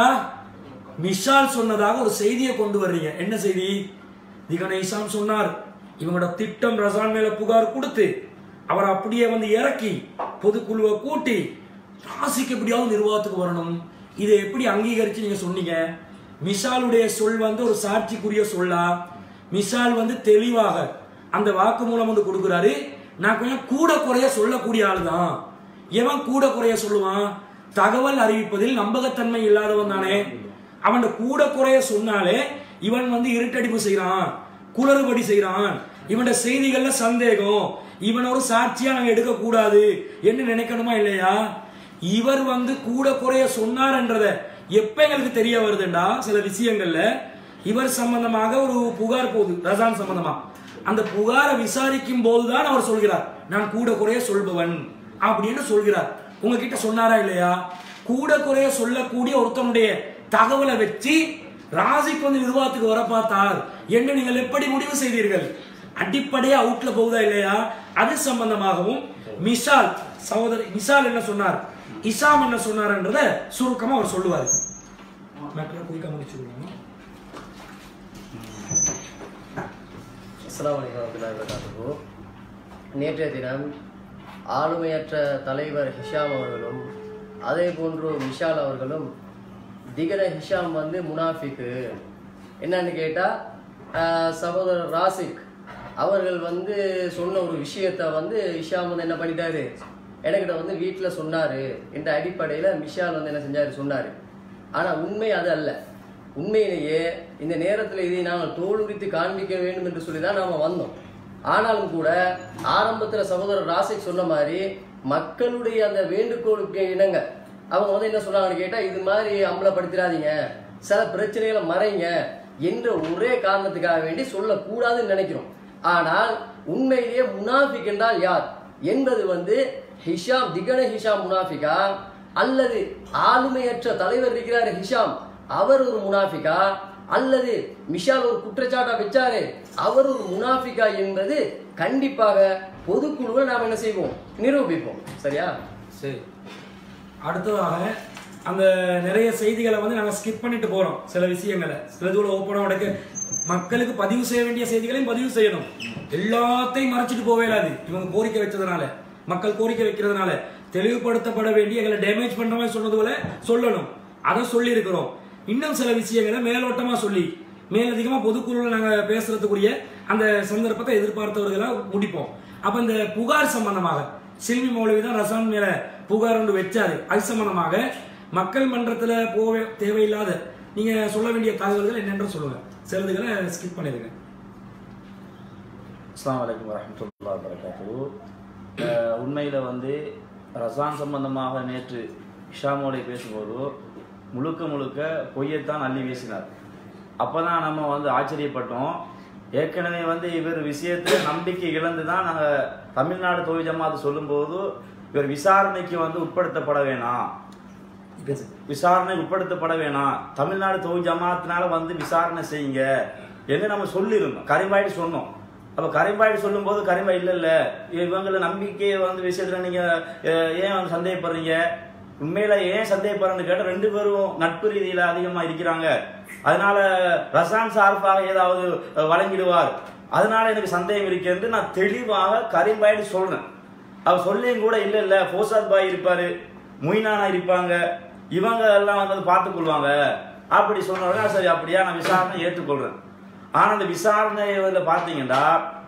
மிஷால் சொன்னதாக ஒரு செய்தியை கொண்டு வர்றீங்க என்ன செய்தி திகன இசாம் சொன்னார் இவங்களோட திட்டம் ரசான் மேல புகார் கொடுத்து அவர் அப்படியே வந்து இறக்கி பொதுக்குழுவை கூட்டி ராசிக்கு எப்படியாவது நிர்வாகத்துக்கு வரணும் இதை எப்படி அங்கீகரிச்சு நீங்க சொன்னீங்க மிஷாலுடைய சொல் வந்து ஒரு சாட்சிக்குரிய சொல்லா மிஷால் வந்து தெளிவாக அந்த வாக்குமூலம் வந்து கொடுக்குறாரு நான் கொஞ்சம் கூட குறைய சொல்லக்கூடிய ஆளு தான் எவன் கூட குறைய சொல்லுவான் தகவல் அறிவிப்பதில் நம்பகத்தன்மை இல்லாதவன் தானே அவன் கூட குறைய சொன்னாலே இவன் வந்து இருட்டடிப்பு செய்யறான் குளறுபடி செய்யறான் இவனோட செய்திகள்ல சந்தேகம் இவன் ஒரு சாட்சியா நாங்க எடுக்க கூடாது என்று நினைக்கணுமா இல்லையா இவர் வந்து கூட குறைய சொன்னார்ன்றத எப்ப எங்களுக்கு தெரிய வருதுண்டா சில விஷயங்கள்ல இவர் சம்பந்தமாக ஒரு புகார் போகுது ரசான் சம்பந்தமா அந்த புகாரை விசாரிக்கும் போதுதான் அவர் சொல்கிறார் நான் கூட குறைய சொல்பவன் அப்படின்னு சொல்கிறார் உங்ககிட்ட சொன்னாரா இல்லையா கூட குறைய சொல்லக்கூடிய ஒருத்தனுடைய தகவலை வச்சு ராசிக்கு வந்து நிர்வாகத்துக்கு வர பார்த்தார் என்று நீங்கள் எப்படி முடிவு செய்தீர்கள் அடிப்படையா அவுட்ல போகுதா இல்லையா அது சம்பந்தமாகவும் மிஷால் சகோதரி மிஷால் என்ன சொன்னார் இசாம் என்ன சொன்னார்ன்றத சுருக்கமா அவர் சொல்லுவார் மேட்டரை குயிக்கா முடிச்சுடுவோம் அஸ்ஸலாமு அலைக்கும் வரஹ்மத்துல்லாஹி வபரகாத்துஹு நேற்றைய தினம் ஆளுமையற்ற தலைவர் ஹிஷாம் அவர்களும் அதே போன்று விஷால் அவர்களும் திகர ஹிஷாம் வந்து முனாஃபிக்கு என்னன்னு கேட்டால் சகோதரர் ராசிக் அவர்கள் வந்து சொன்ன ஒரு விஷயத்த வந்து ஹிஷாம் வந்து என்ன பண்ணிட்டாரு எனக்கிட்ட வந்து வீட்டில் சொன்னாரு என்ற அடிப்படையில் மிஷால் வந்து என்ன செஞ்சாரு சொன்னாரு ஆனால் உண்மை அது அல்ல உண்மையிலேயே இந்த நேரத்தில் இதை நாங்கள் தோலுரித்து காண்பிக்க வேண்டும் என்று சொல்லி தான் நாம் வந்தோம் ஆனாலும் கூட ஆரம்பத்தில் சகோதரர் ராசிக் சொன்ன மாதிரி மக்களுடைய அந்த வேண்டுகோளுக்கு இணங்க அவங்க வந்து என்ன சொன்னாங்கன்னு கேட்டால் இது மாதிரி அம்பலப்படுத்திடாதீங்க சில பிரச்சனைகளை மறைங்க என்ற ஒரே காரணத்துக்காக வேண்டி சொல்லக்கூடாதுன்னு நினைக்கிறோம் ஆனால் உண்மையிலேயே முனாஃபிக் என்றால் யார் என்பது வந்து ஹிஷாம் திகன ஹிஷாம் முனாஃபிகா அல்லது ஆளுமையற்ற தலைவர் இருக்கிறாரு ஹிஷாம் அவர் ஒரு முனாஃபிகா அல்லது மிஷால் ஒரு குற்றச்சாட்டா வச்சாரு அவர் ஒரு முனாஃபிகா என்பது கண்டிப்பாக பொதுக்குழுவில் நாம் என்ன செய்வோம் நிரூபிப்போம் சரியா சரி அடுத்ததாக அந்த நிறைய செய்திகளை வந்து நாங்கள் ஸ்கிப் பண்ணிட்டு போறோம் சில விஷயங்களை சில தூரம் ஓப்பனாக உடைக்க மக்களுக்கு பதிவு செய்ய வேண்டிய செய்திகளையும் பதிவு செய்யணும் எல்லாத்தையும் மறைச்சிட்டு போவே இல்லாது இவங்க கோரிக்கை வச்சதுனால மக்கள் கோரிக்கை வைக்கிறதுனால தெளிவுபடுத்தப்பட வேண்டிய எங்களை டேமேஜ் பண்ற மாதிரி சொன்னது போல சொல்லணும் அதை சொல்லி இருக்கிறோம் இன்னும் சில விஷயங்களை மேலோட்டமா சொல்லி மேலதிகமா பொதுக்குழுவில் நாங்க பேசுறதுக்குரிய அந்த சந்தர்ப்பத்தை எதிர்பார்த்தவர்களை முடிப்போம் அப்ப இந்த புகார் சம்பந்தமாக சில்வி மௌலவி தான் ரசான் மேல புகார் ஒன்று வச்சாரு அது சம்பந்தமாக மக்கள் மன்றத்துல போக தேவையில்லாத நீங்க சொல்ல வேண்டிய தகவல்கள் என்னென்று சொல்லுங்க சிலதுகளை ஸ்கிப் பண்ணிருங்க அஸ்ஸலாமு அலைக்கும் வரஹ்மத்துல்லாஹி வபரகாத்துஹு உண்மையில் வந்து ரசான் சம்பந்தமாக நேற்று இஷாமோலை பேசும்போது முழுக்க முழுக்க பொய்யைத்தான் அள்ளி வீசினார் அப்போ தான் நம்ம வந்து ஆச்சரியப்பட்டோம் ஏற்கனவே வந்து இவர் விஷயத்தில் நம்பிக்கை இழந்து தான் நாங்கள் தமிழ்நாடு தொழில் ஜமாத்து சொல்லும்போது இவர் விசாரணைக்கு வந்து உட்படுத்தப்பட வேணாம் பேசு விசாரணை உட்படுத்தப்பட வேணாம் தமிழ்நாடு தொழில் ஜமாத்தினால வந்து விசாரணை செய்யுங்க என்று நம்ம சொல்லியிருந்தோம் கரிம்பாய்டு சொன்னோம் அப்ப கரிம்பாய்டு சொல்லும்போது கரிம்பா இல்ல இல்ல இவங்களை நம்பிக்கையை வந்து விஷயத்துல நீங்க அஹ், ஏன் வந்து சந்தேகப்படுறீங்க உண்மையில ஏன் சந்தேகப்படுறேன்னு கேட்டா ரெண்டு பேரும் நட்பு ரீதியில அதிகமா இருக்கிறாங்க அதனால ரசான் சார்பாக ஏதாவது அஹ், வழங்கிடுவார் அதனால எனக்கு சந்தேகம் இருக்கிறது நான் தெளிவாக கரிம்பாய்டு சொல்றேன் அவர் சொல்லியும் கூட இல்ல இல்ல போசாத் பாய் இருப்பாரு மொய்னானா இருப்பாங்க இவங்க எல்லாம் வந்து அதை பார்த்துக் கொள்வாங்க அப்படி சொன்ன உடனே சரி அப்படியா நான் விசாரணை ஏற்றுக்கொள்றேன் ஆனா அந்த விசாரணை இதுல பாத்தீங்கன்னா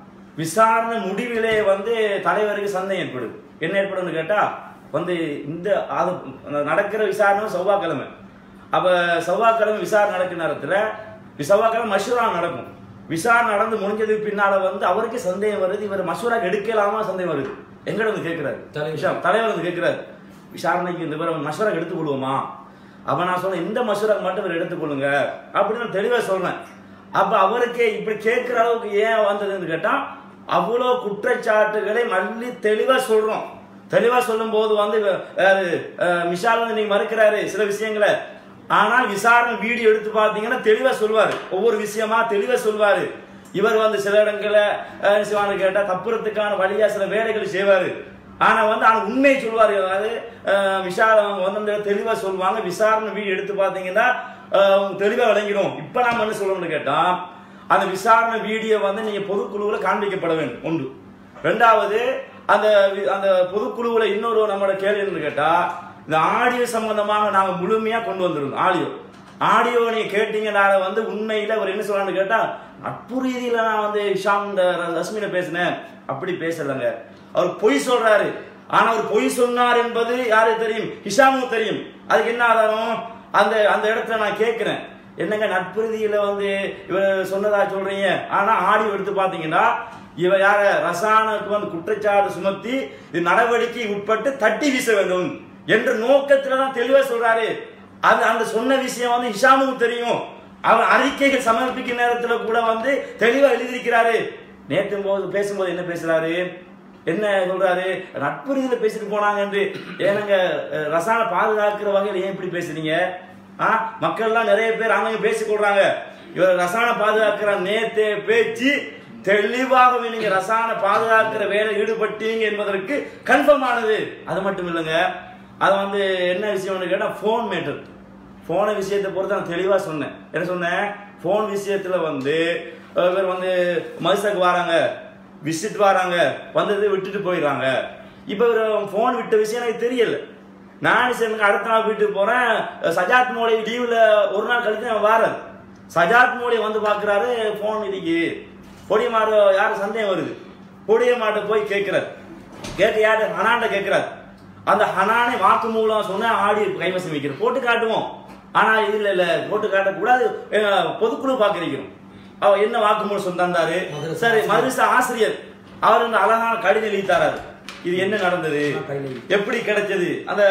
விசாரணை முடிவிலே வந்து தலைவருக்கு சந்தேகம் ஏற்படுது என்ன ஏற்படும்னு கேட்டா வந்து இந்த அது நடக்கிற விசாரணை செவ்வாய்க்கிழமை அப்ப செவ்வாய்க்கிழமை விசாரணை நடக்கிற நேரத்துல செவ்வாய்க்கிழமை மஷூரா நடக்கும் விசாரணை நடந்து முடிஞ்சதுக்கு பின்னால வந்து அவருக்கு சந்தேகம் வருது இவர் மசூராக்கு எடுக்கலாமா சந்தேகம் வருது எங்கட வந்து கேட்கிறாரு தலைவர். விஷயம் தலைவர் வந்து கேட்கிறாரு விசாரணைக்கு இந்த பேர் மசூராக்கு எடுத்துக்கொள்வோமா அப்ப நான் சொன்னேன் இந்த மசூராக்கு மட்டும் இவர் எடுத்துக்கொள்ளுங்க அப்படின்னு நான் தெளிவா சொல்றேன் அப்ப அவருக்கு இப்படி கேட்கிற அளவுக்கு ஏன் வந்ததுன்னு கேட்டா அவ்வளோ குற்றச்சாட்டுகளை மல்லி தெளிவா சொல்றோம் தெளிவா சொல்லும் போது வந்து இவ- யாரு, அஹ், விஷால் வந்து நீங்க மறுக்கிறாரு சில விஷயங்களை ஆனால் விசாரணை வீடியோ எடுத்து பார்த்தீங்கன்னா தெளிவா சொல்வாரு ஒவ்வொரு விஷயமா தெளிவா சொல்வாரு இவர் வந்து சில இடங்களை அஹ், சிவானு கேட்டா தப்புறதுக்கான வழியா சில வேலைகள் செய்வாரு ஆனா வந்து ஆனா உண்மையை சொல்வாரு அதாவது அஹ், விஷால் அவங்க வந்து அந்த தெளிவா சொல்லுவாங்க விசாரணை வீடியோ எடுத்து பார்த்தீங்கன்னா அஹ், உங்களுக்கு தெளிவா விளங்கிடும் இப்ப நாம என்ன சொல்லணும்னு கேட்டா அந்த விசாரணை வீடியோ வந்து நீங்க பொதுக்குழுவில் காண்பிக்கப்பட வேண்டும் ஒன்று ரெண்டாவது அந்த வி- அந்த பொதுக்குழுவுல இன்னொரு நம்மளோட கேள்வி என்னன்னு கேட்டா இந்த ஆடியோ சம்பந்தமாக நாங்க முழுமையா கொண்டு வந்திருந்தோம் ஆடியோ ஆடியோ நீங்க கேட்டீங்கனால வந்து உண்மையில அவர் என்ன சொல்றான்னு கேட்டா நட்பு ரீதியில நான் வந்து ஷாம் இந்த ர- ரஷ்மினை பேசினேன் அப்படி பேசலங்க அவர் பொய் சொல்றாரு ஆனா அவர் பொய் சொன்னார் என்பது யாருக்கு தெரியும் ஹிஷாமுக்கு தெரியும் அதுக்கு என்ன ஆதாரம் அந்த அந்த இடத்துல நான் கேட்கிறேன் என்னங்க நட்பு ரீதியில வந்து இவர் சொன்னதா சொல்றீங்க ஆனா ஆடியோ எடுத்து பாத்தீங்கன்னா இவ யார ரசாயனுக்கு வந்து குற்றச்சாட்டு சுமத்தி இது நடவடிக்கை உட்பட்டு தட்டி வீச வேண்டும் என்ற நோக்கத்துல தான் தெளிவா சொல்றாரு அது அந்த சொன்ன விஷயம் வந்து ஹிஷாமுக்கு தெரியும் அவர் அறிக்கைகள் சமர்ப்பிக்கும் நேரத்துல கூட வந்து தெளிவா எழுதியிருக்கிறாரு நேற்று போது பேசும்போது என்ன பேசுறாரு என்ன சொல்றாரு நட்பு ரீதியில பேசிட்டு போனாங்க என்று ஏனங்க அஹ், ரசாயன பாதுகாக்கிற வகையில் ஏன் இப்படி பேசுறீங்க ஆ மக்கள் எல்லாம் நிறைய பேர் அங்க பேசிக்கொள்றாங்க இவர் ரசாயன பாதுகாக்கிற நேத்தே பேச்சு தெளிவாகவே நீங்க ரசாயன பாதுகாக்கிற வேலை ஈடுபட்டீங்க என்பதற்கு கன்ஃபார்ம் ஆனது அது மட்டும் இல்லைங்க அது வந்து என்ன விஷயம்னு கேட்டா ஃபோன் மேட்டர் போன விஷயத்தை பொறுத்து நான் தெளிவா சொன்னேன் என்ன சொன்னேன் போன் விஷயத்துல வந்து அஹ், இவர் வந்து மதுசாக்கு வராங்க விசிட் வராங்க வந்தது விட்டுட்டு போயிடுறாங்க இப்ப இவர் போன் விட்ட விஷயம் எனக்கு தெரியல நான் சரி அடுத்த நாள் வீட்டுக்கு போறேன் சஜாத் மோடி லீவ்ல ஒரு நாள் கழித்து நான் வாரேன் சஜாத் மோடி வந்து பாக்குறாரு போன் இருக்கு பொடியமாறு யாரு சந்தேகம் வருது பொடியமாட்ட போய் கேட்கிறார் கேட்க யாரு ஹனான்ட கேட்கிறார் அந்த ஹனானை வாக்குமூலம் சொன்ன ஆடி கைவசம் வைக்கிறோம் போட்டு காட்டுவோம் ஆனா இதுல இல்ல போட்டு காட்டக்கூடாது அஹ், பொதுக்குழு பாக்கிறோம் அவ என்ன வாக்குமூலம் சொந்த தந்தாரு மதரசா சரி மதுரசா ஆசிரியர் அவர் இந்த அழகான கடிதம் எழுதித்தாராரு இது என்ன நடந்தது நான் கையில எழுதி. எப்படி கிடைச்சது அந்த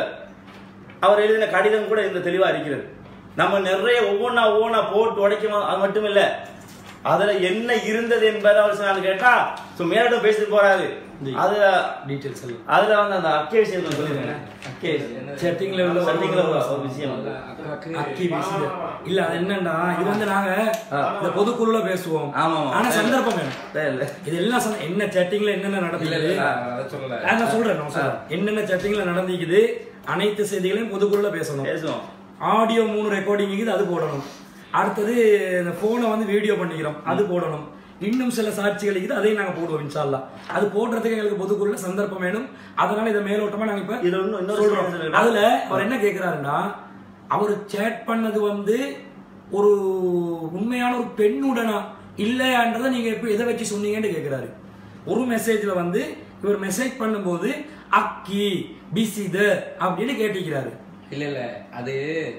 அவர் எழுதின கடிதம் கூட இந்த தெளிவா இருக்கிறது நம்ம நிறைய ஒவ்வொன்றா ஒவ்வொன்றா போட்டு உடைக்கணும் அது மட்டும் இல்ல அதுல என்ன இருந்தது என்பதை அவர் சொன்னாரு கேட்டா சோ மேலிடம் பேசிட்டு போறாரு அதுல டீட்டெயில்ஸ் எல்லாம் அதுல வந்து அந்த அக்கே விஷயம் சொல்லுங்க அக்கே செட்டிங்ல உள்ள செட்டிங்ல உள்ள ஒரு விஷயம் வந்து அக்கி விஷயம் இல்ல அது என்னன்னா இது வந்து நாங்க இந்த பொதுக்குழுல பேசுவோம் ஆமா, ஆமா. ஆனா சந்தர்ப்பம் வேணும் இல்ல, இல்ல இது எல்லாம் சந்த- என்ன சேட்டிங்ல என்னென்ன நடந்தது அதை சொல்லல ஆ, நான் சொல்றேன் நான் சொல்றேன் என்னென்ன சேட்டிங்ல நடந்திக்குது அனைத்து செய்திகளையும் பொதுக்குழுல பேசணும் பேசுவோம் ஆடியோ மூணு ரெக்கார்டிங் இருக்குது அது போடணும் அடுத்தது இந்த போனை வந்து வீடியோ பண்ணிக்கிறோம் அது போடணும் இன்னும் சில சாட்சிகள் இருக்குது அதையும் நாங்க போடுவோம் இன்ஷால்லா அது போடுறதுக்கு எங்களுக்கு பொதுக்குழுல சந்தர்ப்பம் வேணும் அதனால இதை மேலோட்டமா நாங்க இப்ப இதுல இன்னும் இன்னொரு சொல்றோம் விஷயம் சொல்லுங்க. அதுல அவர் என்ன கேக்குறாருன்னா அவர் சேட் பண்ணது வந்து ஒரு உண்மையான ஒரு பெண்ணுடனா இல்லையான்றதை நீங்க எப்ப எதை வச்சு சொன்னீங்கன்னு கேக்குறாரு ஒரு மெசேஜ்ல வந்து இவர் மெசேஜ் பண்ணும்போது அக்கி பிசித அப்படின்னு கேட்டிக்கிறாரு இல்ல இல்ல அது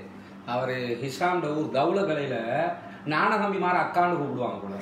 அவரு ஹிஷாம் ஊர் கவுல கலையில ஞானகம்பி மாற அக்கான்னு கூப்பிடுவாங்க போல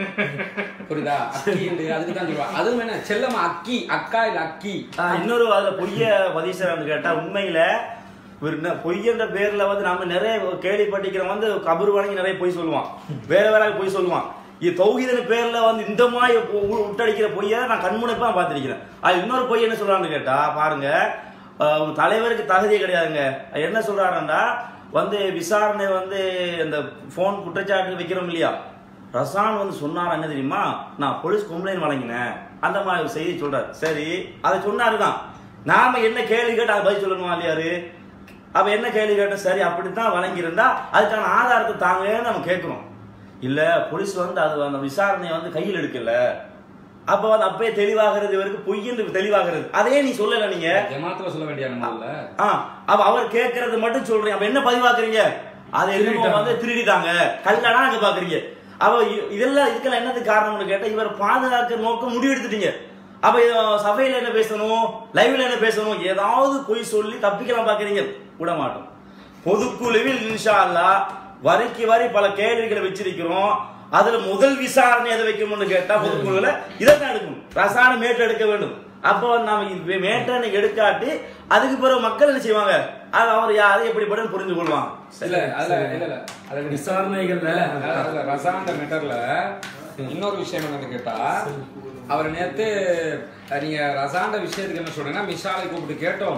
புரியுதா அக்கி அதுக்கு தான் சொல்லுவாங்க அதுவும் என்ன செல்லம்மா அக்கி அக்கா இல்ல அக்கி ஆஹ் இன்னொரு அதுல பொய்ய பதிசரம் கேட்டா உண்மையில இவர் என்ன பொய்யன்ற பேர்ல வந்து நம்ம நிறைய கேள்விப்பட்டிக்கிறோம் வந்து கபர் வணங்கி நிறைய பொய் சொல்லுவான் வேற வேற பொய் சொல்லுவான் இது தௌஹீதன பேர்ல வந்து இந்த மாதிரி உ- உ- விட்டடிக்கிற பொய்யை நான் கண்முனைப்பா பார்த்திருக்கிறேன் அது இன்னொரு பொய் என்ன சொல்றான்னு கேட்டா பாருங்க ஆஹ் உங்க தலைவருக்கு தகுதியே கிடையாதுங்க அது என்ன சொல்றாருன்னா வந்து விசாரணை வந்து இந்த போன் குற்றச்சாட்டு வைக்கிறோம் இல்லையா ரசான் வந்து சொன்னார் என்ன தெரியுமா நான் போலீஸ் கம்ப்ளைண்ட் வழங்கினேன் அந்த மாதிரி ஒரு செய்தி சொல்றாரு சரி அதை சொன்னாரு தான் நாம என்ன கேள்வி கேட்டு அதை பதில் சொல்லணுமா இல்லையாரு அப்ப என்ன கேள்வி கேட்டோம் சரி அப்படித்தான் வழங்கியிருந்தா அதுக்கான ஆதாரத்தை தாங்கன்னு நம்ம கேட்கிறோம் இல்ல போலீஸ் வந்து அது அந்த விசாரணையை வந்து கையில் எடுக்கல அப்ப வந்து அப்பயே தெளிவாகிறது இவருக்கு பொய் என்று தெளிவாகிறது அதே நீ சொல்லல நீங்க ஜமாத்துல சொல்ல வேண்டிய முதல்ல ஆ அப்ப அவர் கேட்கறது மட்டும் சொல்றீங்க அப்ப என்ன பதிவாக்குறீங்க அதை என்னமோ திருடிட்டாங்க. வந்து திருடிட்டாங்க கல்லடா அங்க பாக்குறீங்க அப்ப இ- இதெல்லாம் இதுக்கெல்லாம் என்னது காரணம்னு கேட்டா இவர் பாதுகாக்க நோக்கம் முடிவெடுத்துட்டீங்க அப்ப இது சபையில என்ன பேசணும் லைவ்ல என்ன பேசணும் ஏதாவது பொய் சொல்லி தப்பிக்கலாம் பாக்குறீங்க விட மாட்டோம் பொதுக்குழுவில் இன்ஷா அல்லாஹ் வரைக்கு வரை பல கேள்விகளை வச்சிருக்கிறோம் அதுல முதல் விசாரணை எதை வைக்கணும்னு கேட்டா பொதுக்குழுல இதைத்தான் எடுக்கணும் ரசாயன மேட்டு எடுக்க வேண்டும் அப்போ நாம இது மேட்டை எடுக்காட்டி அதுக்கு பிறகு மக்கள் என்ன செய்வாங்க அது அவர் யாரு எப்படிப்படும் புரிஞ்சு கொள்வாங்க இல்ல அதுல இல்ல இல்ல அதுல விசாரணைகள்ல இல்ல, அதுல ரசாந்த மெட்டர்ல இன்னொரு விஷயம் என்னன்னு கேட்டா அவர் நேத்து அஹ், நீங்க ரசாண்ட விஷயத்துக்கு என்ன சொல்றீங்கன்னா மிஷாலை கூப்பிட்டு கேட்டோம்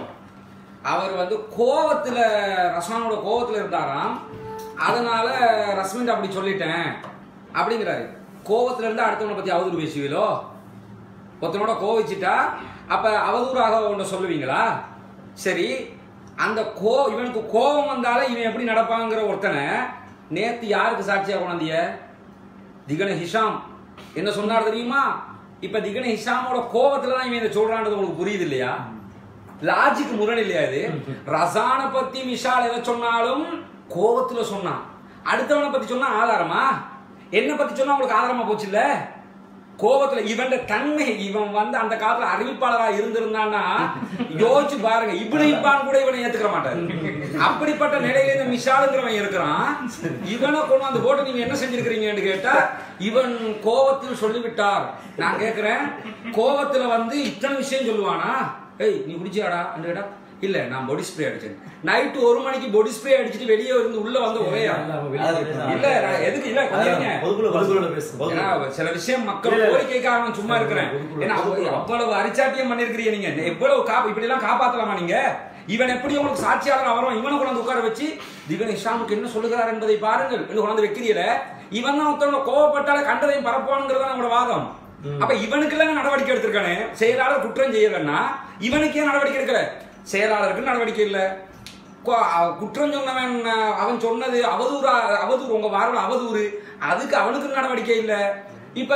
அவர் வந்து கோவத்துல ரசானோட கோவத்துல இருந்தாராம் அதனால ரஸ்மின் அப்படி சொல்லிட்டேன் அப்படிங்கிறாரு கோவத்துல இருந்தா அடுத்தவனை பத்தி அவதூறு பேசுவீங்களோ ஒருத்தனோட கோவிச்சிட்டா அப்ப அவதூறாக ஒன்று சொல்லுவீங்களா சரி அந்த கோ இவனுக்கு கோபம் வந்தாலே இவன் எப்படி நடப்பாங்கிற ஒருத்தனை நேத்து யாருக்கு சாட்சியா கொண்டாந்திய திகன ஹிஷாம் என்ன சொன்னார் தெரியுமா இப்ப திகன ஹிஷாமோட கோபத்துல தான் இவன் இதை சொல்றான்றது உங்களுக்கு புரியுது இல்லையா லாஜிக் முரண் இல்லையா இது ரசான பத்தி மிஷால் எதை சொன்னாலும் கோபத்துல சொன்னான் அடுத்தவனை பத்தி சொன்னா ஆதாரமா என்ன பத்தி சொன்னா உங்களுக்கு ஆதாரமா போச்சு இல்ல கோபத்துல இவன் தன்மை இவன் வந்து அந்த காலத்துல அறிவிப்பாளரா இருந்திருந்தான்னா யோசிச்சு பாருங்க இப்படி இப்பான் கூட இவனை ஏத்துக்க மாட்டாரு அப்படிப்பட்ட நிலையில இந்த மிஷாலுங்கிறவன் இருக்கிறான் இவனை கொண்டு வந்து போட்டு நீங்க என்ன செஞ்சிருக்கிறீங்கன்னு கேட்டா இவன் கோபத்தில் சொல்லிவிட்டார் நான் கேக்குறேன் கோபத்துல வந்து இத்தனை விஷயம் சொல்லுவானா ஏய் நீ குடிச்சியாடா கேட்டா இல்ல நான் பொடி ஸ்ப்ரே அடிச்சேன் நைட்டு ஒரு மணிக்கு பொடி ஸ்ப்ரே அடிச்சிட்டு வெளியே இருந்து உள்ள வந்த ஒரே ஆள். இல்ல நான் எதுக்கு இல்ல கொஞ்சம் இருங்க. பொதுக்குழு பொதுக்குழுல பேசு. பேசு. பொதுக்குழு. ஏன்னா சில விஷயம் மக்கள் இல்ல, இல்ல. கோரிக்கைக்காக நான் சும்மா இருக்கிறேன் ஏன்னா அவ்வளவு- அவ்வளவு அரிச்சாட்டியம் பண்ணிருக்கிறீங்க நீங்க எவ்வளவு காப்ப இப்படி எல்லாம் காப்பாத்தலாமா நீங்க இவன் எப்படி உங்களுக்கு சாட்சியாளர் வரும் இவனை கொண்டாந்து உட்கார வச்சு திகன் இஷாமுக்கு என்ன சொல்லுகிறார் என்பதை பாருங்கள் என்று கொண்டாந்து வைக்கிறீல இவன் தான் ஒருத்தவங்க கோவப்பட்டாலே கண்டதையும் பரப்புவானுங்கிறது நம்மளோட வாதம் அப்ப இவனுக்கு எல்லாம் நடவடிக்கை எடுத்திருக்கானே செயலாளர் குற்றம் செய்யலன்னா இவனுக்கு ஏன் நடவடிக்கை எடுக்கல செயலாளருக்கு நடவடிக்கை இல்ல கோ- அ- குற்றம் சொன்னவன் அஹ், அவன் சொன்னது அவதூறா அவதூறு உங்க பார்வையில் அவதூறு அதுக்கு அவனுக்கு நடவடிக்கை இல்ல இப்ப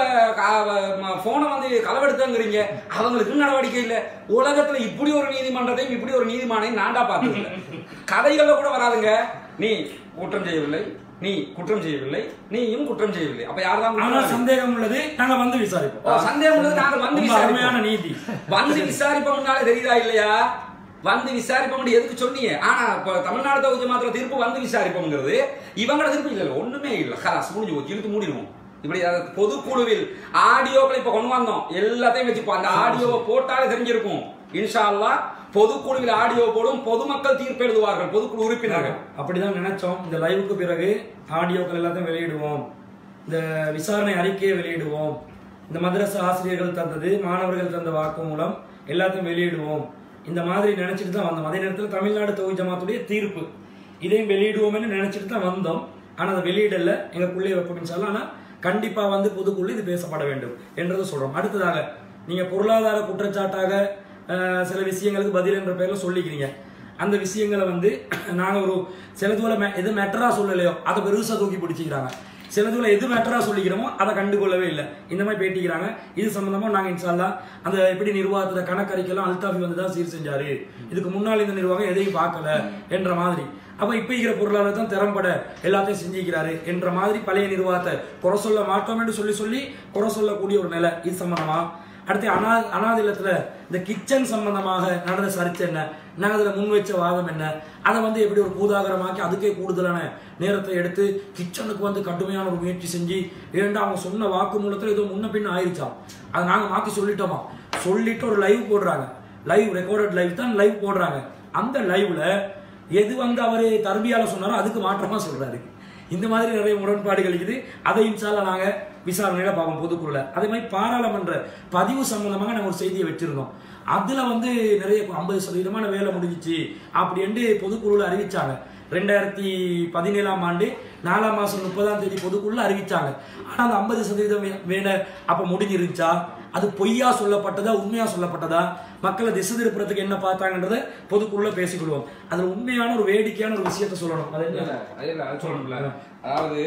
போனை வந்து களவெடுத்தங்கிறீங்க அவங்களுக்கு நடவடிக்கை இல்ல உலகத்துல இப்படி ஒரு நீதிமன்றத்தையும் இப்படி ஒரு நீதிமானையும் நான்டா பார்த்ததில்ல கதைகள்ல கூட வராதுங்க நீ குற்றம் செய்யவில்லை நீ குற்றம் செய்யவில்லை நீயும் குற்றம் செய்யவில்லை அப்ப யார்தான் ஆனா குற்றவாளி? சந்தேகம் உள்ளது நாங்க வந்து விசாரிப்போம் ஓ, சந்தேகம் உள்ளது நாங்க வந்து ரொம்ப அருமையான விசாரிப்போம் நீதி வந்து விசாரிப்போம்னாலே தெரியுதா இல்லையா வந்து விசாரிப்போம் எதுக்கு சொன்னீங்க ஆனா இப்ப தமிழ்நாடு தொகுதி மாத்திர தீர்ப்பு வந்து விசாரிப்போம்ங்கிறது இவங்களோட தீர்ப்பு இல்ல இல்ல, ஒண்ணுமே இல்ல கலாஸ் முடிஞ்சு போச்சு இழுத்து மூடிடுவோம் இப்படி அது பொதுக்குழுவில் ஆடியோக்களை இப்ப கொண்டு வந்தோம் எல்லாத்தையும் வச்சுப்போம் அந்த ஆடியோவை போட்டாலே தெரிஞ்சிருக்கும் இன்ஷா அல்லாஹ் பொதுக்குழுவில் ஆடியோ போடும் பொதுமக்கள் தீர்ப்பு எழுதுவார்கள் பொதுக்குழு உறுப்பினர்கள் அப்படிதான் நினைச்சோம் இந்த லைவுக்கு பிறகு ஆடியோக்கள் எல்லாத்தையும் வெளியிடுவோம் இந்த விசாரணை அறிக்கையை வெளியிடுவோம் இந்த மதரசா ஆசிரியர்கள் தந்தது மாணவர்கள் தந்த வாக்குமூலம் எல்லாத்தையும் வெளியிடுவோம் இந்த மாதிரி நினைச்சிட்டு தான் வந்தோம் அதே நேரத்தில் தமிழ்நாடு தொகுதி ஜமாத்துடைய தீர்ப்பு இதையும் வெளியிடுவோம்னு நினைச்சிட்டு தான் வந்தோம் ஆனா அதை வெளியிடல எங்களுக்குள்ளே வைப்போம்னு சொல்லலாம் ஆனா கண்டிப்பா வந்து பொதுக்குழு இது பேசப்பட வேண்டும் என்றதை சொல்றோம் அடுத்ததாக நீங்க பொருளாதார குற்றச்சாட்டாக அஹ், சில விஷயங்களுக்கு பதில் என்ற பேர்ல சொல்லிக்கிறீங்க அந்த விஷயங்களை வந்து நாங்க ஒரு சிலதுல மே- எது மேட்டரா சொல்லலையோ அதை பெருசா தூக்கி பிடிச்சிக்கிறாங்க சிலதுல எது மேட்டரா சொல்லிக்கிறோமோ அதை கண்டுகொள்ளவே இல்லை இந்த மாதிரி பேட்டிக்கிறாங்க இது சம்பந்தமா நாங்க இன்ஷால்லா அந்த எப்படி நிர்வாகத்துல கணக்கறிக்கெல்லாம் அல்தாஃபி வந்து தான் சீர் செஞ்சாரு இதுக்கு முன்னால் இந்த நிர்வாகம் எதையும் பார்க்கல என்ற மாதிரி அப்ப இப்ப இருக்கிற பொருளாளர் தான் திறம்பட எல்லாத்தையும் செஞ்சுக்கிறாரு என்ற மாதிரி பழைய நிர்வாகத்தை குறை சொல்ல மாட்டோம் என்று சொல்லி சொல்லி குறை சொல்லக்கூடிய ஒரு நிலை இது சம்பந்தமா அடுத்து அனா அனாதை இல்லத்துல இந்த கிச்சன் சம்பந்தமாக நடந்த சர்ச்சை என்ன நாங்கள் அதில் முன் வச்ச வாதம் என்ன அதை வந்து எப்படி ஒரு பூதாகரமாக்கி அதுக்கே கூடுதலான நேரத்தை எடுத்து கிச்சனுக்கு வந்து கடுமையான ஒரு முயற்சி செஞ்சு ஏன்டா அவங்க சொன்ன வாக்கு மூலத்தில் ஏதோ முன்ன பின்ன ஆயிடுச்சாம் அதை நாங்கள் மாற்றி சொல்லிட்டோமா சொல்லிட்டு ஒரு லைவ் போடுறாங்க லைவ் ரெக்கார்டட் லைவ் தான் லைவ் போடுறாங்க அந்த லைவ்ல எது வந்து அவர் தர்பியால சொன்னாரோ அதுக்கு மாற்றமா சொல்றாரு இந்த மாதிரி நிறைய முரண்பாடுகள் இருக்குது அதை இன்ஷால்லா நாங்க விசாரணையில பார்ப்போம் பொதுக்குழுல அதே மாதிரி பாராளுமன்ற பதிவு சம்பந்தமாக நாங்கள் ஒரு செய்தியை வச்சிருந்தோம் அதுல வந்து நிறைய ஐம்பது சதவீதமான வேலை முடிஞ்சிச்சு அப்படின்ட்டு பொதுக்குழுல அறிவிச்சாங்க ரெண்டாயிரத்தி பதினேழாம் ஆண்டு நாலாம் மாசம் முப்பதாம் தேதி பொதுக்குழுல அறிவிச்சாங்க ஆனா அந்த ஐம்பது சதவீதம் வே- வேலை அப்ப முடிஞ்சிருந்துச்சா அது பொய்யா சொல்லப்பட்டதா உண்மையா சொல்லப்பட்டதா மக்களை திசை திருப்புறதுக்கு என்ன பார்த்தாங்கன்றத பொதுக்குள்ள பேசிக்கொள்வோம் அதுல உண்மையான ஒரு வேடிக்கையான ஒரு விஷயத்த சொல்லணும் அது இல்ல, என்ன இல்ல, இல்ல, அது சொல்லணும்ல. அதாவது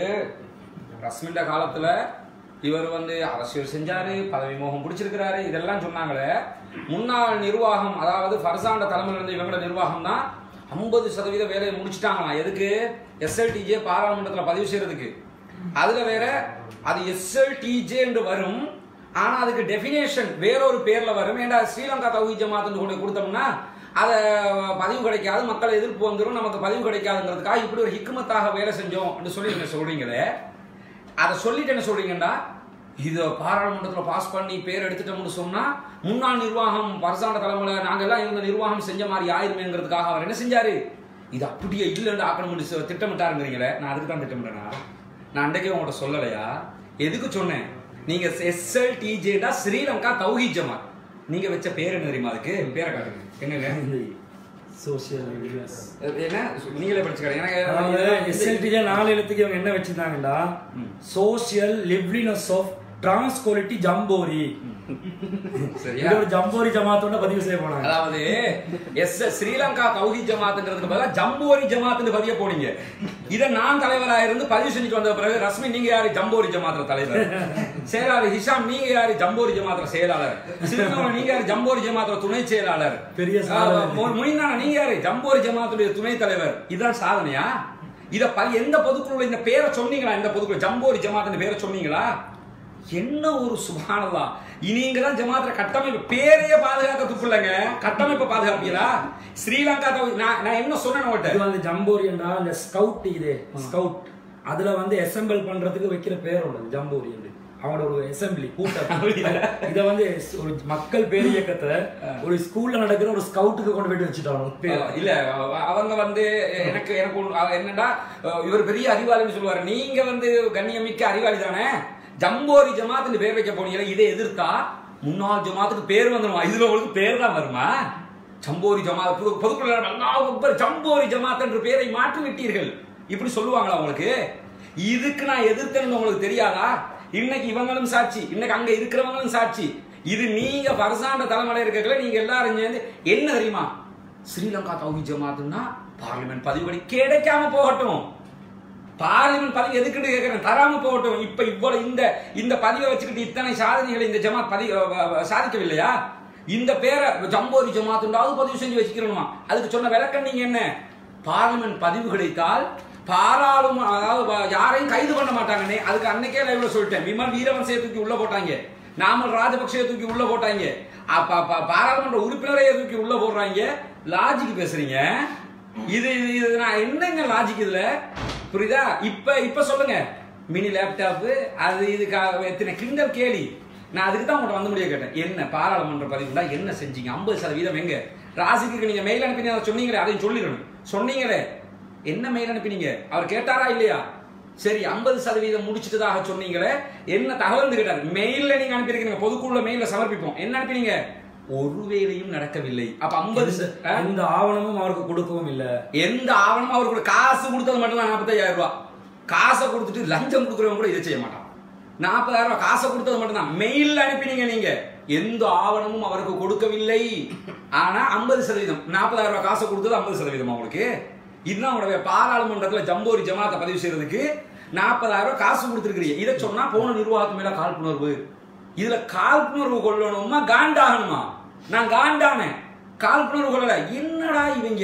ரஸ்மின்ட காலத்துல இவர் வந்து அரசியல் செஞ்சாரு பதவி மோகம் பிடிச்சிருக்கிறாரு இதெல்லாம் சொன்னாங்களே முன்னாள் நிர்வாகம் அதாவது ஃபர்சாண்ட தலைமையில் இருந்த இவங்களோட நிர்வாகம் தான் ஐம்பது சதவீத வேலையை முடிச்சிட்டாங்களாம் எதுக்கு எஸ்எல்டிஜே பாராளுமன்றத்தில் பதிவு செய்யறதுக்கு அதுல வேற அது எஸ்எல்டிஜே என்று வரும் ஆனா அதுக்கு டெஃபினேஷன் வேறொரு பேர்ல வரும் ஏன்டா ஸ்ரீலங்கா தௌஹி ஜமாத்துன்னு கொண்டு கொடுத்தோம்னா அதை பதிவு கிடைக்காது மக்கள் எதிர்ப்பு வந்துடும் நமக்கு பதிவு கிடைக்காதுங்கிறதுக்காக இப்படி ஒரு ஹிக்குமத்தாக வேலை செஞ்சோம் அப்படின்னு சொல்லி நீங்க சொல்றீங்களே அதை சொல்லிட்டு என்ன சொல்றீங்கன்னா இதை பாராளுமன்றத்தில் பாஸ் பண்ணி பேர் எடுத்துட்டோம்னு சொன்னா முன்னாள் நிர்வாகம் பரசாண்ட தலைமையில நாங்க எல்லாம் இருந்த நிர்வாகம் செஞ்ச மாதிரி ஆயிருமேங்கிறதுக்காக அவர் என்ன செஞ்சாரு இது அப்படியே இல்லைன்னு ஆக்கணும்னு சொ- திட்டமிட்டாருங்கிறீங்களே நான் அதுக்கு தான் திட்டமிட்டேனா நான் அன்றைக்கே உங்கள்கிட்ட சொல்லலையா எதுக்கு சொன்னேன் நீங்க எஸ்எல்டிஜேடா ஸ்ரீலங்கா தௌஹி ஜமாத் நீங்க வச்ச பேர் என்ன தெரியுமா அதுக்கு பேரை காட்டுங்க என்னங்க சோசியல் என்ன நீங்களே படிச்சுக்கிறேன் அதாவது எனக்கு எஸ்எல்டிஜே நாலு எழுத்துக்கு இவங்க என்ன வச்சிருந்தாங்கன்னா social liveliness of trans quality jamboree சரியா இது ஒரு ஜம்போரி ஜமாத்தோட பதிவு செய்ய போனாங்க அதாவது எஸ் ஸ்ரீலங்கா தௌஹி ஜமாத்ங்கிறதுக்கு பதிலா ஜம்போரி ஜமாத்னு பதிய போனீங்க இத நான் தலைவரா இருந்து பதிவு செஞ்சுட்டு வந்த பிறகு ரஸ்மி நீங்க யாரு ஜம்போரி ஜமாத்ல தலைவர் செயலாளர் ஹிஷாம் நீங்க யாரு ஜம்போரி ஜமாத்ல செயலாளர் சிறுமவன் நீங்க யாரு ஜம்போரி ஜமாத்ல துணை செயலாளர் பெரிய சாதனை. முனிந்தான நீங்க யாரு ஜம்போரி ஜமாத்துடைய துணை தலைவர் இதான் சாதனையா இத ப- எந்த பொதுக்குழுல இந்த பேரை சொன்னீங்களா இந்த பொதுக்குழு ஜம்போரி ஜமாத் இந்த பேரை சொன்னீங்களா என்ன ஒரு சுபானதா இனிங்க தான் ஜமாத்துல கட்டமைப்பு பேரையே பாதுகாக்க துப்புலங்க கட்டமைப்பை பாதுகாப்பீங்களா ஸ்ரீலங்கா தவி- நான் நான் என்ன சொன்னேன் இது உங்கள்கிட்ட வந்து ஜம்போரியன்டா அந்த ஸ்கவுட் இது ஸ்கவுட் அதுல வந்து அசெம்பிள் பண்றதுக்கு வைக்கிற பேர் உள்ளது ஜம்போரி அவங்களோட ஒரு அசெம்பிளி கூட்டம் இத வந்து ஒரு மக்கள் பேர் இயக்கத்தை ஒரு ஸ்கூல்ல நடக்கிற ஒரு ஸ்கவுட்டுக்கு கொண்டு போயிட்டு வச்சுட்டாங்க பேர். அஹ் இல்ல அவ- அவங்க வந்து எனக்கு எனக்கு ஒண்ணு- அவ என்னடா அஹ் இவர் பெரிய அறிவாளின்னு சொல்லுவாரு நீங்க வந்து கண்ணியமிக்க அறிவாளி தானே ஜம்போரி ஜமாத்துன்னு பேர் வைக்க போனீங்க இதை எதிர்த்தா முன்னாள் ஜமாத்துக்கு பேர் வந்துருமா இதுல உங்களுக்கு பேர் தான் வருமா ஜம்போரி ஜமாத் புது பொதுக்குள்ள அல்லாஹ் அக்பர் ஜம்போரி ஜமாத் என்ற பேரை மாற்றி விட்டீர்கள் இப்படி சொல்லுவாங்களா உங்களுக்கு இதுக்கு நான் எதிர்த்தேன்னு உங்களுக்கு தெரியாதா இன்னைக்கு இவங்களும் சாட்சி இன்னைக்கு அங்க இருக்கிறவங்களும் சாட்சி இது நீங்க பரசாண்ட தலைமையில இருக்கல நீங்க எல்லாரும் சேர்ந்து என்ன தெரியுமா ஸ்ரீலங்கா தௌஹி ஜமாத்துன்னா பார்லிமெண்ட் பதிவுபடி கிடைக்காம போகட்டும் பார்லிமெண்ட் பதிவு எதுக்குன்னு கேட்கிறேன் தராம போகட்டும் இப்ப இவ்வளவு இந்த இந்த பதிவை வச்சுக்கிட்டு இத்தனை சாதனைகளை இந்த ஜமாத் பதிவு அஹ், அஹ், சாதிக்கவில்லையா இந்த பேரை ஜம்போரி ஜமாத்துண்டாவது பதிவு செஞ்சு வச்சுக்கிறோமா அதுக்கு சொன்ன விளக்கம் நீங்க என்ன பார்லிமெண்ட் பதிவு கிடைத்தால் பாராளும அதாவது வ- யாரையும் கைது பண்ண மாட்டாங்கன்னே அதுக்கு அன்னைக்கே லைவ்ல சொல்லிட்டேன் விமல் வீரவன்சையை தூக்கி உள்ள போட்டாங்க நாமல் ராஜபக்சே தூக்கி உள்ள போட்டாங்க அப்ப அப்ப பாராளுமன்ற உறுப்பினரையே தூக்கி உள்ள போடுறாங்க லாஜிக் பேசுறீங்க இது இது இது நான் என்னங்க லாஜிக் இதுல புரியுதா இப்ப இப்ப சொல்லுங்க மினி லேப்டாப் அது இதுக்கு எத்தனை கிண்டல் கேலி நான் அதுக்கு தான் உங்கள்கிட்ட வந்து முடிய கேட்டேன் என்ன பாராளுமன்ற பதிவுண்டா என்ன செஞ்சீங்க ஐம்பது சதவீதம் எங்க ராசிக்கு நீங்க மெயில் அனுப்பினீங்க அதை சொன்னீங்களே அதையும் சொல்லிடணும் சொன்னீங்களே என்ன மெயில் அனுப்பினீங்க அவர் கேட்டாரா இல்லையா சரி ஐம்பது சதவீதம் முடிச்சிட்டதாக சொன்னீங்களே என்ன தகவல் கேட்டார் மெயில்ல நீங்க அனுப்பியிருக்கீங்க பொதுக்குள்ள மெயில்ல சமர்ப்பிப்போம் என்ன அனுப்பினீங்க ஒரு வேலையும் நடக்கவில்லை அப்ப ஐம்பது எந்த ஆவணமும் அவருக்கு கொடுக்கவும் இல்ல எந்த ஆவணமும் அவருக்கு காசு கொடுத்தது மட்டும் தான் நாற்பத்தையாயிரம் ரூபாய் காசை கொடுத்துட்டு லஞ்சம் கொடுக்குறவங்க கூட இதை செய்ய மாட்டான் நாற்பதாயிரம் ரூபாய் காசை கொடுத்தது மட்டும் தான் மெயில் அனுப்பினீங்க நீங்க எந்த ஆவணமும் அவருக்கு கொடுக்கவில்லை ஆனா ஐம்பது சதவீதம் நாற்பதாயிரம் ரூபாய் காசை கொடுத்தது ஐம்பது சதவீதம் அவங்களுக்கு இதுதான் உங்களுடைய பாராளுமன்றத்துல ஜம்போரி ஜமாத்தை பதிவு செய்யறதுக்கு நாற்பதாயிரம் ரூபாய் காசு கொடுத்துருக்கீங்க இதை சொன்னா போன நிர்வாகத்து மேல காழ்ப்புணர்வு இதுல காழ்ப்புணர்வு கொள்ளணுமா காண்டாகணுமா நான் காண்டானேன் காழ்ப்புணர்வு கொள்ளல என்னடா இவங்க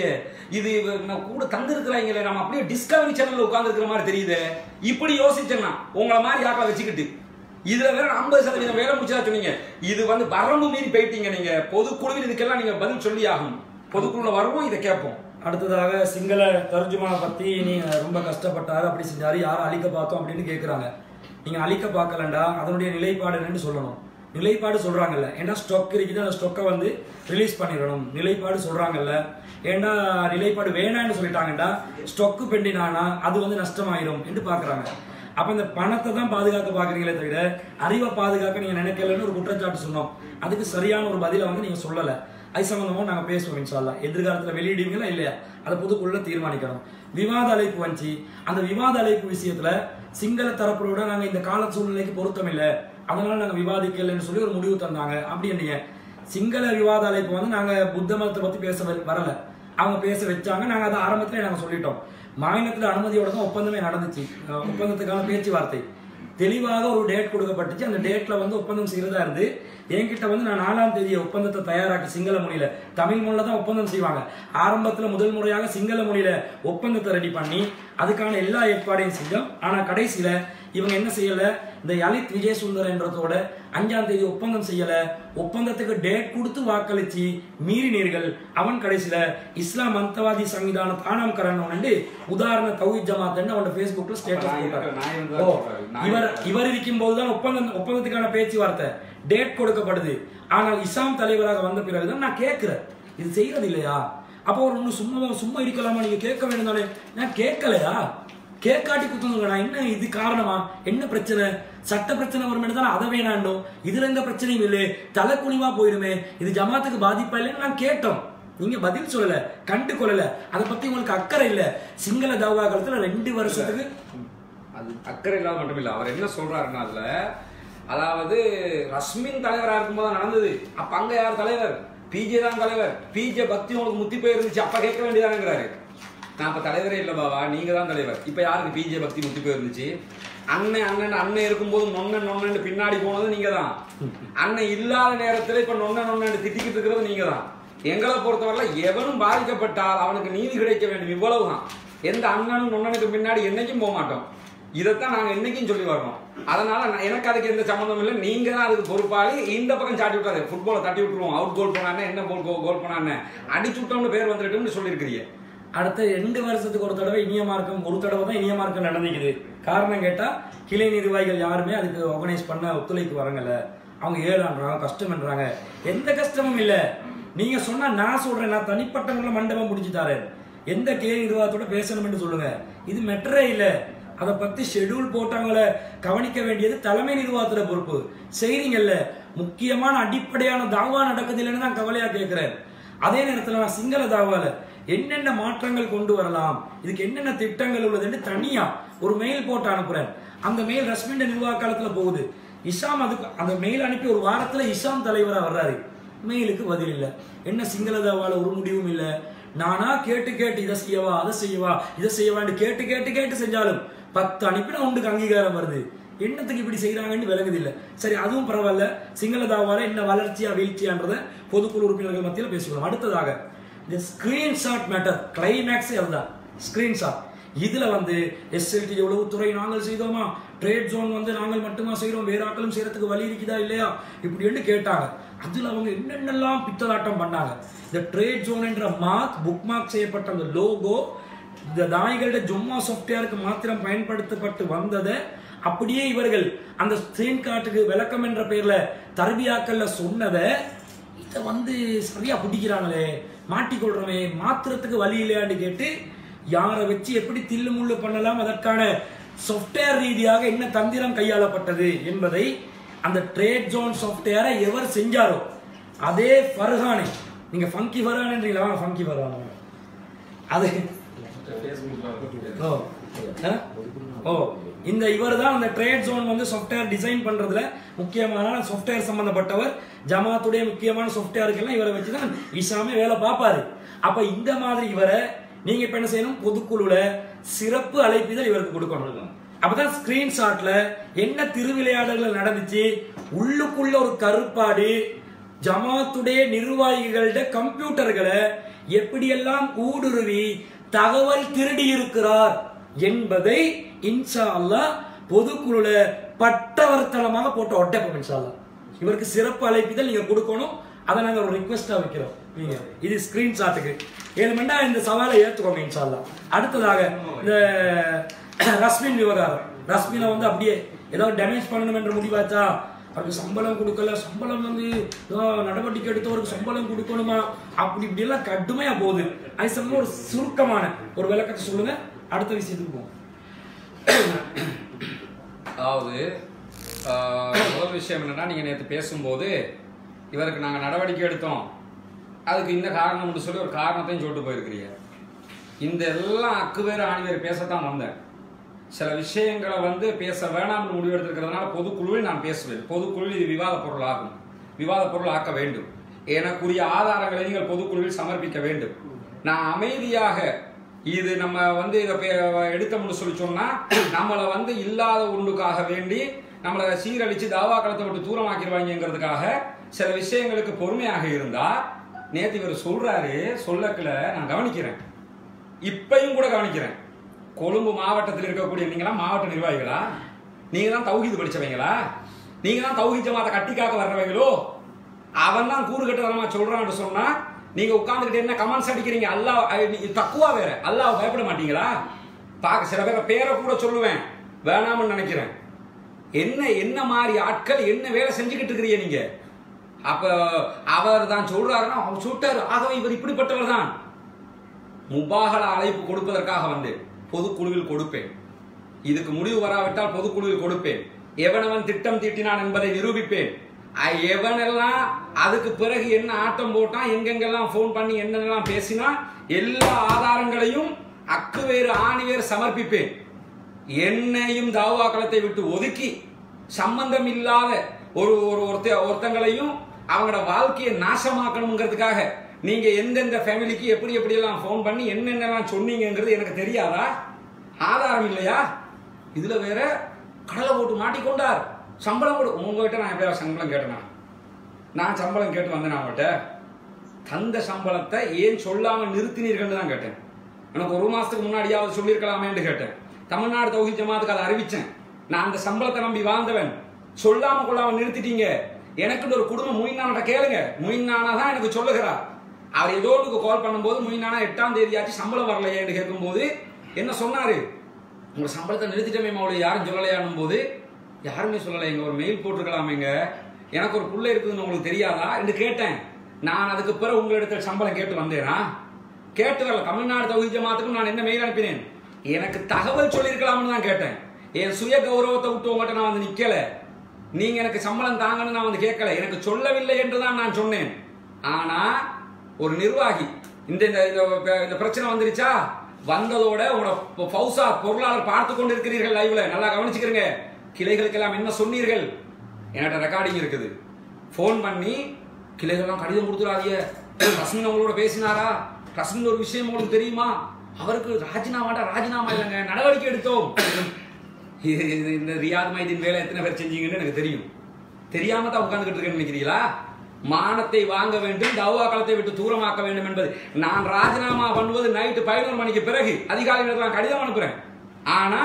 இது நம்ம கூட தந்திருக்கிறாங்களே நம்ம அப்படியே டிஸ்கவரி சேனல்ல உட்கார்ந்துருக்கிற மாதிரி தெரியுது இப்படி யோசிச்சேன்னா உங்களை மாதிரி யாக்களை வச்சுக்கிட்டு இதுல வேற ஐம்பது சதவீதம் வேலை முடிச்சதா சொன்னீங்க இது வந்து வரம்பு மீறி போயிட்டீங்க நீங்க பொதுக்குழுவில் இதுக்கெல்லாம் நீங்க பதில் சொல்லி ஆகணும் பொதுக்குழுல வருவோம் இதை கேட்போம் அடுத்ததாக சிங்கள தர்ஜுமானை பத்தி நீங்க ரொம்ப கஷ்டப்பட்டாரு அப்படி செஞ்சாரு யாரும் அழிக்க பார்த்தோம் அப்படின்னு கேக்குறாங்க நீங்க அழிக்க பார்க்கலண்டா அதனுடைய நிலைப்பாடு என்னன்னு சொல்லணும் நிலைப்பாடு சொல்றாங்கல்ல ஏன்னா ஸ்டொக் இருக்குது அந்த ஸ்டொக்கை வந்து ரிலீஸ் பண்ணிடணும் நிலைப்பாடு சொல்றாங்கல்ல ஏன்னா நிலைப்பாடு வேணாம்னு சொல்லிட்டாங்கடா ஸ்டொக்கு பெண்டினானா அது வந்து நஷ்டமாயிரும் என்று பாக்குறாங்க அப்ப இந்த பணத்தை தான் பாதுகாக்க பாக்குறீங்களே தவிர அறிவை பாதுகாக்க நீங்க நினைக்கலன்னு ஒரு குற்றச்சாட்டு சொன்னோம் அதுக்கு சரியான ஒரு பதிலை வந்து நீங்க சொல்லல அது சம்பந்தமா நாங்க பேசுவோம் இன்ஷால்லா எதிர்காலத்துல வெளியிடுவீங்களா இல்லையா அதை பொதுக்குள்ள தீர்மானிக்கணும் விவாத அழைப்பு வந்துச்சு அந்த விவாத அழைப்பு விஷயத்துல சிங்கள தரப்புகளோட நாங்க இந்த கால சூழ்நிலைக்கு பொருத்தம் இல்லை அதனால நாங்க விவாதிக்கலைன்னு சொல்லி ஒரு முடிவு தந்தாங்க அப்படி என்னைய சிங்கள விவாத அழைப்பு வந்து நாங்க புத்த மதத்தை பத்தி பேச வ- வரல அவங்க பேச வச்சாங்க நாங்க அதை ஆரம்பத்திலே நாங்க சொல்லிட்டோம் மாநிலத்துல அனுமதியோட தான் ஒப்பந்தமே நடந்துச்சு அஹ் ஒப்பந்தத்துக்கான பேச்சுவார்த்தை தெளிவாக ஒரு டேட் கொடுக்கப்பட்டுச்சு அந்த டேட்ல வந்து ஒப்பந்தம் செய்யறதா இருந்து என்கிட்ட வந்து நான் நாலாம் தேதி ஒப்பந்தத்தை தயாராக்கி சிங்கள மொழியில தமிழ் மொழியில தான் ஒப்பந்தம் செய்வாங்க ஆரம்பத்துல முதல் முறையாக சிங்கள மொழியில ஒப்பந்தத்தை ரெடி பண்ணி அதுக்கான எல்லா ஏற்பாடையும் செஞ்சோம் ஆனா கடைசியில இவங்க என்ன செய்யல இந்த யலித் விஜய் சுந்தர் என்றதோட அஞ்சாம் தேதி ஒப்பந்தம் செய்யல ஒப்பந்தத்துக்கு டேட் கொடுத்து வாக்களிச்சு மீறினீர்கள் அவன் கடைசியில இஸ்லாம் மந்தவாதி சங்கிதான தானம் கரணும் உதாரண தௌஹீத் ஜமாத் அவன் ஃபேஸ்புக்ல ஸ்டேட்டஸ் நான் போட்டார் இருக்கிற நாய் வந்து ஓ, சொல்றாரு. நாய் இவர் இவர் இருக்கும் போதுதான் ஒப்பந்தம் ஒப்பந்தத்துக்கான பேச்சுவார்த்தை டேட் கொடுக்கப்படுது ஆனால் இஸ்லாம் தலைவராக வந்த பிறகுதான் நான் கேட்கிறேன் இது செய்யறது இல்லையா அப்போ ஒரு ஒண்ணு சும்மா சும்மா இருக்கலாமா நீங்க கேட்க வேண்டும் தானே நான் கேட்கலையா கேட்காட்டி குத்துங்க நான் என்ன இது காரணமா என்ன பிரச்சனை சட்ட பிரச்சனை வரும் தான் அதை வேணாண்டோம் இதுல எந்த பிரச்சனையும் இல்லை தலை குனிவா போயிடுமே இது ஜமாத்துக்கு பாதிப்பா இல்லைன்னு நான் கேட்டோம் நீங்க பதில் சொல்லல கண்டு கொள்ளல அதை பத்தி உங்களுக்கு அக்கறை இல்ல சிங்கள தவா காலத்துல ரெண்டு வருஷத்துக்கு அது அக்கறை இல்லாத மட்டும் இல்ல அவர் என்ன சொல்றாருன்னா அதுல அதாவது ரஸ்மின் தலைவரா இருக்கும்போது தான் நடந்தது அப்ப அங்க யார் தலைவர் பிஜே தான் தலைவர் பிஜே பக்தி உங்களுக்கு முத்தி போயிருந்துச்சு அப்ப கேட்க வேண்டியதானுங்கிறாரு நான் அப்ப தலைவரே இல்ல பாவா நீங்க தான் தலைவர் இப்ப யாருக்கு பிஜே பக்தி முத்தி போயிருந்துச்சு அண்ணன் அண்ணன் அண்ணன் இருக்கும்போது நொண்ண நொண்ணு பின்னாடி போனது நீங்க தான் அண்ணன் இல்லாத நேரத்துல இப்ப நொண்ண நொண்ணு திட்டிக்கிட்டு இருக்கிறது நீங்க தான் எங்களை பொறுத்தவரை எவனும் பாதிக்கப்பட்டால் அவனுக்கு நீதி கிடைக்க வேண்டும் இவ்வளவுதான் எந்த அண்ணனும் நொண்ணனுக்கு பின்னாடி என்னைக்கும் போக மாட்டோம் இதைத்தான் நாங்க என்னைக்கும் சொல்லி வர்றோம் அதனால நான் எனக்கு அதுக்கு எந்த சம்மந்தம் இல்லை நீங்க தான் அதுக்கு பொறுப்பாளி இந்த பக்கம் சாட்டி விட்டாரு ஃபுட்பாலை தட்டி விட்டுருவோம் அவுட் கோல் போனானே என்ன கோல் கோல் போனானே அடிச்சு விட்டோம்னு பேர் வந்துட்டுன்னு சொல்லியிருக்கிறீங்க அடுத்த ரெண்டு வருஷத்துக்கு ஒரு தடவை இனிய மார்க்கம் ஒரு தடவை தான் இனிய மார்க்கம் நடந்துக்குது காரணம் கேட்டா கிளை நிர்வாகிகள் யாருமே அதுக்கு ஆர்கனைஸ் பண்ண ஒத்துழைப்பு வரங்கல அவங்க ஏழான்றாங்க கஷ்டம்ன்றாங்க எந்த கஷ்டமும் இல்ல நீங்க சொன்னா நான் சொல்றேன் நான் தனிப்பட்ட முறையில் மண்டபம் முடிச்சு தரேன் எந்த கிளை நிர்வாகத்தோட பேசணும்னு சொல்லுங்க இது மெட்டரே இல்ல அதை பத்தி ஷெட்யூல் போட்டவங்கள கவனிக்க வேண்டியது தலைமை நிர்வாகத்துல பொறுப்பு செய்றீங்கல்ல முக்கியமான அடிப்படையான தாவா நடக்குது இல்லைன்னு நான் கவலையா கேட்கிறேன் அதே நேரத்துல நான் சிங்கள தாவால என்னென்ன மாற்றங்கள் கொண்டு வரலாம் இதுக்கு என்னென்ன திட்டங்கள் உள்ளதுன்னு தனியா ஒரு மெயில் போட்டு அனுப்புறேன் அந்த மெயில் ரஸ்மிண்ட நிர்வாக காலத்துல போகுது இஷாம் அதுக்கு அந்த மெயில் அனுப்பி ஒரு வாரத்துல இஷாம் தலைவரா வர்றாரு மெயிலுக்கு பதில் இல்ல என்ன சிங்கள தாவால ஒரு முடிவும் இல்ல நானா கேட்டு கேட்டு இதை செய்யவா அதை செய்யவா இதை செய்யவான்னு கேட்டு கேட்டு கேட்டு செஞ்சாலும் பத்து அனுப்பினா உண்டுக்கு அங்கீகாரம் வருது என்னத்துக்கு இப்படி செய்யறாங்கன்னு விளங்குது இல்ல சரி அதுவும் பரவாயில்ல சிங்கள தாவால என்ன வளர்ச்சியா வீழ்ச்சியான்றத பொதுக்குழு உறுப்பினர்கள் மத்தியில் பேசிக்கலாம் அடுத்ததாக இந்த ஸ்கிரீன்ஷாட் மேட்டர் கிளைமேக்ஸ் அதுதான் ஸ்கிரீன்ஷாட் இதுல வந்து எஸ்எல்டி உளவுத்துறை நாங்கள் செய்தோமா ட்ரேட் ஜோன் வந்து நாங்கள் மட்டுமா செய்றோம் வேற ஆக்களும் செய்யறதுக்கு வழி இருக்குதா இல்லையா இப்படின்னு கேட்டாங்க அதுல அவங்க என்னென்னலாம் பித்தலாட்டம் பண்ணாங்க இந்த ட்ரேட் ஜோன் என்ற மார்க் புக் மார்க் செய்யப்பட்ட அந்த லோகோ இந்த நாய்களோட ஜொம்மா சாஃப்ட்வேருக்கு மாத்திரம் பயன்படுத்தப்பட்டு வந்ததை அப்படியே இவர்கள் அந்த ஸ்கிரீன் கார்டுக்கு விளக்கம் என்ற பெயர்ல தர்பியாக்கள்ல சொன்னதை இதை வந்து சரியா பிடிக்கிறாங்களே மாட்டிக்கொள்றோமே மாத்திரத்துக்கு வழி இல்லையான்னு கேட்டு யாரை வச்சு எப்படி தில்லு முள்ளு பண்ணலாம் அதற்கான சாஃப்ட்வேர் ரீதியாக என்ன தந்திரம் கையாளப்பட்டது என்பதை அந்த ட்ரேட் ஜோன் சாஃப்ட்வேரை எவர் செஞ்சாரோ அதே ஃபர்ஹானை நீங்க ஃபங்கி ஃபர்ஹான்ன்றீங்களா வாங்க ஃபங்கி ஃபர்ஹான் வாங்க. அது ஓ ஆ? ஓ இந்த இவர் தான் அந்த ட்ரேட் ஜோன் வந்து சாஃப்ட்வேர் டிசைன் பண்றதுல முக்கியமான சாஃப்ட்வேர் சம்பந்தப்பட்டவர் ஜமாத்துடைய முக்கியமான சாஃப்ட்வேருக்கெல்லாம் இவரை வச்சு தான் இஷாமே வேலை பார்ப்பாரு அப்ப இந்த மாதிரி இவரை நீங்க இப்ப என்ன செய்யணும் பொதுக்குழுல சிறப்பு அழைப்பிதழ் இவருக்கு கொடுக்கணும் அப்பதான் ஸ்கிரீன்ஷாட்ல என்ன திருவிளையாடல்கள் நடந்துச்சு உள்ளுக்குள்ள ஒரு கருப்பாடு ஜமாத்துடைய நிர்வாகிகளோட கம்ப்யூட்டர்களை எப்படியெல்லாம் ஊடுருவி தகவல் திருடி இருக்கிறார் என்பதை இன்ஷா அல்லாஹ் பொதுக்குழுல பட்டவர்த்தனமாக போட்டு ஒட்டப்போம் இன்ஷா அல்லாஹ் இவருக்கு சிறப்பு அழைப்பிதழ் நீங்க கொடுக்கணும் அதை நாங்க ஒரு ரிக்வெஸ்டா வைக்கிறோம் நீங்க இது ஸ்கிரீன்ஷாட்டுக்கு ஏழு மண்டா இந்த சவாலை ஏத்துக்கோங்க இன்ஷா அல்லாஹ் அடுத்ததாக இந்த ரஸ்மின் விவகாரம் ரஸ்மினை வந்து அப்படியே ஏதாவது டேமேஜ் பண்ணணும் என்ற முடிவாச்சா அவருக்கு சம்பளம் கொடுக்கல சம்பளம் வந்து ஆ, நடவடிக்கை எடுத்தவருக்கு சம்பளம் கொடுக்கணுமா அப்படி இப்படி எல்லாம் கடுமையா போகுது அது சம்பந்தமா ஒரு சுருக்கமான ஒரு விளக்கத்தை சொல்லுங்க அடுத்த விஷயத்துக்கு போவோம் அதாவது ஆஹ், முதல் விஷயம் என்னன்னா நீங்க நேற்று பேசும்போது இவருக்கு நாங்க நடவடிக்கை எடுத்தோம் அதுக்கு இந்த காரணம்னு சொல்லி ஒரு காரணத்தையும் சொல்லிட்டு போயிருக்கிறீங்க இந்த எல்லாம் அக்கு வேறு ஆணி வேறு பேசத்தான் வந்தேன் சில விஷயங்களை வந்து பேச வேணாம்னு முடிவு எடுத்திருக்கிறதுனால பொதுக்குழுவில் நான் பேசுவேன் பொதுக்குழுவில் இது விவாத பொருள் ஆகும் விவாத பொருள் ஆக்க வேண்டும் எனக்குரிய ஆதாரங்களை நீங்கள் பொதுக்குழுவில் சமர்ப்பிக்க வேண்டும் நான் அமைதியாக இது நம்ம வந்து இதை பே- எடுத்தோம்னு சொல்லி சொன்னா நம்மளை வந்து இல்லாத ஒன்றுக்காக வேண்டி நம்மளை சீரழிச்சு தாவா களத்தை விட்டு தூரமாக்கிடுவாங்கிறதுக்காக சில விஷயங்களுக்கு பொறுமையாக இருந்தா நேத்து இவர் சொல்றாரு சொல்லக்கல நான் கவனிக்கிறேன் இப்பையும் கூட கவனிக்கிறேன் கொழும்பு மாவட்டத்தில் இருக்கக்கூடிய நீங்களாம் மாவட்ட நிர்வாகிகளா நீங்க தான் தௌஹீது படிச்சவங்களா நீங்க தான் தௌஹீத் ஜமாத்தை கட்டி காக்க வர்றவங்களோ அவன் தான் கூறு கட்டுறதமா சொல்றான்னு சொன்னா நீங்க உட்கார்ந்துகிட்டு என்ன கமெண்ட்ஸ் அடிக்கிறீங்க அல்லாஹ் அஹ், நீ தக்குவா வேற அல்லாஹ் பயப்பட மாட்டீங்களா பாக்க சில பேரை பேரை கூட சொல்லுவேன் வேணாம்னு நினைக்கிறேன் என்ன என்ன மாதிரி ஆட்கள் என்ன வேலை செஞ்சுக்கிட்டு இருக்கிறீங்க நீங்க அப்ப அவர் தான் சொல்றாருன்னா அவர் சொல்லிட்டாரு ஆகவே இவர் இப்படிப்பட்டவர் தான் முபாகல அழைப்பு கொடுப்பதற்காக வந்தேன் பொதுக்குழுவில் கொடுப்பேன் இதுக்கு முடிவு வராவிட்டால் பொதுக்குழுவில் கொடுப்பேன் எவனவன் திட்டம் தீட்டினான் என்பதை நிரூபிப்பேன் அ- எவனெல்லாம் அதுக்கு பிறகு என்ன ஆட்டம் போட்டான் எங்கெங்கெல்லாம் ஃபோன் பண்ணி என்னென்னலாம் பேசினா எல்லா ஆதாரங்களையும் அக்கு வேறு ஆணி வேறு சமர்ப்பிப்பேன் என்னையும் தாவா களத்தை விட்டு ஒதுக்கி சம்பந்தம் இல்லாத ஒரு ஒரு ஒருத்த ஒருத்தங்களையும் அவங்களோட வாழ்க்கையை நாசமாக்கணுங்கிறதுக்காக நீங்க எந்தெந்த ஃபேமிலிக்கு எப்படி எப்படி எல்லாம் ஃபோன் பண்ணி என்னென்னலாம் சொன்னீங்கங்கிறது எனக்கு தெரியாதா ஆதாரம் இல்லையா இதுல வேற கடலை போட்டு மாட்டிக்கொண்டார் சம்பளம் கொடு உங்ககிட்ட நான் எப்படியா சம்பளம் கேட்டேனா நான் சம்பளம் கேட்டு வந்தேன் அவங்ககிட்ட தந்த சம்பளத்தை ஏன் சொல்லாம நிறுத்தினீர்கள்னு தான் கேட்டேன் எனக்கு ஒரு மாசத்துக்கு முன்னாடியாவது சொல்லியிருக்கலாமேன்னு கேட்டேன் தமிழ்நாடு தௌஹி ஜமாத்துக்கு அதை அறிவிச்சேன் நான் அந்த சம்பளத்தை நம்பி வாழ்ந்தவன் சொல்லாம கொள்ளாம நிறுத்திட்டீங்க எனக்குன்னு ஒரு குடும்பம் முயினான கேளுங்க முயினானா தான் எனக்கு சொல்லுகிறார் அவர் ஏதோ ஒன்றுக்கு கால் பண்ணும்போது முயினானா எட்டாம் தேதி ஆச்சு சம்பளம் வரலையேன்னு கேட்கும்போது என்ன சொன்னாரு உங்க சம்பளத்தை நிறுத்திட்டமே மaulia யாரும் சொல்லலையானும் போது யாருமே சொல்லலை எங்க ஒரு மெயில் போட்டிருக்கலாமேங்க எனக்கு ஒரு புள்ள இருக்குதுன்னு உங்களுக்கு தெரியாதா என்று கேட்டேன் நான் அதுக்கு பிறகு உங்களிடத்தில் சம்பளம் கேட்டு வந்தேனா கேட்டு வரல தமிழ்நாடு தௌஹி ஜமாத்துக்கும் நான் என்ன மெயில் அனுப்பினேன் எனக்கு தகவல் சொல்லியிருக்கலாம்னு தான் கேட்டேன் என் சுய கௌரவத்தை விட்டு உங்கள்கிட்ட நான் வந்து நிக்கல நீங்க எனக்கு சம்பளம் தாங்கன்னு நான் வந்து கேட்கல எனக்கு சொல்லவில்லை என்று தான் நான் சொன்னேன் ஆனா ஒரு நிர்வாகி இந்த இந்த இந்த- இந்த பிரச்சனை வந்துருச்சா வந்ததோட உங்களோட பௌசா பொருளாளர் பார்த்து கொண்டு இருக்கிறீர்கள் லைவ்ல நல்லா கவனிச்சுக்கிறீங்க கிளைகளுக்கெல்லாம் என்ன சொன்னீர்கள் என்கிட்ட ரெக்கார்டிங் இருக்குது ஃபோன் பண்ணி கிளைகள்லாம் கடிதம் கொடுத்துடாதீங்க ரஸ்மின் உங்களோட பேசினாரா ரஸ்மின் ஒரு விஷயம் உங்களுக்கு தெரியுமா அவருக்கு ராஜினாமாடா ராஜினாமா இல்லைங்க நடவடிக்கை எடுத்தோம் இது இது இந்த ரியாத் மைதீன் வேலை எத்தனை பேர் செஞ்சீங்கன்னு எனக்கு தெரியும் தெரியாம தான் உட்கார்ந்துகிட்டு இருக்கேன்னு நினைக்கிறீங்களா மானத்தை வாங்க வேண்டும் தவா காலத்தை விட்டு தூரமாக்க வேண்டும் என்பது நான் ராஜினாமா பண்ணுவது நைட்டு பதினோரு மணிக்கு பிறகு அதிகாலை நேரத்தில் நான் கடிதம் அனுப்புறேன் ஆனா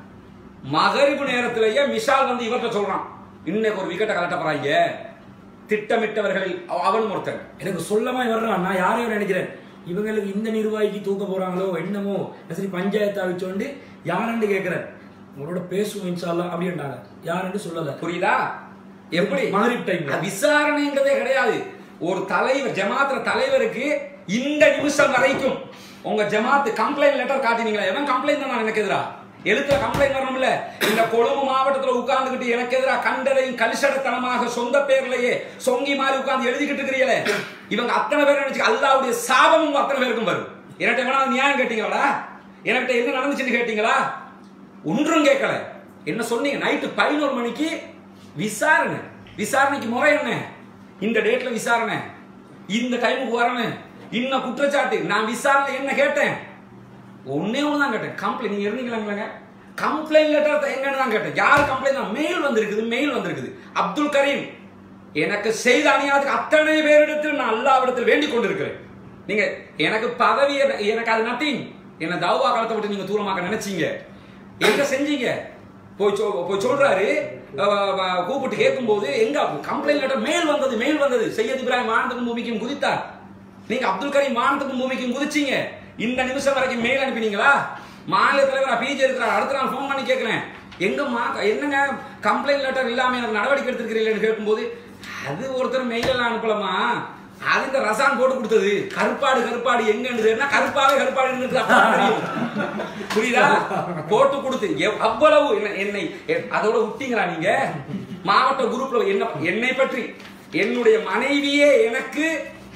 மகரிப்பு நேரத்திலேயே விஷால் வந்து இவர்கிட்ட சொல்றான் இன்னைக்கு ஒரு விக்கெட்டை கலட்ட போறாங்க திட்டமிட்டவர்களில் அவ- அவன் ஒருத்தன் எனக்கு சொல்லமா வர்றான் நான் யாரையும் நினைக்கிறேன் இவங்களுக்கு இந்த நிர்வாகிக்கு தூக்க போறாங்களோ என்னமோ சரி பஞ்சாயத்து அவிச்சோண்டு யாருன்னு கேட்கிறேன் உங்களோட பேசுவோம் இன்ஷால்லா அப்படின்ட்டாங்க யாருன்னு சொல்லல புரியுதா எப்படி மகரிப் டைம்ல. அது விசாரணைங்கிறதே கிடையாது ஒரு தலைவர் ஜமாத்துல தலைவருக்கு இந்த நிமிஷம் வரைக்கும் உங்க ஜமாத்து கம்ப்ளைண்ட் லெட்டர் காட்டினீங்களா எவன் கம்ப்ளைண்ட் தான் எனக்கு எதிரா எழுத்துல கம்ப்ளைண்ட் வரணும்ல இந்த கொழும்பு மாவட்டத்துல உட்கார்ந்துகிட்டு எனக்கு எதிரா கண்டதையும் கலிசடத்தனமாக சொந்த பேர்லயே சொங்கி மாதிரி உட்கார்ந்து எழுதிக்கிட்டு இருக்கிறீங்களே இவங்க அத்தனை பேர் நினைச்சு அல்லாவுடைய சாபம் உங்க அத்தனை பேருக்கும் வரும் என்கிட்ட வேணா நியாயம் கேட்டீங்களா என்கிட்ட என்ன நடந்துச்சுன்னு கேட்டீங்களா ஒன்றும் கேட்கல என்ன சொன்னீங்க நைட்டு பதினோரு மணிக்கு விசாரணை விசாரணைக்கு முறை என்ன இந்த டேட்ல விசாரணை இந்த டைமுக்கு வரணும் இன்ன குற்றச்சாட்டு நான் விசாரணை என்ன கேட்டேன் ஒன்னே ஒன்று தான் கேட்டேன் கம்ப்ளைண்ட் நீங்க இருந்தீங்களாங்க கம்ப்ளைண்ட் லெட்டர் எங்கன்னு தான் கேட்டேன் யார் கம்ப்ளைண்ட் தான் மெயில் வந்திருக்குது மெயில் வந்திருக்குது அப்துல் கரீம் எனக்கு செய்த அநியாயத்துக்கு அத்தனை பேரிடத்தில் நான் அல்லாவிடத்தில் வேண்டிக் கொண்டிருக்கிறேன் நீங்க எனக்கு பதவி என- எனக்கு அது நத்திங் என்ன தௌவா காலத்தை விட்டு நீங்க தூரமாக்க நினைச்சீங்க எங்க செஞ்சீங்க போய் சொ- போய் சொல்றாரு அஹ், அஹ், கூப்பிட்டு கேட்கும்போது எங்க கம்ப்ளைண்ட் லெட்டர் மேல் வந்தது மேல் வந்தது சையத் இப்ராஹிம் வானத்துக்கும் பூமிக்கும் குதித்தார் நீங்க அப்துல் கரீம் வானத்துக்கும் பூமிக்கும் குதிச்சீங்க இந்த நிமிஷம் வரைக்கும் மேல் அனுப்பினீங்களா மாநில தலைவர் நான் பிஜே இருக்கிறார் அடுத்த நாள் ஃபோன் பண்ணி கேட்கிறேன் எங்கம்மா என்னங்க கம்ப்ளைண்ட் லெட்டர் இல்லாம எனக்கு நடவடிக்கை எடுத்துக்கிறீங்களேன்னு கேட்கும்போது அது ஒருத்தர் மெயில் எல்லாம் அனுப்பலமா அது இந்த ரசான் போட்டு கொடுத்தது கருப்பாடு கருப்பாடு எங்க இருந்ததுன்னா கருப்பாவே கருப்பாடு இருந்தது அப்பதான் தெரியும். புரியுதா போட்டு கொடுத்து எவ்- அவ்வளவு என்ன- என்னை எ- அதோட விட்டீங்களா நீங்க மாவட்ட குரூப்ல என்ன என்னை பற்றி என்னுடைய மனைவியே எனக்கு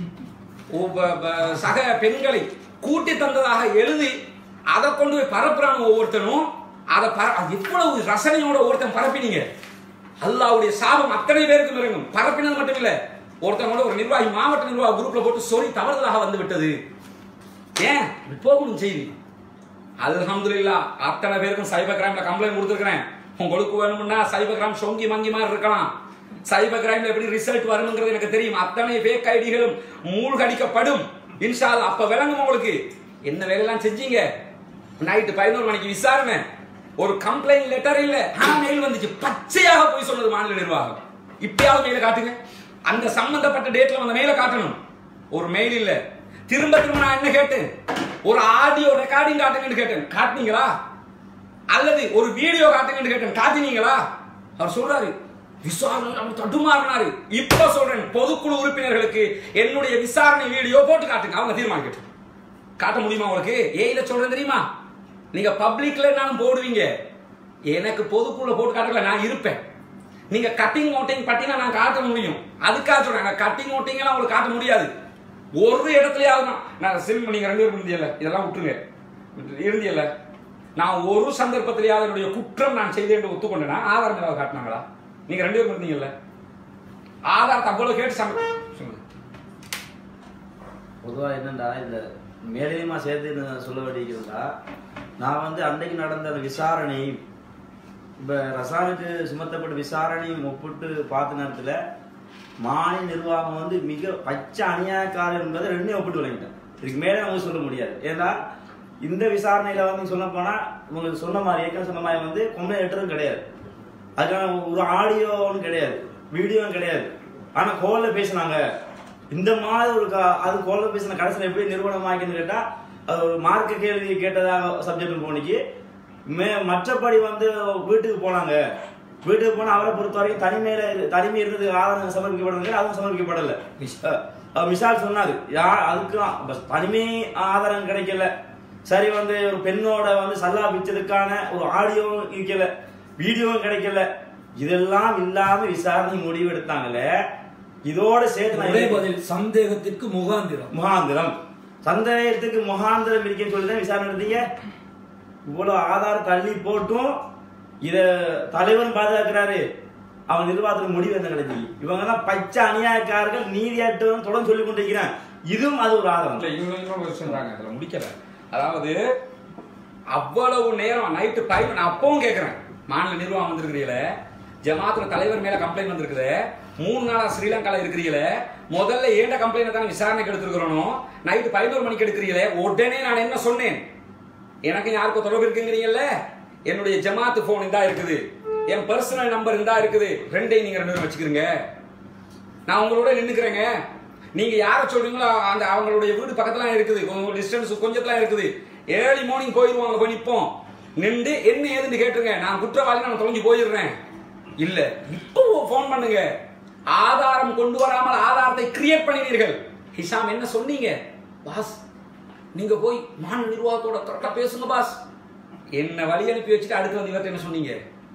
ஒவ்வ- ப- சக பெண்களை கூட்டி தந்ததாக எழுதி அதை கொண்டு போய் பரப்புறாங்க ஒவ்வொருத்தனும் அதை பர அது எவ்வளவு ரசனையோட ஒருத்தன் பரப்பினீங்க அல்லாவுடைய சாபம் அத்தனை பேருக்கு இறங்கும் பரப்பினது மட்டும் இல்ல ஒருத்தன் கூட ஒரு நிர்வாகி மாவட்ட நிர்வாக குரூப்ல போட்டு சொல்லி தவறுதலாக வந்து விட்டது ஏன் போகணும் செய்தி அல்ஹம்துலில்லாஹ் அத்தனை பேருக்கும் சைபர் கிரைம்ல கம்ப்ளைண்ட் கொடுத்துருக்கிறேன் உங்களுக்கு வேணும்னா சைபர் கிரைம் சொங்கி மங்கி மாதிரி இருக்கலாம் சைபர் கிரைம்ல எப்படி ரிசல்ட் வரும்ங்கிறது எனக்கு தெரியும் அத்தனை ஃபேக் ஐடிகளும் மூழ்கடிக்கப்படும் இன்ஷா அல்லாஹ் அப்ப விளங்கும் உங்களுக்கு என்ன வேலையெல்லாம் செஞ்சீங்க நைட்டு பதினோரு மணிக்கு விசாரணை ஒரு கம்ப்ளைண்ட் லெட்டர் இல்ல ஆனா மெயில் வந்துச்சு பச்சையாக போய் சொன்னது மாநில நிர்வாகம் இப்பயாவது மெயில காட்டுங்க அந்த சம்பந்தப்பட்ட டேட்ல அந்த மெயில காட்டணும் ஒரு மெயில் இல்ல திரும்ப திரும்ப நான் என்ன கேட்டேன் ஒரு ஆடியோ ரெக்கார்டிங் காட்டுங்கன்னு கேட்டேன் காட்டுனீங்களா அல்லது ஒரு வீடியோ காட்டுங்கன்னு கேட்டேன் காட்டினீங்களா அவர் சொல்றாரு விசாரணை அவர் தடுமாறினாரு இப்ப சொல்றேன் பொதுக்குழு உறுப்பினர்களுக்கு என்னுடைய விசாரணை வீடியோ போட்டு காட்டுங்க அவங்க தீர்மானிக்கட்டும் காட்ட முடியுமா உங்களுக்கு ஏயில சொல்றேன் தெரியுமா நீங்க பப்ளிக்ல நானும் போடுவீங்க எனக்கு பொதுக்குள்ள போட்டு காட்டல நான் இருப்பேன் நீங்க கட்டிங் ஓட்டிங் பட்டினா நான் காட்ட முடியும் அதுக்காக சொல்றேன் கட்டிங் ஓட்டிங் எல்லாம் உங்களுக்கு காட்ட முடியாது ஒரு இடத்துலயாவது நான் நான் சிம் நீங்க ரெண்டு பேரும் இருந்தியல்ல இதெல்லாம் விட்டுருங்க இருந்தியல்ல நான் ஒரு சந்தர்ப்பத்திலேயாவது என்னுடைய குற்றம் நான் செய்தேன் என்று ஒத்துக்கொண்டேனா ஆதாரம் ஏதாவது காட்டினாங்களா நீங்க ரெண்டு பேரும் இருந்தீங்கல்ல ஆதாரத்தை அவ்வளவு கேட்டு சண்டை சொல்லுங்க பொதுவா என்னண்டா இந்த மேலதிகமா சேர்த்து நான் சொல்ல வேண்டியிருக்கிறதா நான் வந்து அன்றைக்கு நடந்த அந்த விசாரணை இப்ப ரசானுக்கு சுமத்தப்பட்ட விசாரணையும் ஒப்பிட்டு பார்த்த நேரத்துல மாநில நிர்வாகம் வந்து மிக பச்சை அநியாயக்காரர் என்பதை ரெண்டையும் ஒப்பிட்டு விளங்கிட்டேன் இதுக்கு மேலே நம்ம சொல்ல முடியாது ஏன்னா இந்த விசாரணையில வந்து சொல்ல போனா உங்களுக்கு சொன்ன மாதிரி ஏற்கனவே சொன்ன மாதிரி வந்து கொம்பை லெட்டரும் கிடையாது அதுக்கான ஒரு ஆடியோவும் கிடையாது வீடியோவும் கிடையாது ஆனா கோல்ல பேசினாங்க இந்த மாதிரி ஒரு கா- அது கோல்ல பேசின கடைசியில் எப்படி நிறுவனமாக்கின்னு கேட்டா அது ஒரு மார்க்க கேள்வி கேட்டதாக சப்ஜெக்ட் போனிக்கு மே மற்றபடி வந்து வீட்டுக்கு போனாங்க வீட்டுக்கு போனா அவரை பொறுத்த வரைக்கும் தனிமையில இரு- தனிமை இருந்தது ஆதாரம் சமர்ப்பிக்கப்படல அதுவும் சமர்ப்பிக்கப்படல அஹ் அஹ் மிசால் சொன்னாரு யா அதுக்கும் பஸ் தனிமை ஆதாரம் கிடைக்கல சரி வந்து ஒரு பெண்ணோட வந்து சல்லா பிச்சதுக்கான ஒரு ஆடியோவும் இருக்கல வீடியோவும் கிடைக்கல இதெல்லாம் இல்லாம விசாரணை முடிவு எடுத்தாங்களே இதோட சேர்த்து நான் ஒரே என்ன- பதில் சந்தேகத்திற்கு முகாந்திரம் முகாந்திரம் சந்தேகத்துக்கு முகாந்திரம் இருக்குன்னு சொல்லி தான் விசாரணை நடத்தீங்க இவ்வளவு ஆதாரம் தள்ளி போட்டும் இத தலைவன் பாதுகாக்கிறாரு அவன் நிர்வாகத்துல முடிவு என்ன கிடைச்சி இவங்க எல்லாம் பச்சை அநியாயக்காரர்கள் நீதியாட்டம் தொடர்ந்து சொல்லி கொண்டிருக்கிறேன் இதுவும் அது ஒரு ஆதாரம் இல்ல இவங்க இன்னொரு விஷயம் சொல்றாங்க அதுல முடிக்கல அதாவது அவ்வளவு நேரம் நைட்டு பதினொன்று நான் அப்பவும் கேட்கிறேன் மாநில நிர்வாகம் வந்திருக்கிறீங்களே ஜமாத்துல தலைவர் மேல கம்ப்ளைண்ட் வந்திருக்குது மூணு நாளா ஸ்ரீலங்கால இருக்கிறீங்களே முதல்ல ஏண்ட கம்ப்ளைண்ட் தானே விசாரணைக்கு எடுத்துருக்கிறோம் நைட்டு பதினோரு மணிக்கு எடுக்கிறீங்களே உடனே நான் என்ன சொன்னேன் எனக்கு யாருக்கும் தொடர்பு இருக்குங்கிறீங்கல்ல என்னுடைய ஜமாத்து போன் இந்தா இருக்குது என் பர்சனல் நம்பர் இந்தா இருக்குது ரெண்டையும் நீங்க ரெண்டு பேரும் வச்சுக்கிறீங்க நான் உங்களோட நின்னுக்கிறேங்க நீங்க யார சொல்றீங்களோ அந்த அவங்களுடைய வீடு பக்கத்துல இருக்குது கொஞ்சம் டிஸ்டன்ஸ் கொஞ்சத்துல இருக்குது ஏர்லி மார்னிங் போயிருவாங்க போய் நிப்போம் நின்று என்ன ஏதுன்னு கேட்டுருங்க நான் குற்றவாளி நான் தொலைஞ்சு போயிடுறேன் இல்ல இப்போ ஃபோன் பண்ணுங்க ஆதாரம் கொண்டு வராமல் ஆதாரத்தை கிரியேட் பண்ணினீர்கள் ஹிஷாம் என்ன சொன்னீங்க பாஸ் நீங்க போய் மாநில நிர்வாகத்தோட கரெக்டா பேசுங்க பாஸ் என்ன வழி அனுப்பி வச்சுட்டு அடுத்து வந்து இவர்ட்ட என்ன சொன்னீங்க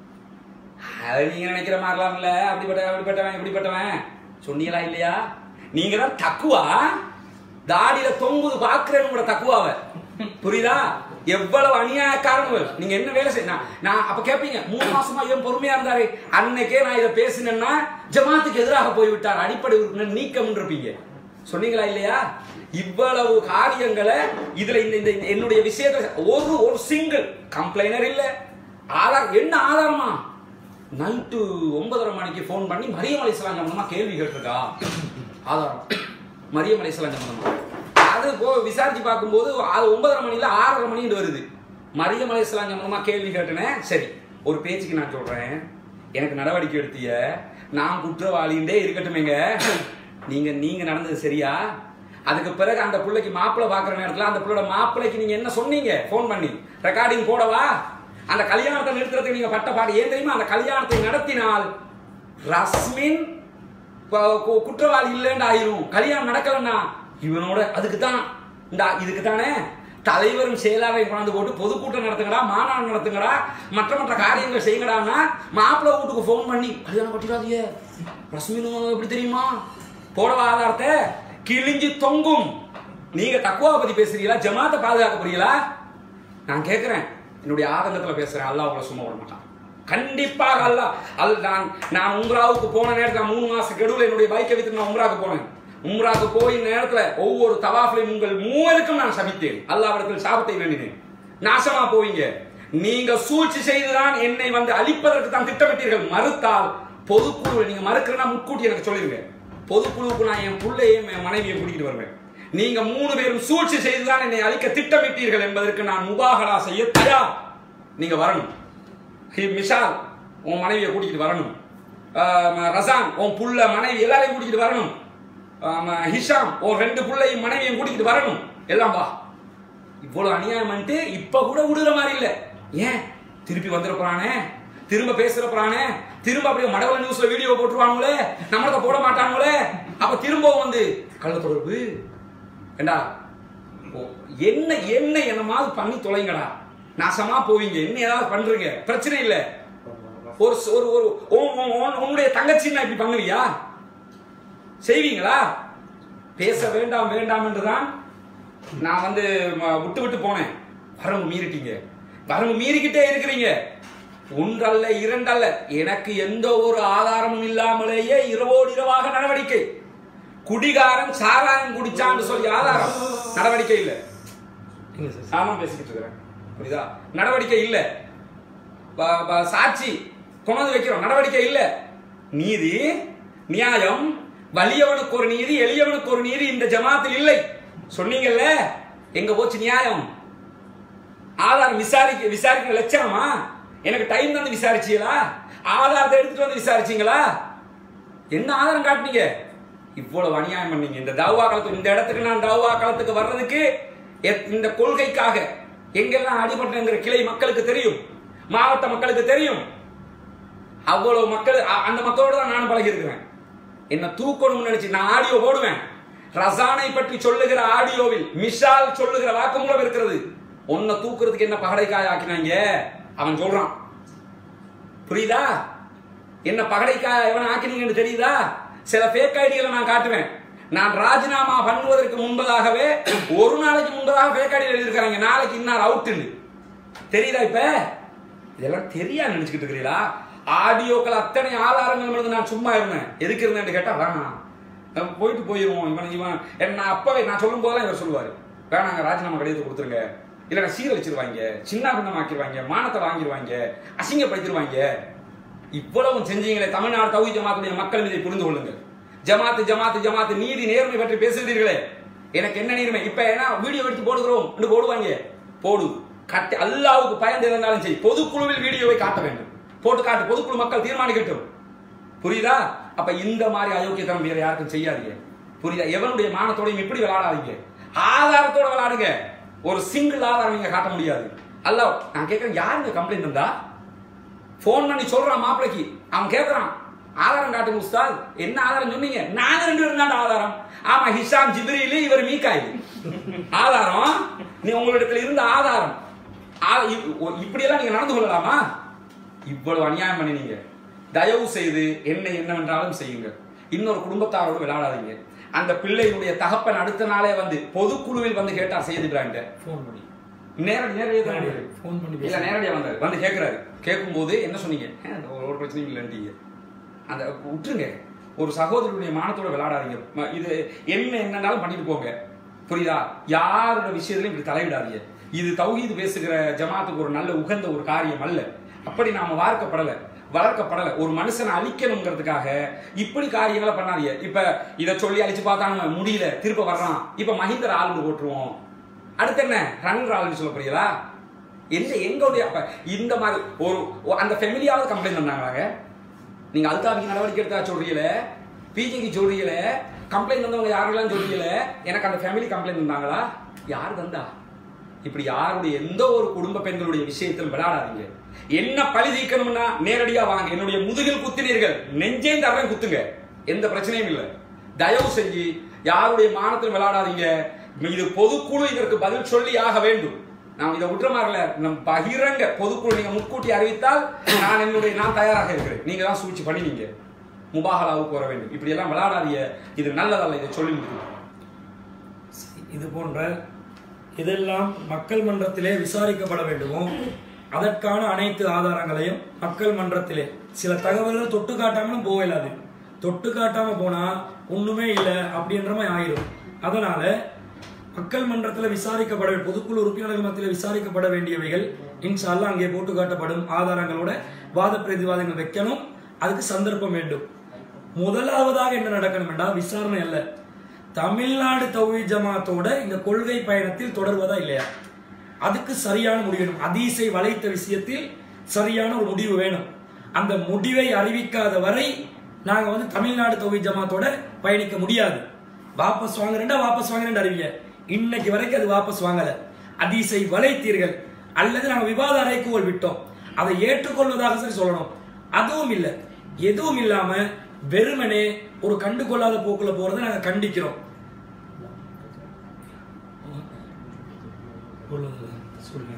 அது நீங்க நினைக்கிற மாதிரிலாம் இல்ல அப்படிப்பட்ட அப்படிப்பட்டவன் இப்படிப்பட்டவன் சொன்னீங்களா இல்லையா நீங்க தான் தக்குவா தாடியில தொங்குது பாக்குறேன்னு கூட தக்குவாவ புரியுதா எவ்வளவு அநியாயக்காரங்கள் நீங்க என்ன வேலை செய்ய நான் நான் அப்ப கேட்பீங்க மூணு மாசமா இவன் பொறுமையா இருந்தாரு அன்னைக்கே நான் இதை பேசினேன்னா ஜமாத்துக்கு எதிராக போய்விட்டார் அடிப்படை உறுப்பினர் நீக்கம் இருப்பீங்க சொன்னீங்களா இல்லையா இவ்வளவு காரியங்களை இதுல இந்த இந்த என்னுடைய விஷயத்துல ஒரு ஒரு சிங்கிள் கம்ப்ளைனர் இல்ல ஆதார் என்ன ஆதாரமா நைட்டு ஒன்பதரை மணிக்கு ஃபோன் பண்ணி மரியம் அலிஸ்லாம் சம்பந்தமா கேள்வி கேட்டிருக்கா ஆதாரம் மரியம் அலிஸ்லாம் சம்பந்தமா அது அது போ விசாரிச்சு பார்க்கும்போது அது ஒன்பதரை மணில ஆறரை மணின்னு வருது மரியம் அலையாம் சம்பந்தமா கேள்வி கேட்டேனே சரி ஒரு பேச்சுக்கு நான் சொல்றேன் எனக்கு நடவடிக்கை எடுத்திய நான் குற்றவாளின்றே இருக்கட்டுமேங்க நீங்க நீங்க நடந்தது சரியா அதுக்கு பிறகு அந்த பிள்ளைக்கு மாப்பிள்ளை பார்க்குற நேரத்தில் அந்த பிள்ளையோட மாப்பிள்ளைக்கு நீங்க என்ன சொன்னீங்க ஃபோன் பண்ணி ரெக்கார்டிங் போடவா அந்த கல்யாணத்தை நிறுத்துறதுக்கு நீங்க பட்ட பாடு ஏன் தெரியுமா அந்த கல்யாணத்தை நடத்தினால் ரஸ்மின் ப- கு- குற்றவாளி இல்லைன்னு ஆயிரும் கல்யாணம் நடக்கலன்னா இவனோட அதுக்கு தான் இந்த இதுக்கு தானே தலைவரும் செயலாளரையும் கொண்டாந்து போட்டு பொதுக்கூட்டம் நடத்துங்கடா மாநாடு நடத்துங்கடா மற்ற மற்ற காரியங்கள் செய்யுங்கடான்னா மாப்பிள்ளை வீட்டுக்கு ஃபோன் பண்ணி கல்யாணம் கட்டிடாதீங்க ரஸ்மின் எப்படி தெரியுமா போடவா ஆதாரத்தை கிழிஞ்சு தொங்கும் நீங்க தக்குவா பத்தி பேசுறீங்களா ஜமாத்தை பாதுகாக்க போறீங்களா நான் கேட்கிறேன் என்னுடைய ஆதங்கத்துல பேசுறேன் அல்லாஹ் உங்களை சும்மா விட மாட்டான் கண்டிப்பாக அல்லாஹ் அல் நான் நான் உம்ராவுக்கு போன நேரத்துல மூணு மாசம் கெடுவில் என்னுடைய பைக்கை வித்து நான் உம்ராவுக்கு போனேன் உம்ராவுக்கு போய் நேரத்துல ஒவ்வொரு தவாஃபிலையும் உங்கள் மூவருக்கும் நான் சபித்தேன் அல்லாவிடத்தில் சாபத்தை வேண்டினேன் நாசமா போவீங்க நீங்க சூழ்ச்சி செய்துதான் என்னை வந்து அழிப்பதற்கு தான் திட்டமிட்டீர்கள் மறுத்தால் பொதுக்குழு நீங்க மறுக்கிறனா முன்கூட்டி எனக்கு சொல்லிருங்க பொதுக்குழுவுக்கு நான் என் பிள்ளையும் என் மனைவியை கூட்டிட்டு வருவேன் நீங்க மூணு பேரும் சூழ்ச்சி செய்துதான் என்னை அழிக்க திட்டமிட்டீர்கள் என்பதற்கு நான் முபாகலா செய்ய தயார் நீங்க வரணும் ஹி மிஷால் உன் மனைவியை கூட்டிகிட்டு வரணும் ஆம், ரசான் உன் புள்ள மனைவி எல்லாரையும் கூட்டிகிட்டு வரணும் ஆம், ஹிஷாம் உன் ரெண்டு புள்ளையும் மனைவியும் கூட்டிகிட்டு வரணும் எல்லாம் வா இவ்வளவு அநியாயம் பண்ணிட்டு இப்ப கூட விடுற மாதிரி இல்ல ஏன் திருப்பி வந்துட போறானே திரும்ப பேசுற போறானே திரும்ப அப்படியே மடவள நியூஸ்ல வீடியோ போட்டுருவாங்களே நம்மளத போட மாட்டாங்களே அப்ப திரும்ப வந்து கள்ள தொடர்பு ஏண்டா ஓ, என்ன என்ன என்னமாவது பண்ணி தொலைங்கடா நாசமா போவீங்க என்ன ஏதாவது பண்றீங்க பிரச்சனை இல்ல ஒரு ச- ஒரு ஒரு உன்- உன்- உன்- உன்னுடைய தங்கச்சின்னா இப்படி பண்ணுவியா செய்வீங்களா பேச வேண்டாம் வேண்டாம் என்றுதான் நான் வந்து ம- விட்டு விட்டு போனேன் வரம்பு மீறிட்டீங்க வரம்பு மீறிக்கிட்டே இருக்கிறீங்க ஒன்றல்ல இரண்டல்ல எனக்கு எந்த ஒரு ஆதாரமும் இல்லாமலேயே இரவோடு இரவாக நடவடிக்கை குடிகாரன் சாராயம் குடிச்சான்னு சொல்லி ஆதாரம் நடவடிக்கை இல்லை நீங்க சார் சாமா பேசிக்கிட்டு இருக்கிறேன் புரியுதா நடவடிக்கை இல்ல ப- ப- சாட்சி கொண்டாந்து வைக்கிறோம் நடவடிக்கை இல்ல நீதி நியாயம் வலியவனுக்கு ஒரு நீதி எளியவனுக்கு ஒரு நீதி இந்த ஜமாத்தில் இல்லை சொன்னீங்கல்ல எங்க போச்சு நியாயம் ஆதாரம் விசாரிக்க விசாரிக்கிற லட்சணமா எனக்கு டைம் தந்து விசாரிச்சீங்களா ஆதாரத்தை எடுத்துட்டு வந்து விசாரிச்சீங்களா என்ன ஆதாரம் காட்டுனீங்க இவ்வளவு அநியாயம் பண்ணீங்க இந்த தவா காலத்துக்கு இந்த இடத்துக்கு நான் தவா காலத்துக்கு வர்றதுக்கு எத்- இந்த கொள்கைக்காக எங்கெல்லாம் அடிபட்டங்கிற கிளை மக்களுக்கு தெரியும் மாவட்ட மக்களுக்கு தெரியும் அவ்வளவு மக்கள் அ- அந்த மக்களோட தான் நான் பழகி இருக்கிறேன் என்ன தூக்கணும்னு நினைச்சு நான் ஆடியோ போடுவேன் ரசானை பற்றி சொல்லுகிற ஆடியோவில் மிஷால் சொல்லுகிற வாக்குமூலம் இருக்கிறது உன்னை தூக்குறதுக்கு என்ன பகடைக்காய் ஆக்கினாங்க அவன் சொல்றான் புரியுதா என்ன பகடைக்காய் எவன் ஆக்கினீங்கன்னு தெரியுதா சில ஃபேக் ஐடிகளை நான் காட்டுவேன் நான் ராஜினாமா பண்ணுவதற்கு முன்பதாகவே ஒரு நாளைக்கு முன்பதாக ஃபேக் ஐடியில் எழுதியிருக்காங்க நாளைக்கு இன்னார் அவுட்டுன்னு தெரியுதா இப்ப இதெல்லாம் தெரியா நினைச்சுக்கிட்டு இருக்கிறீங்களா ஆடியோக்கள் அத்தனை ஆதாரங்கள் இருந்து நான் சும்மா இருந்தேன் எதுக்கு இருந்தேன்னு கேட்டா வேணாம் நம்ம போயிட்டு போயிருவோம் இவன் இவன் என்ன நான் அப்பவே நான் சொல்லும் போதெல்லாம் இவர் சொல்லுவாரு வேணாங்க ராஜினாமா கடிதத்தை கொடுத்துருங்க இல்லைன்னா சீரழிச்சிருவாங்க சின்ன பின்னமாக்கிடுவாங்க மானத்தை வாங்கிடுவாங்க அசிங்கப்படுத்திடுவாங்க இவ்வளவும் செஞ்சீங்களே தமிழ்நாடு தௌஹி ஜமாத்துடைய மக்கள் இதை புரிந்து கொள்ளுங்கள் ஜமாத்து ஜமாத்து ஜமாத்து நீதி நேர்மை பற்றி பேசுகிறீர்களே எனக்கு என்ன நேர்மை இப்ப என்ன வீடியோ எடுத்து போடுகிறோம் என்று போடுவாங்க போடு கட்டி அல்லாவுக்கு பயந்து இருந்தாலும் சரி பொதுக்குழுவில் வீடியோவை காட்ட வேண்டும் போட்டு காட்டு பொதுக்குழு மக்கள் தீர்மானிக்கட்டும் புரியுதா அப்ப இந்த மாதிரி அயோக்கியத்தனம் வேற யாருக்கும் செய்யாதீங்க புரியுதா எவனுடைய மானத்தோடையும் இப்படி விளையாடாதீங்க ஆதாரத்தோட விளையாடுங்க ஒரு சிங்கிள் ஆதாரம் நீங்க காட்ட முடியாது அல்ல நான் கேட்கிறேன் யாருங்க கம்ப்ளைண்ட் இருந்தா ஃபோன் பண்ணி சொல்றான் மாப்பிளைக்கு அவன் கேட்கறான் ஆதாரம் காட்டுங்க உஸ்தாத் என்ன ஆதாரம் சொன்னீங்க நாங்க ரெண்டு பேரும் தான் ஆதாரம் ஆமா ஹிஷாம் ஜிப்ரீலு இவர் மீகாயில் ஆதாரம் நீ உங்களிடத்துல இருந்த ஆதாரம் ஆ- இ- ஒ- இப்படியெல்லாம் நீங்க நடந்து கொள்ளலாமா இவ்வளவு அநியாயம் பண்ணினீங்க தயவு செய்து என்ன என்னவென்றாலும் செய்யுங்க இன்னொரு குடும்பத்தாரோடு விளையாடாதீங்க அந்த பிள்ளையினுடைய தகப்பன் அடுத்த நாளே வந்து பொதுக்குழுவில் வந்து கேட்டார் செய்தி பிராண்ட ஃபோன் பண்ணி நேரடி நேரடியாக தான் வந்தாரு. ஃபோன் பண்ணி இல்ல நேரடியா வந்தாரு வந்து கேக்குறாரு கேட்கும்போது என்ன சொன்னீங்க "ஏன், ஒரு- ஒரு பிரச்சனையும் இல்லைன்றீங்க அந்த விட்டுருங்க ஒரு சகோதரனுடைய மானத்தோட விளையாடாதீங்க ம- இது என்ன என்னன்னாலும் பண்ணிட்டு போங்க புரியுதா யாரோட விஷயத்திலையும் இப்படி தலையிடாதீங்க இது தௌஹீது பேசுகிற ஜமாத்துக்கு ஒரு நல்ல உகந்த ஒரு காரியம் அல்ல அப்படி நாம வார்க்கப்படல வளர்க்கப்படல ஒரு மனுஷனை அழிக்கணுங்கிறதுக்காக இப்படி காரியங்களை பண்ணாதீங்க இப்ப இத சொல்லி அழிச்சு பார்த்தாங்க முடியல திருப்ப வர்றான் இப்ப மஹிந்தர் ஆளுந்து போட்டுருவோம் அடுத்து என்ன ரன் ஆளுன்னு சொல்ல போறீங்களா எந்த எங்களுடைய அப்ப இந்த மாதிரி ஒரு ஒரு- அந்த ஃபெமிலியாவது கம்ப்ளைண்ட் பண்ணாங்களாங்க நீங்க அதுக்காக நடவடிக்கை எடுத்தா சொல்றீங்களே பிஜிக்கு சொல்றீங்களே கம்ப்ளைண்ட் வந்தவங்க யாரெல்லாம் சொல்றீங்களே எனக்கு அந்த ஃபேமிலி கம்ப்ளைண்ட் வந்தாங்களா யார் தந்தா இப்படி யாருடைய எந்த ஒரு குடும்ப பெண்களுடைய விஷயத்தில் விளையாடாதீங்க என்ன பழி தீர்க்கணும்னா நேரடியா வாங்க என்னுடைய முதுகில் குத்தினீர்கள் நெஞ்சே தரேன் குத்துங்க எந்த பிரச்சனையும் இல்லை தயவு செஞ்சு யாருடைய மானத்தில் விளையாடாதீங்க இது பொதுக்குழு இதற்கு பதில் சொல்லி ஆக வேண்டும் நான் இதை விட்டுற மாதிரில நம் பகிரங்க பொதுக்குழு நீங்க முன்கூட்டி அறிவித்தால் நான் என்னுடைய நான் தயாராக இருக்கிறேன் நீங்க தான் சூழ்ச்சி பண்ணினீங்க முபாகலாவுக்கு வர வேண்டும் இப்படி எல்லாம் விளையாடாதீங்க இது நல்லதல்ல இதை சொல்லி முடிக்கணும் இது போன்ற இதெல்லாம் மக்கள் மன்றத்திலே விசாரிக்கப்பட வேண்டுமோ அதற்கான அனைத்து ஆதாரங்களையும் மக்கள் மன்றத்திலே சில தகவல்கள் தொட்டு காட்டாமலும் போகலாது தொட்டு காட்டாம போனா ஒண்ணுமே இல்லை அப்படின்ற மாதிரி ஆயிரும் அதனால மக்கள் மன்றத்தில் விசாரிக்கப்பட வே- பொதுக்குழு உறுப்பினர்கள் மத்தியில் விசாரிக்கப்பட வேண்டியவைகள் இன்ஷா அல்லாஹ் அங்கே போட்டு காட்டப்படும் ஆதாரங்களோட வாத பிரதிவாதங்கள் வைக்கணும் அதுக்கு சந்தர்ப்பம் வேண்டும் முதலாவதாக என்ன நடக்கணும் என்றால் விசாரணை அல்ல தமிழ்நாடு தௌஹி ஜமாத்தோட இந்த கொள்கை பயணத்தில் தொடர்வதா இல்லையா அதுக்கு சரியான முடிவு வேணும் அதீசை வளைத்த விஷயத்தில் சரியான ஒரு முடிவு வேணும் அந்த முடிவை அறிவிக்காத வரை நாங்க வந்து தமிழ்நாடு தௌஹி ஜமாத்தோட பயணிக்க முடியாது வாபஸ் வாங்குறேன்டா வாபஸ் வாங்குறேன் அறிவிங்க இன்னைக்கு வரைக்கும் அது வாபஸ் வாங்கல அதீசை வளைத்தீர்கள் அல்லது நாங்க விவாத அறைக்கூவல் விட்டோம் அதை ஏற்றுக்கொள்வதாக சரி சொல்லணும் அதுவும் இல்லை எதுவும் இல்லாம வெறுமனே ஒரு கண்டு கொள்ளாத போக்குல போறதை நாங்க கண்டிக்கிறோம் சொல்லுங்க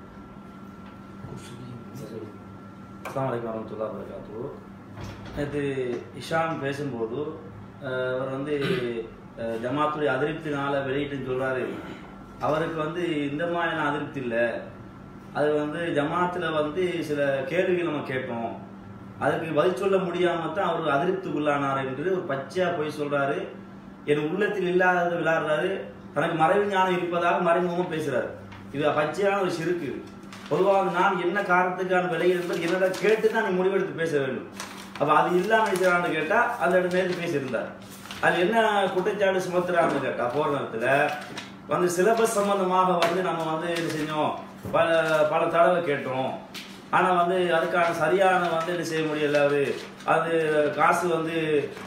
அஸ்லாம் வலைக்கம் வரமத்துல்லா வரகாத்து நேற்று இஷாம் பேசும்போது அஹ், அவர் வந்து அஹ், ஜமாத்துடைய அதிருப்தினால வெளியிட்டுன்னு சொல்றாரு அவருக்கு வந்து இந்த மாதிரியான அதிருப்தி இல்லை அது வந்து ஜமாத்தில் வந்து சில கேள்விகள் நம்ம கேட்டோம் அதுக்கு பதில் சொல்ல முடியாம தான் அவர் அதிருப்திக்குள்ளானார் என்று ஒரு பச்சையா போய் சொல்றாரு என் உள்ளத்தில் இல்லாததை விளையாடுறாரு தனக்கு மறைவு ஞானம் இருப்பதாக மறைமுகமாக பேசுறாரு இது பச்சையான ஒரு சிறுக்கு பொதுவாக நான் என்ன காரணத்துக்கான விலை என்பது என்னோட கேட்டு தான் நீ முடிவெடுத்து பேச வேண்டும் அப்ப அது இல்லாம இருக்கிறான்னு கேட்டா அந்த இடத்துல நேர்த்து பேசியிருந்தார் அது என்ன குற்றச்சாட்டு சுமத்துறான்னு கேட்டா போற நேரத்துல வந்து சிலபஸ் சம்பந்தமாக வந்து நம்ம வந்து என்ன செஞ்சோம் பல பல தடவை கேட்டோம் ஆனா வந்து அதுக்கான சரியான வந்து என்ன செய்ய முடியல அவரு அது காசு வந்து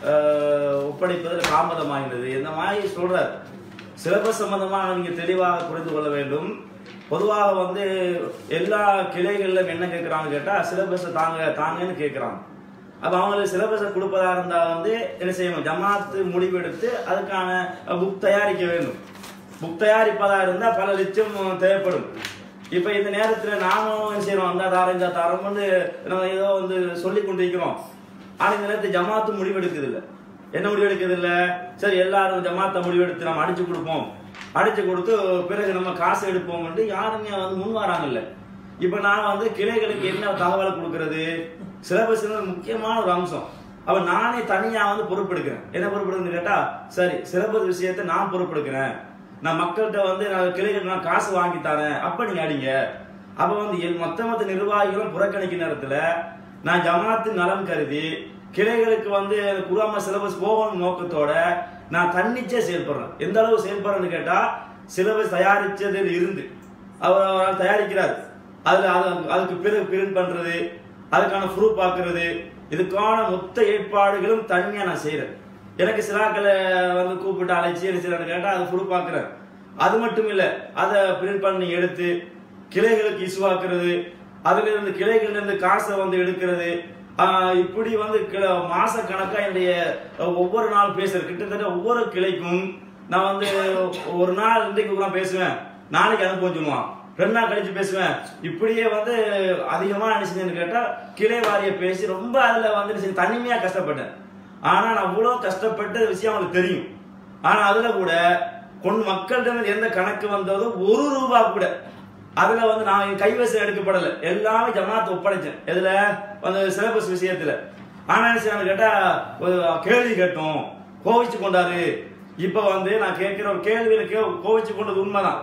அஹ், ஒப்படைப்பதில் தாமதமாகினது இந்த மாதிரி சொல்றாரு சிலபஸ் சம்பந்தமாக நீங்க தெளிவாக புரிந்து கொள்ள வேண்டும் பொதுவாக வந்து எல்லா கிளைகளிலும் என்ன கேட்குறாங்க கேட்டா சிலபஸை தாங்க தாங்கன்னு கேட்குறாங்க அப்ப அவங்களுக்கு சிலபஸை கொடுப்பதா இருந்தா வந்து என்ன செய்யணும் ஜமாத்து முடிவெடுத்து அதுக்கான புக் தயாரிக்க வேண்டும் புக் தயாரிப்பதா இருந்தா பல லட்சம் தேவைப்படும் இப்ப இந்த நேரத்துல நாமும் என்ன செய்யறோம் அந்த தாரம் இந்த தாரம்னு நம்ம ஏதோ வந்து சொல்லி கொண்டிருக்கிறோம் ஆனா இந்த நேரத்தில் ஜமாத்து முடிவெடுக்குது இல்ல என்ன முடிவெடுக்குது இல்ல சரி எல்லாரும் ஜமாத்தை முடிவெடுத்து நம்ம அடிச்சு கொடுப்போம் அடிச்சு கொடுத்து பிறகு நம்ம காசு எடுப்போம் யாருமே வந்து முன் வராங்கல்ல இப்ப நான் வந்து கிளைகளுக்கு என்ன தகவலை கொடுக்கறது சிலபஸ் முக்கியமான ஒரு அம்சம் அப்ப நானே தனியா வந்து பொறுப்பெடுக்கிறேன் என்ன பொறுப்பெடுக்கணும்னு கேட்டா சரி சிலபஸ் விஷயத்தை நான் பொறுப்பெடுக்கிறேன் நான் மக்கள்கிட்ட வந்து நான் கிளைகளுக்கு நான் காசு வாங்கி தரேன் அப்ப நீங்க அடிங்க அப்ப வந்து எல் மொத்த மொத்த நிர்வாகிகளும் புறக்கணிக்க நேரத்துல நான் ஜமாத்து நலன் கருதி கிளைகளுக்கு வந்து குராம சிலபஸ் போகணும் நோக்கத்தோட நான் தன்னிச்சே செயல்படுறேன் எந்த அளவு செயல்படுறேன்னு கேட்டா சிலபஸ் தயாரிச்சதில் இருந்து அவர் அவரால் தயாரிக்கிறார் அதுல அது- அதுக்கு பிறகு பிரிண்ட் பண்றது அதுக்கான ப்ரூஃப் பார்க்கறது இதுக்கான மொத்த ஏற்பாடுகளும் தனியா நான் செய்யறேன் எனக்கு சிலாக்களை வந்து கூப்பிட்டு அழைச்சி என்ன செய்யறேன்னு கேட்டா அது ப்ரூஃப் பார்க்கறேன் அது மட்டும் இல்ல அதை பிரிண்ட் பண்ணி எடுத்து கிளைகளுக்கு இசுவாக்குறது அதுல இருந்து கிளைகள்ல இருந்து காசை வந்து எடுக்கிறது ஆஹ் இப்படி வந்து கிள- மாச கணக்கா என்னுடைய அஹ், ஒவ்வொரு நாள் பேசுறது கிட்டத்தட்ட ஒவ்வொரு கிளைக்கும் நான் வந்து ஒரு நாள் இன்றைக்கு கூட பேசுவேன் நாளைக்கு அனுப்ப சொல்லுவான் ரெண்டு நாள் கழிச்சு பேசுவேன் இப்படியே வந்து அதிகமா என்ன செஞ்சேன்னு கேட்டா கிளை வாரிய பேசி ரொம்ப அதுல வந்து என்ன செஞ்சேன், தனிமையா கஷ்டப்பட்டேன் ஆனா நான் இவ்வளவு கஷ்டப்பட்ட விஷயம் அவங்களுக்கு தெரியும் ஆனா அதுல கூட கொண்டு மக்கள்கிட்ட இருந்து எந்த கணக்கு வந்ததோ ஒரு ரூபா கூட அதுல வந்து நான் என் கைவசம் எடுக்கப்படல எல்லாமே ஜமாத் ஒப்படைச்சேன் எதுல வந்து சிலபஸ் விஷயத்துல ஆனா என்ன செய்யறான்னு கேட்டா ஒரு கேள்வி கேட்டோம் கோவிச்சு கொண்டாரு இப்ப வந்து நான் கேட்கிற ஒரு கேள்வியில கே கோவிச்சு கொண்டது உண்மைதான்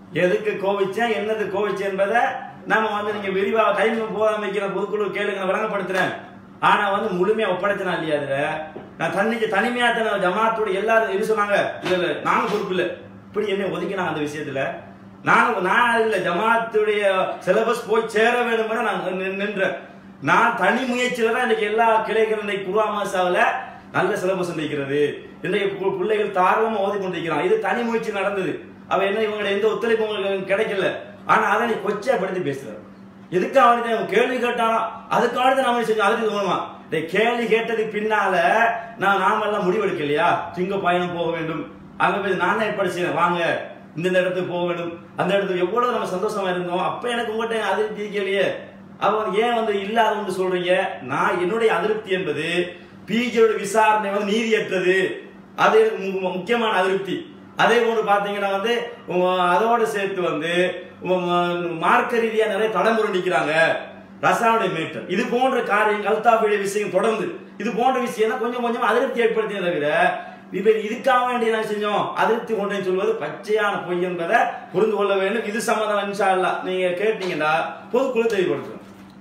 எதுக்கு கோவிச்சேன் என்னது கோவிச்சேன் என்பதை நாம வந்து நீங்க விரிவா டைம் போகாம வைக்கிற பொதுக்குழு கேளுங்க நான் விளங்கப்படுத்துறேன் ஆனா வந்து முழுமையா ஒப்படைச்சனா இல்லையா அதுல நான் தன்னிக்கு தனிமையா தன ஜமாத்தோட எல்லாரும் இது சொன்னாங்க இல்ல இல்ல நாங்க பொறுப்பு இல்ல இப்படி என்ன ஒதுக்கினாங்க அந்த விஷயத்துல நாங்க நான் இல்ல ஜமாத்துடைய சிலபஸ் போய் சேர வேண்டும் நான் நின்- நின்றேன் நான் தனி முயற்சியில தான் இன்னைக்கு எல்லா கிளைகள் இன்னைக்கு குருவா மாசாவில நல்ல சிலபஸ் நிற்கிறது இன்றைக்கு பு- பிள்ளைகள் தாராளமா ஓதி கொண்டிருக்கிறான் இது தனி முயற்சி நடந்தது அவ என்ன இவங்க எந்த ஒத்துழைப்பு உங்களுக்கு கிடைக்கல ஆனா அதை நீ கொச்சைப்படுத்தி பேசுற எதுக்கு அவனுக்கு அவன் கேள்வி கேட்டானா அதுக்காக தான் நாம செஞ்சோம் அதுக்கு தோணுமா இந்த கேள்வி கேட்டதுக்கு பின்னால நான் நாம எல்லாம் முடிவெடுக்கலையா திங்க பயணம் போக வேண்டும் அங்க போய் நான் தான் ஏற்பாடு செய்யறேன் வாங்க இந்த இந்த இடத்துக்கு போக வேண்டும் அந்த இடத்துக்கு எவ்வளவு நம்ம சந்தோஷமா இருந்தோம் அப்ப எனக்கு உங்கள்கிட்ட அதிருப்தி இருக்கலையே அவன் ஏன் வந்து இல்லாதவன்னு சொல்றீங்க நான் என்னுடைய அதிருப்தி என்பது பிஜியோட விசாரணை வந்து நீதியற்றது அது எனக்கு மு- மு- முக்கியமான அதிருப்தி அதே போன்று பாத்தீங்கன்னா வந்து உம், அதோட சேர்த்து வந்து உம், மார்க்க ரீதியா நிறைய தடமுறை நிக்கிறாங்க ரசாவுடைய மீட்டர் இது போன்ற காரியம் கல்தாஃபுடைய விஷயம் தொடர்ந்து இது போன்ற விஷயம் தான் கொஞ்சம் கொஞ்சம் அதிருப்தி ஏற்படுத்திய தவிர இப்ப இதுக்காக வேண்டிய நான் செஞ்சோம் அதிருப்தி கொண்டேன்னு சொல்வது பச்சையான பொய் என்பதை புரிந்து கொள்ள வேண்டும் இது சம்மந்தம் இன்ஷா அல்லாஹ் நீங்க கேட்டீங்கன்னா பொதுக்குழு தெளிவுபடுத்தும்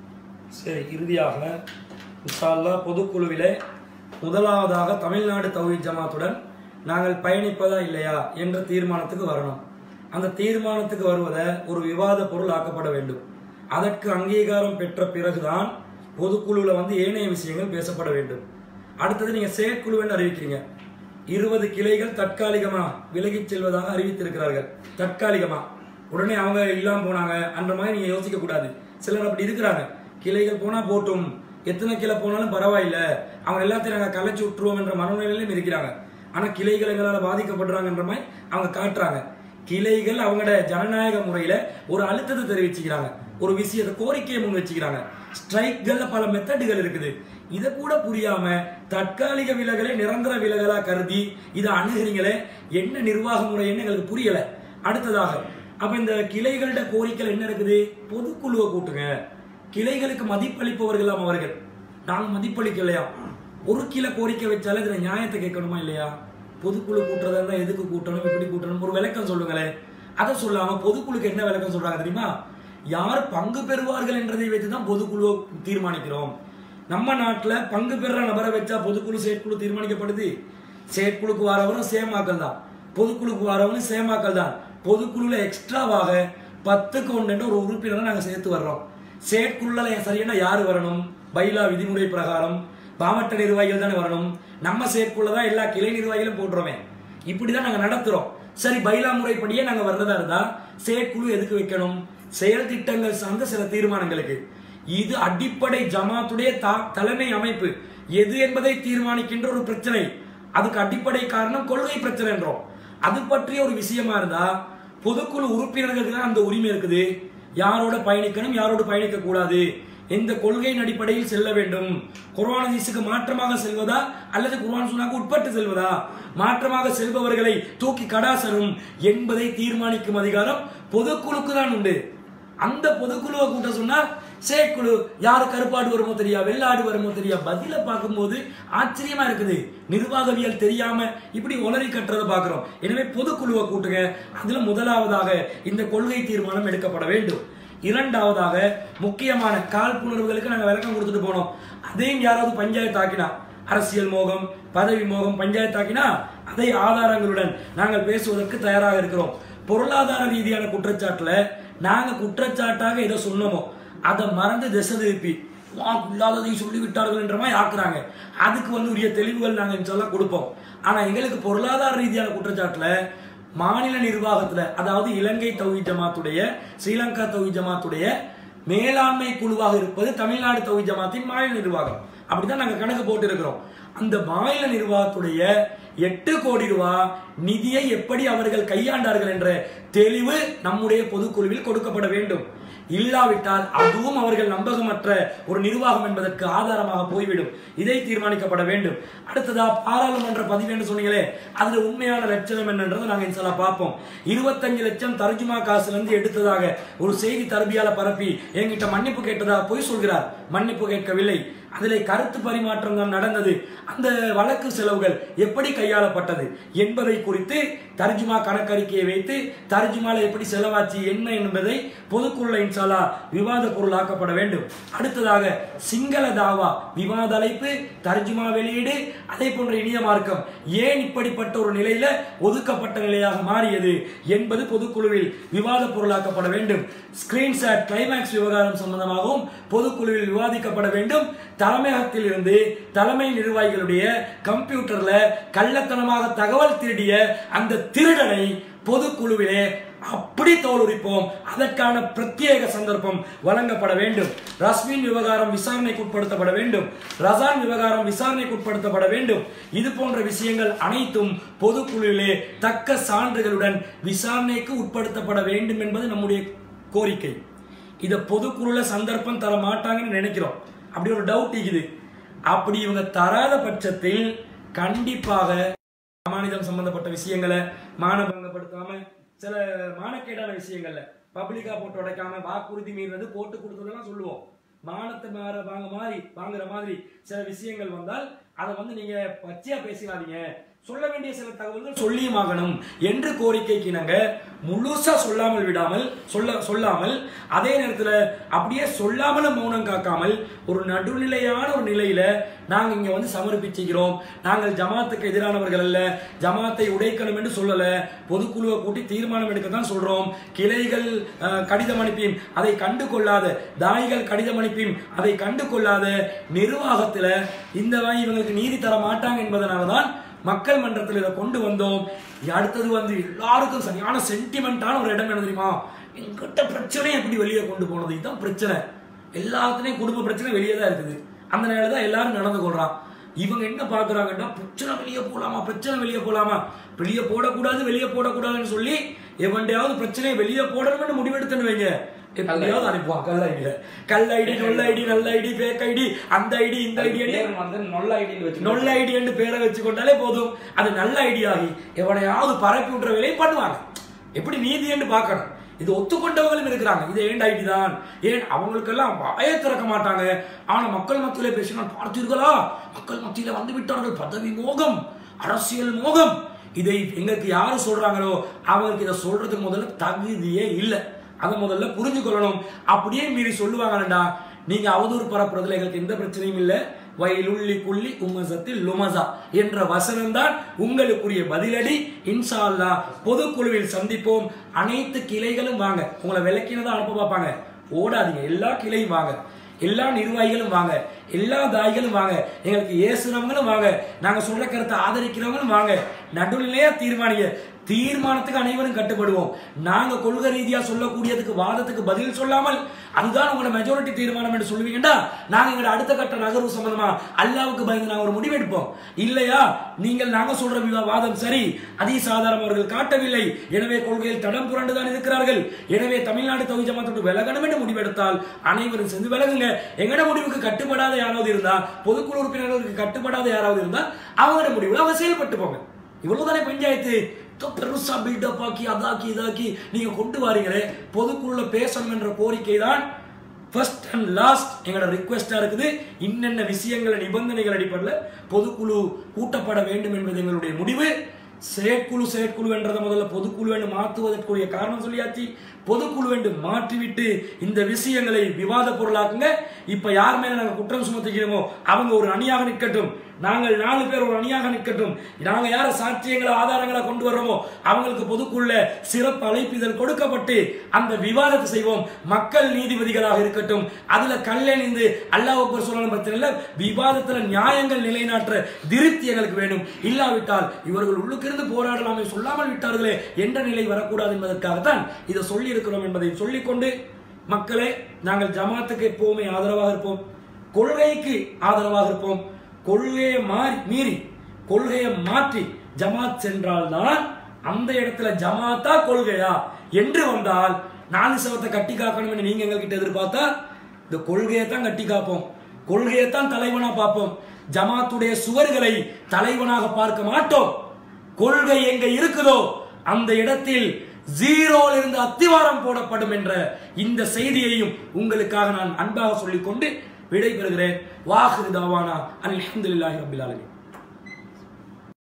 சரி இறுதியாக இன்ஷா அல்லாஹ் பொதுக்குழுவிலே முதலாவதாக தமிழ்நாடு தௌஹீத் ஜமாத்துடன் நாங்கள் பயணிப்பதா இல்லையா என்ற தீர்மானத்துக்கு வரணும் அந்த தீர்மானத்துக்கு வருவதை ஒரு விவாத பொருள் ஆக்கப்பட வேண்டும் அதற்கு அங்கீகாரம் பெற்ற பிறகுதான் பொதுக்குழுவில் வந்து ஏனைய விஷயங்கள் பேசப்பட வேண்டும் அடுத்தது நீங்க செயற்குழுன்னு அறிவிக்கிறீங்க இருபது கிளைகள் தற்காலிகமா விலகிச் செல்வதாக அறிவித்திருக்கிறார்கள் தற்காலிகமா உடனே அவங்க இல்லாம போனாங்க அந்த மாதிரி நீங்க யோசிக்க கூடாது சிலர் அப்படி இருக்கிறாங்க கிளைகள் போனா போட்டும் எத்தனை கிளை போனாலும் பரவாயில்ல அவங்க எல்லாத்தையும் நாங்க கலைச்சு விட்டுருவோம் என்ற மனநிலையிலும் இருக்கிறாங்க ஆனா கிளைகள் எங்களால பாதிக்கப்படுறாங்கன்ற மாதிரி அவங்க காட்டுறாங்க கிளைகள் அவங்களோட ஜனநாயக முறையில ஒரு அழுத்தத்தை தெரிவிச்சுக்கிறாங்க ஒரு விஷயத்தை கோரிக்கையை முன் வச்சுக்கிறாங்க ஸ்ட்ரைக்கள்ல பல மெத்தடுகள் இருக்குது இதை கூட புரியாம தற்காலிக விலகலை நிரந்தர விலகலா கருதி இதை அணுகிறீங்களே என்ன நிர்வாக முறை என்ன எங்களுக்கு புரியல அடுத்ததாக அப்ப இந்த கிளைகளோட கோரிக்கை என்ன இருக்குது பொதுக்குழுவை கூட்டுங்க கிளைகளுக்கு மதிப்பளிப்பவர்களாம் அவர்கள் நாங்க மதிப்பளிக்கலையா ஒரு கிலோ கோரிக்கை வச்சாலே இதுல நியாயத்தை கேட்கணுமா இல்லையா பொதுக்குழு கூட்டுறதா இருந்தா எதுக்கு கூட்டணும் எப்படி கூட்டணும் ஒரு விளக்கம் சொல்லுங்களேன் அதை சொல்லாம பொதுக்குழுக்கு என்ன விளக்கம் சொல்றாங்க தெரியுமா யார் பங்கு பெறுவார்கள் என்றதை வைத்து தான் பொதுக்குழு தீர்மானிக்கிறோம் நம்ம நாட்டுல பங்கு பெறுற நபரை வச்சா பொதுக்குழு செயற்குழு தீர்மானிக்கப்படுது செயற்குழுக்கு வரவரும் சேமாக்கள் தான் பொதுக்குழுக்கு வரவரும் சேமாக்கள் தான் பொதுக்குழுல எக்ஸ்ட்ராவாக பத்துக்கு ஒன்று ஒரு உறுப்பினரை நாங்க சேர்த்து வர்றோம் செயற்குழுல சரியான யாரு வரணும் பைலா விதிமுறை பிரகாரம் மாவட்ட நிர்வாகிகள் தானே வரணும் நம்ம செயற்குள்ள தான் எல்லா கிளை நிர்வாகிகளும் போட்டுறோமே இப்படிதான் நாங்க நடத்துறோம் சரி பைலா முறைப்படியே நாங்க வர்றதா இருந்தா செயற்குழு எதுக்கு வைக்கணும் செயல் திட்டங்கள் சார்ந்த சில தீர்மானங்களுக்கு இது அடிப்படை ஜமாத்துடைய தா- தலைமை அமைப்பு எது என்பதை தீர்மானிக்கின்ற ஒரு பிரச்சனை அதுக்கு அடிப்படை காரணம் கொள்கை பிரச்சனை என்றோம் அது பற்றிய ஒரு விஷயமா இருந்தா பொதுக்குழு உறுப்பினர்களுக்கு தான் அந்த உரிமை இருக்குது யாரோட பயணிக்கணும் யாரோடு பயணிக்க கூடாது எந்த கொள்கையின் அடிப்படையில் செல்ல வேண்டும் குர்ஆன் ஹதீஸுக்கு மாற்றமாக செல்வதா அல்லது குர்ஆன் சுன்னாக்கு உட்பட்டு செல்வதா மாற்றமாக செல்பவர்களை தூக்கி கடாசரும் என்பதை தீர்மானிக்கும் அதிகாரம் பொதுக்குழுக்கு தான் உண்டு அந்த பொதுக்குழுவை கூட்ட சொன்னா செயற்குழு யாரு கருப்பாடு வருமோ தெரியா வெள்ளாடு வருமோ தெரியா பதில பார்க்கும்போது ஆச்சரியமா இருக்குது நிர்வாகவியல் தெரியாம இப்படி உளறி கட்டுறதை பார்க்கிறோம் எனவே பொதுக்குழுவை கூட்டுங்க அதுல முதலாவதாக இந்த கொள்கை தீர்மானம் எடுக்கப்பட வேண்டும் இரண்டாவதாக முக்கியமான காழ்ப்புணர்வுகளுக்கு நாங்க விளக்கம் கொடுத்துட்டு போனோம் அதையும் யாராவது பஞ்சாயத்து ஆக்கினா அரசியல் மோகம் பதவி மோகம் பஞ்சாயத்து ஆக்கினா அதை ஆதாரங்களுடன் நாங்கள் பேசுவதற்கு தயாராக இருக்கிறோம் பொருளாதார ரீதியான குற்றச்சாட்டுல நாங்க குற்றச்சாட்டாக எதை சொன்னோமோ அதை மறந்து திசை திருப்பி உனக்கு இல்லாததை சொல்லி விட்டார்கள் என்ற மாதிரி ஆக்குறாங்க அதுக்கு வந்து உரிய தெளிவுகள் நாங்க இன்ஷால்லா கொடுப்போம் ஆனா எங்களுக்கு பொருளாதார ரீதியான குற்றச்சாட்டுல மாநில நிர்வாகத்துல அதாவது இலங்கை தௌஹி ஜமாத்துடைய ஸ்ரீலங்கா தௌஹி ஜமாத்துடைய மேலாண்மை குழுவாக இருப்பது தமிழ்நாடு தௌஹி ஜமாத்தின் மாநில நிர்வாகம் அப்படிதான் நாங்க கணக்கு போட்டு இருக்கிறோம் அந்த மாநில நிர்வாகத்துடைய எட்டு கோடி ரூபாய் நிதியை எப்படி அவர்கள் கையாண்டார்கள் என்ற தெளிவு நம்முடைய பொதுக்குழுவில் கொடுக்கப்பட வேண்டும் இல்லாவிட்டால் அதுவும் அவர்கள் நம்பகமற்ற ஒரு நிர்வாகம் என்பதற்கு ஆதாரமாக போய்விடும் இதை தீர்மானிக்கப்பட வேண்டும் அடுத்ததா பாராளுமன்ற பதிவு என்று சொன்னீங்களே அதுல உண்மையான லட்சணம் என்னன்றதை நாங்க இன்ஷால்லா பார்ப்போம் இருபத்தஞ்சு லட்சம் தர்ஜுமா காசுல இருந்து எடுத்ததாக ஒரு செய்தி தரபியால பரப்பி என்கிட்ட மன்னிப்பு கேட்டதா போய் சொல்கிறார் மன்னிப்பு கேட்கவில்லை அதிலே கருத்து பரிமாற்றம் தான் நடந்தது அந்த வழக்கு செலவுகள் எப்படி கையாளப்பட்டது என்பதை குறித்து தர்ஜுமா கணக்கறிக்கையை வைத்து தர்ஜுமால எப்படி செலவாச்சு என்ன என்பதை பொதுக்குழுல இன்ஷால்லா விவாத பொருளாக்கப்பட வேண்டும் அடுத்ததாக சிங்கள தாவா விவாத அழைப்பு தர்ஜுமா வெளியீடு அதே போன்ற இனிய மார்க்கம் ஏன் இப்படிப்பட்ட ஒரு நிலையில ஒதுக்கப்பட்ட நிலையாக மாறியது என்பது பொதுக்குழுவில் விவாத பொருளாக்கப்பட வேண்டும் ஸ்கிரீன்ஷாட் கிளைமேக்ஸ் விவகாரம் சம்பந்தமாகவும் பொதுக்குழுவில் விவாதிக்கப்பட வேண்டும் தலைமையகத்தில் இருந்து தலைமை நிர்வாகிகளுடைய கம்ப்யூட்டர்ல கள்ளத்தனமாக தகவல் திருடிய அந்த திருடனை பொதுக்குழுவிலே அப்படி தோலுரிப்போம் அதற்கான பிரத்யேக சந்தர்ப்பம் வழங்கப்பட வேண்டும் ரஸ்மின் விவகாரம் விசாரணைக்கு உட்படுத்தப்பட வேண்டும் ரசான் விவகாரம் விசாரணைக்கு உட்படுத்தப்பட வேண்டும் இது போன்ற விஷயங்கள் அனைத்தும் பொதுக்குழுவிலே தக்க சான்றுகளுடன் விசாரணைக்கு உட்படுத்தப்பட வேண்டும் என்பது நம்முடைய கோரிக்கை இதை பொதுக்குழுல சந்தர்ப்பம் தர மாட்டாங்கன்னு நினைக்கிறோம் அப்படி ஒரு டவுட் இருக்குது அப்படி இவங்க தராத பட்சத்தில் கண்டிப்பாக மாநிலம் சம்பந்தப்பட்ட விஷயங்களை மானபங்கப்படுத்தாம சில மானக்கேடான விஷயங்கள்ல பப்ளிக்கா போட்டு உடைக்காம வாக்குறுதி மீறினது போட்டு கொடுத்ததெல்லாம் சொல்லுவோம் மானத்தை மாற வாங்க மாதிரி வாங்குற மாதிரி சில விஷயங்கள் வந்தால் அதை வந்து நீங்க பச்சையா பேசிடாதீங்க சொல்ல வேண்டிய சில தகவல்கள் சொல்லியும் ஆகணும் என்று கோரிக்கைக்கு இணங்க முழுசா சொல்லாமல் விடாமல் சொல்ல சொல்லாமல் அதே நேரத்தில் அப்படியே சொல்லாமலும் மௌனம் காக்காமல் ஒரு நடுநிலையான ஒரு நிலையில நாங்க இங்க வந்து சமர்ப்பிச்சுக்கிறோம் நாங்கள் ஜமாத்துக்கு எதிரானவர்கள் அல்ல ஜமாத்தை உடைக்கணும் என்று சொல்லல பொதுக்குழுவை கூட்டி தீர்மானம் எடுக்க தான் சொல்றோம் கிளைகள் அஹ், கடிதம் அனுப்பியும் அதை கண்டு கொள்ளாத தாய்கள் கடிதம் அனுப்பியும் அதை கண்டு கொள்ளாத நிர்வாகத்துல இந்த வாய் இவங்களுக்கு நீதி தர மாட்டாங்க என்பதனால தான் மக்கள் மன்றத்தில் இதை கொண்டு வந்தோம் அடுத்தது வந்து எல்லாருக்கும் சரியான சென்டிமெண்டான ஒரு இடம் என்ன தெரியுமா எங்கிட்ட பிரச்சனை எப்படி வெளியே கொண்டு போனது இதுதான் பிரச்சனை எல்லாத்துலயும் குடும்ப பிரச்சனை வெளியே தான் இருக்குது அந்த நேரம் தான் எல்லாரும் நடந்து கொள்றான் இவங்க என்ன பாக்குறாங்கன்னா பிரச்சனை வெளியே போலாமா பிரச்சனை வெளியே போலாமா வெளியே போடக்கூடாது வெளியே போடக்கூடாதுன்னு சொல்லி எவன்டையாவது பிரச்சனையை வெளியே போடணும்னு முடிவெடுத்துன்னு வைங்க எப்படியாவது அனுப்புவான் கல் ஐடியில கல் ஐடி நொல்ல ஐடி நல்ல ஐடி ஃபேக் ஐடி அந்த ஐடி இந்த ஐடி பேர் வந்து நொல்ல ஐடியில் வச்சு நொல்ல ஐடி என்று பேரை வச்சு கொண்டாலே போதும் அது நல்ல ஐடியா ஆகி எவனையாவது பரப்பி விட்டுற வேலையை பண்ணுவாங்க எப்படி நீதி என்று பார்க்கணும் இது ஒத்துக்கொண்டவங்களும் இருக்கிறாங்க இது ஏன் ஐடி தான் ஏன் அவங்களுக்கெல்லாம் வாயை திறக்க மாட்டாங்க ஆனா மக்கள் மத்தியில பேசினால் பார்த்தீர்களா மக்கள் மத்தியில வந்து விட்டார்கள் பதவி மோகம் அரசியல் மோகம் இதை எங்களுக்கு யாரு சொல்றாங்களோ அவங்களுக்கு இதை சொல்றதுக்கு முதல்ல தகுதியே இல்லை அதை முதல்ல புரிஞ்சு கொள்ளணும் அப்படியே மீறி சொல்லுவாங்கடா நீங்க அவதூறு பரப்புறதுல எங்களுக்கு எந்த பிரச்சனையும் இல்லை வயலுள்ளி குள்ளி உமசத்தில் லுமசா என்ற வசனம் தான் உங்களுக்குரிய பதிலடி இன்ஷா அல்லாஹ் பொதுக்குழுவில் சந்திப்போம் அனைத்து கிளைகளும் வாங்க உங்களை விளக்கினதா அனுப்ப பார்ப்பாங்க ஓடாதீங்க எல்லா கிளையும் வாங்க எல்லா நிர்வாகிகளும் வாங்க எல்லா தாய்களும் வாங்க எங்களுக்கு ஏசுறவங்களும் வாங்க நாங்க சொல்ற கருத்தை ஆதரிக்கிறவங்களும் வாங்க நடுநிலையா தீர்மானிங்க தீர்மானத்துக்கு அனைவரும் கட்டுப்படுவோம் நாங்க கொள்கை ரீதியா சொல்லக்கூடியதுக்கு வாதத்துக்கு பதில் சொல்லாமல் அதுதான் உங்களோட மெஜாரிட்டி தீர்மானம் என்று சொல்லுவீங்கடா நாங்க எங்களோட அடுத்த கட்ட நகர்வு சம்பந்தமா அல்லாவுக்கு பயந்து நாங்க ஒரு முடிவெடுப்போம் இல்லையா நீங்கள் நாங்க சொல்ற விவா- வாதம் சரி அதீஸ் ஆதாரம் அவர்கள் காட்டவில்லை எனவே கொள்கையில் தடம் புரண்டுதான் இருக்கிறார்கள் எனவே தமிழ்நாடு தொகுதி ஜமாத்தோடு விலகணும் என்று முடிவெடுத்தால் அனைவரும் சேர்ந்து விலகுங்க எங்கட முடிவுக்கு கட்டுப்படாத யாராவது இருந்தா பொதுக்குழு உறுப்பினர்களுக்கு கட்டுப்படாத யாராவது இருந்தா அவங்களோட முடிவுல அவங்க செயல்பட்டு போங்க இவ்வளவுதானே பஞ்சாயத்து இதோ பெருசா பில்டப் ஆக்கி அதாக்கி இதாக்கி நீங்க கொண்டு வாரீங்களே பொதுக்குழுல பேசணும் என்ற கோரிக்கை தான் ஃபர்ஸ்ட் அண்ட் லாஸ்ட் எங்களோட ரிக்வெஸ்டா இருக்குது இன்னென்ன விஷயங்கள் நிபந்தனைகள் அடிப்படையில் பொதுக்குழு கூட்டப்பட வேண்டும் என்பது எங்களுடைய முடிவு செயற்குழு செயற்குழு என்றதை முதல்ல பொதுக்குழு என்று மாற்றுவதற்குரிய காரணம் சொல்லியாச்சு பொதுக்குழு என்று மாற்றிவிட்டு இந்த விஷயங்களை விவாத பொருளாக்குங்க இப்ப யார் மேல நாங்க குற்றம் சுமத்துகிறோமோ அவங்க ஒரு அணியாக நிற்கட்டும் நாங்கள் நாலு பேர் ஒரு அணியாக நிற்கட்டும் நாங்க யார சாட்சியங்களை ஆதாரங்களை கொண்டு வர்றோமோ அவங்களுக்கு பொதுக்குள்ள சிறப்பு அழைப்பிதழ் கொடுக்கப்பட்டு அந்த விவாதத்தை செய்வோம் மக்கள் நீதிபதிகளாக இருக்கட்டும் அதுல கல்லணிந்து அல்லாஹ் அக்பர் சொல்லணும் பிரச்சனை இல்ல விவாதத்துல நியாயங்கள் நிலைநாட்ட திருப்தி எங்களுக்கு வேண்டும் இல்லாவிட்டால் இவர்கள் உள்ளுக்கிருந்து போராடலாமே சொல்லாமல் விட்டார்களே என்ற நிலை வரக்கூடாது என்பதற்காகத்தான் இதை சொல்லி இருக்கிறோம் என்பதை சொல்லிக்கொண்டு மக்களே நாங்கள் ஜமாத்துக்கு எப்பவுமே ஆதரவாக இருப்போம் கொள்கைக்கு ஆதரவாக இருப்போம் கொள்கையை மாறி மீறி கொள்கையை மாற்றி ஜமாத் சென்றால்தான் அந்த இடத்துல ஜமாத்தா கொள்கையா என்று வந்தால் நாலு சவத்தை கட்டி காக்கணும் என்று நீங்க எங்ககிட்ட எதிர்பார்த்தா இந்த கொள்கையை தான் கட்டி காப்போம் கொள்கையை தான் தலைவனா பார்ப்போம் ஜமாத்துடைய சுவர்களை தலைவனாக பார்க்க மாட்டோம் கொள்கை எங்க இருக்குதோ அந்த இடத்தில் ஜீரோல இருந்து அத்திவாரம் போடப்படும் என்ற இந்த செய்தியையும் உங்களுக்காக நான் அன்பாக சொல்லிக்கொண்டு விடை பெறுகிறேன் வாஹிரு தாவானா அல்ஹம்துலில்லாஹி ரப்பில் ஆலமீன்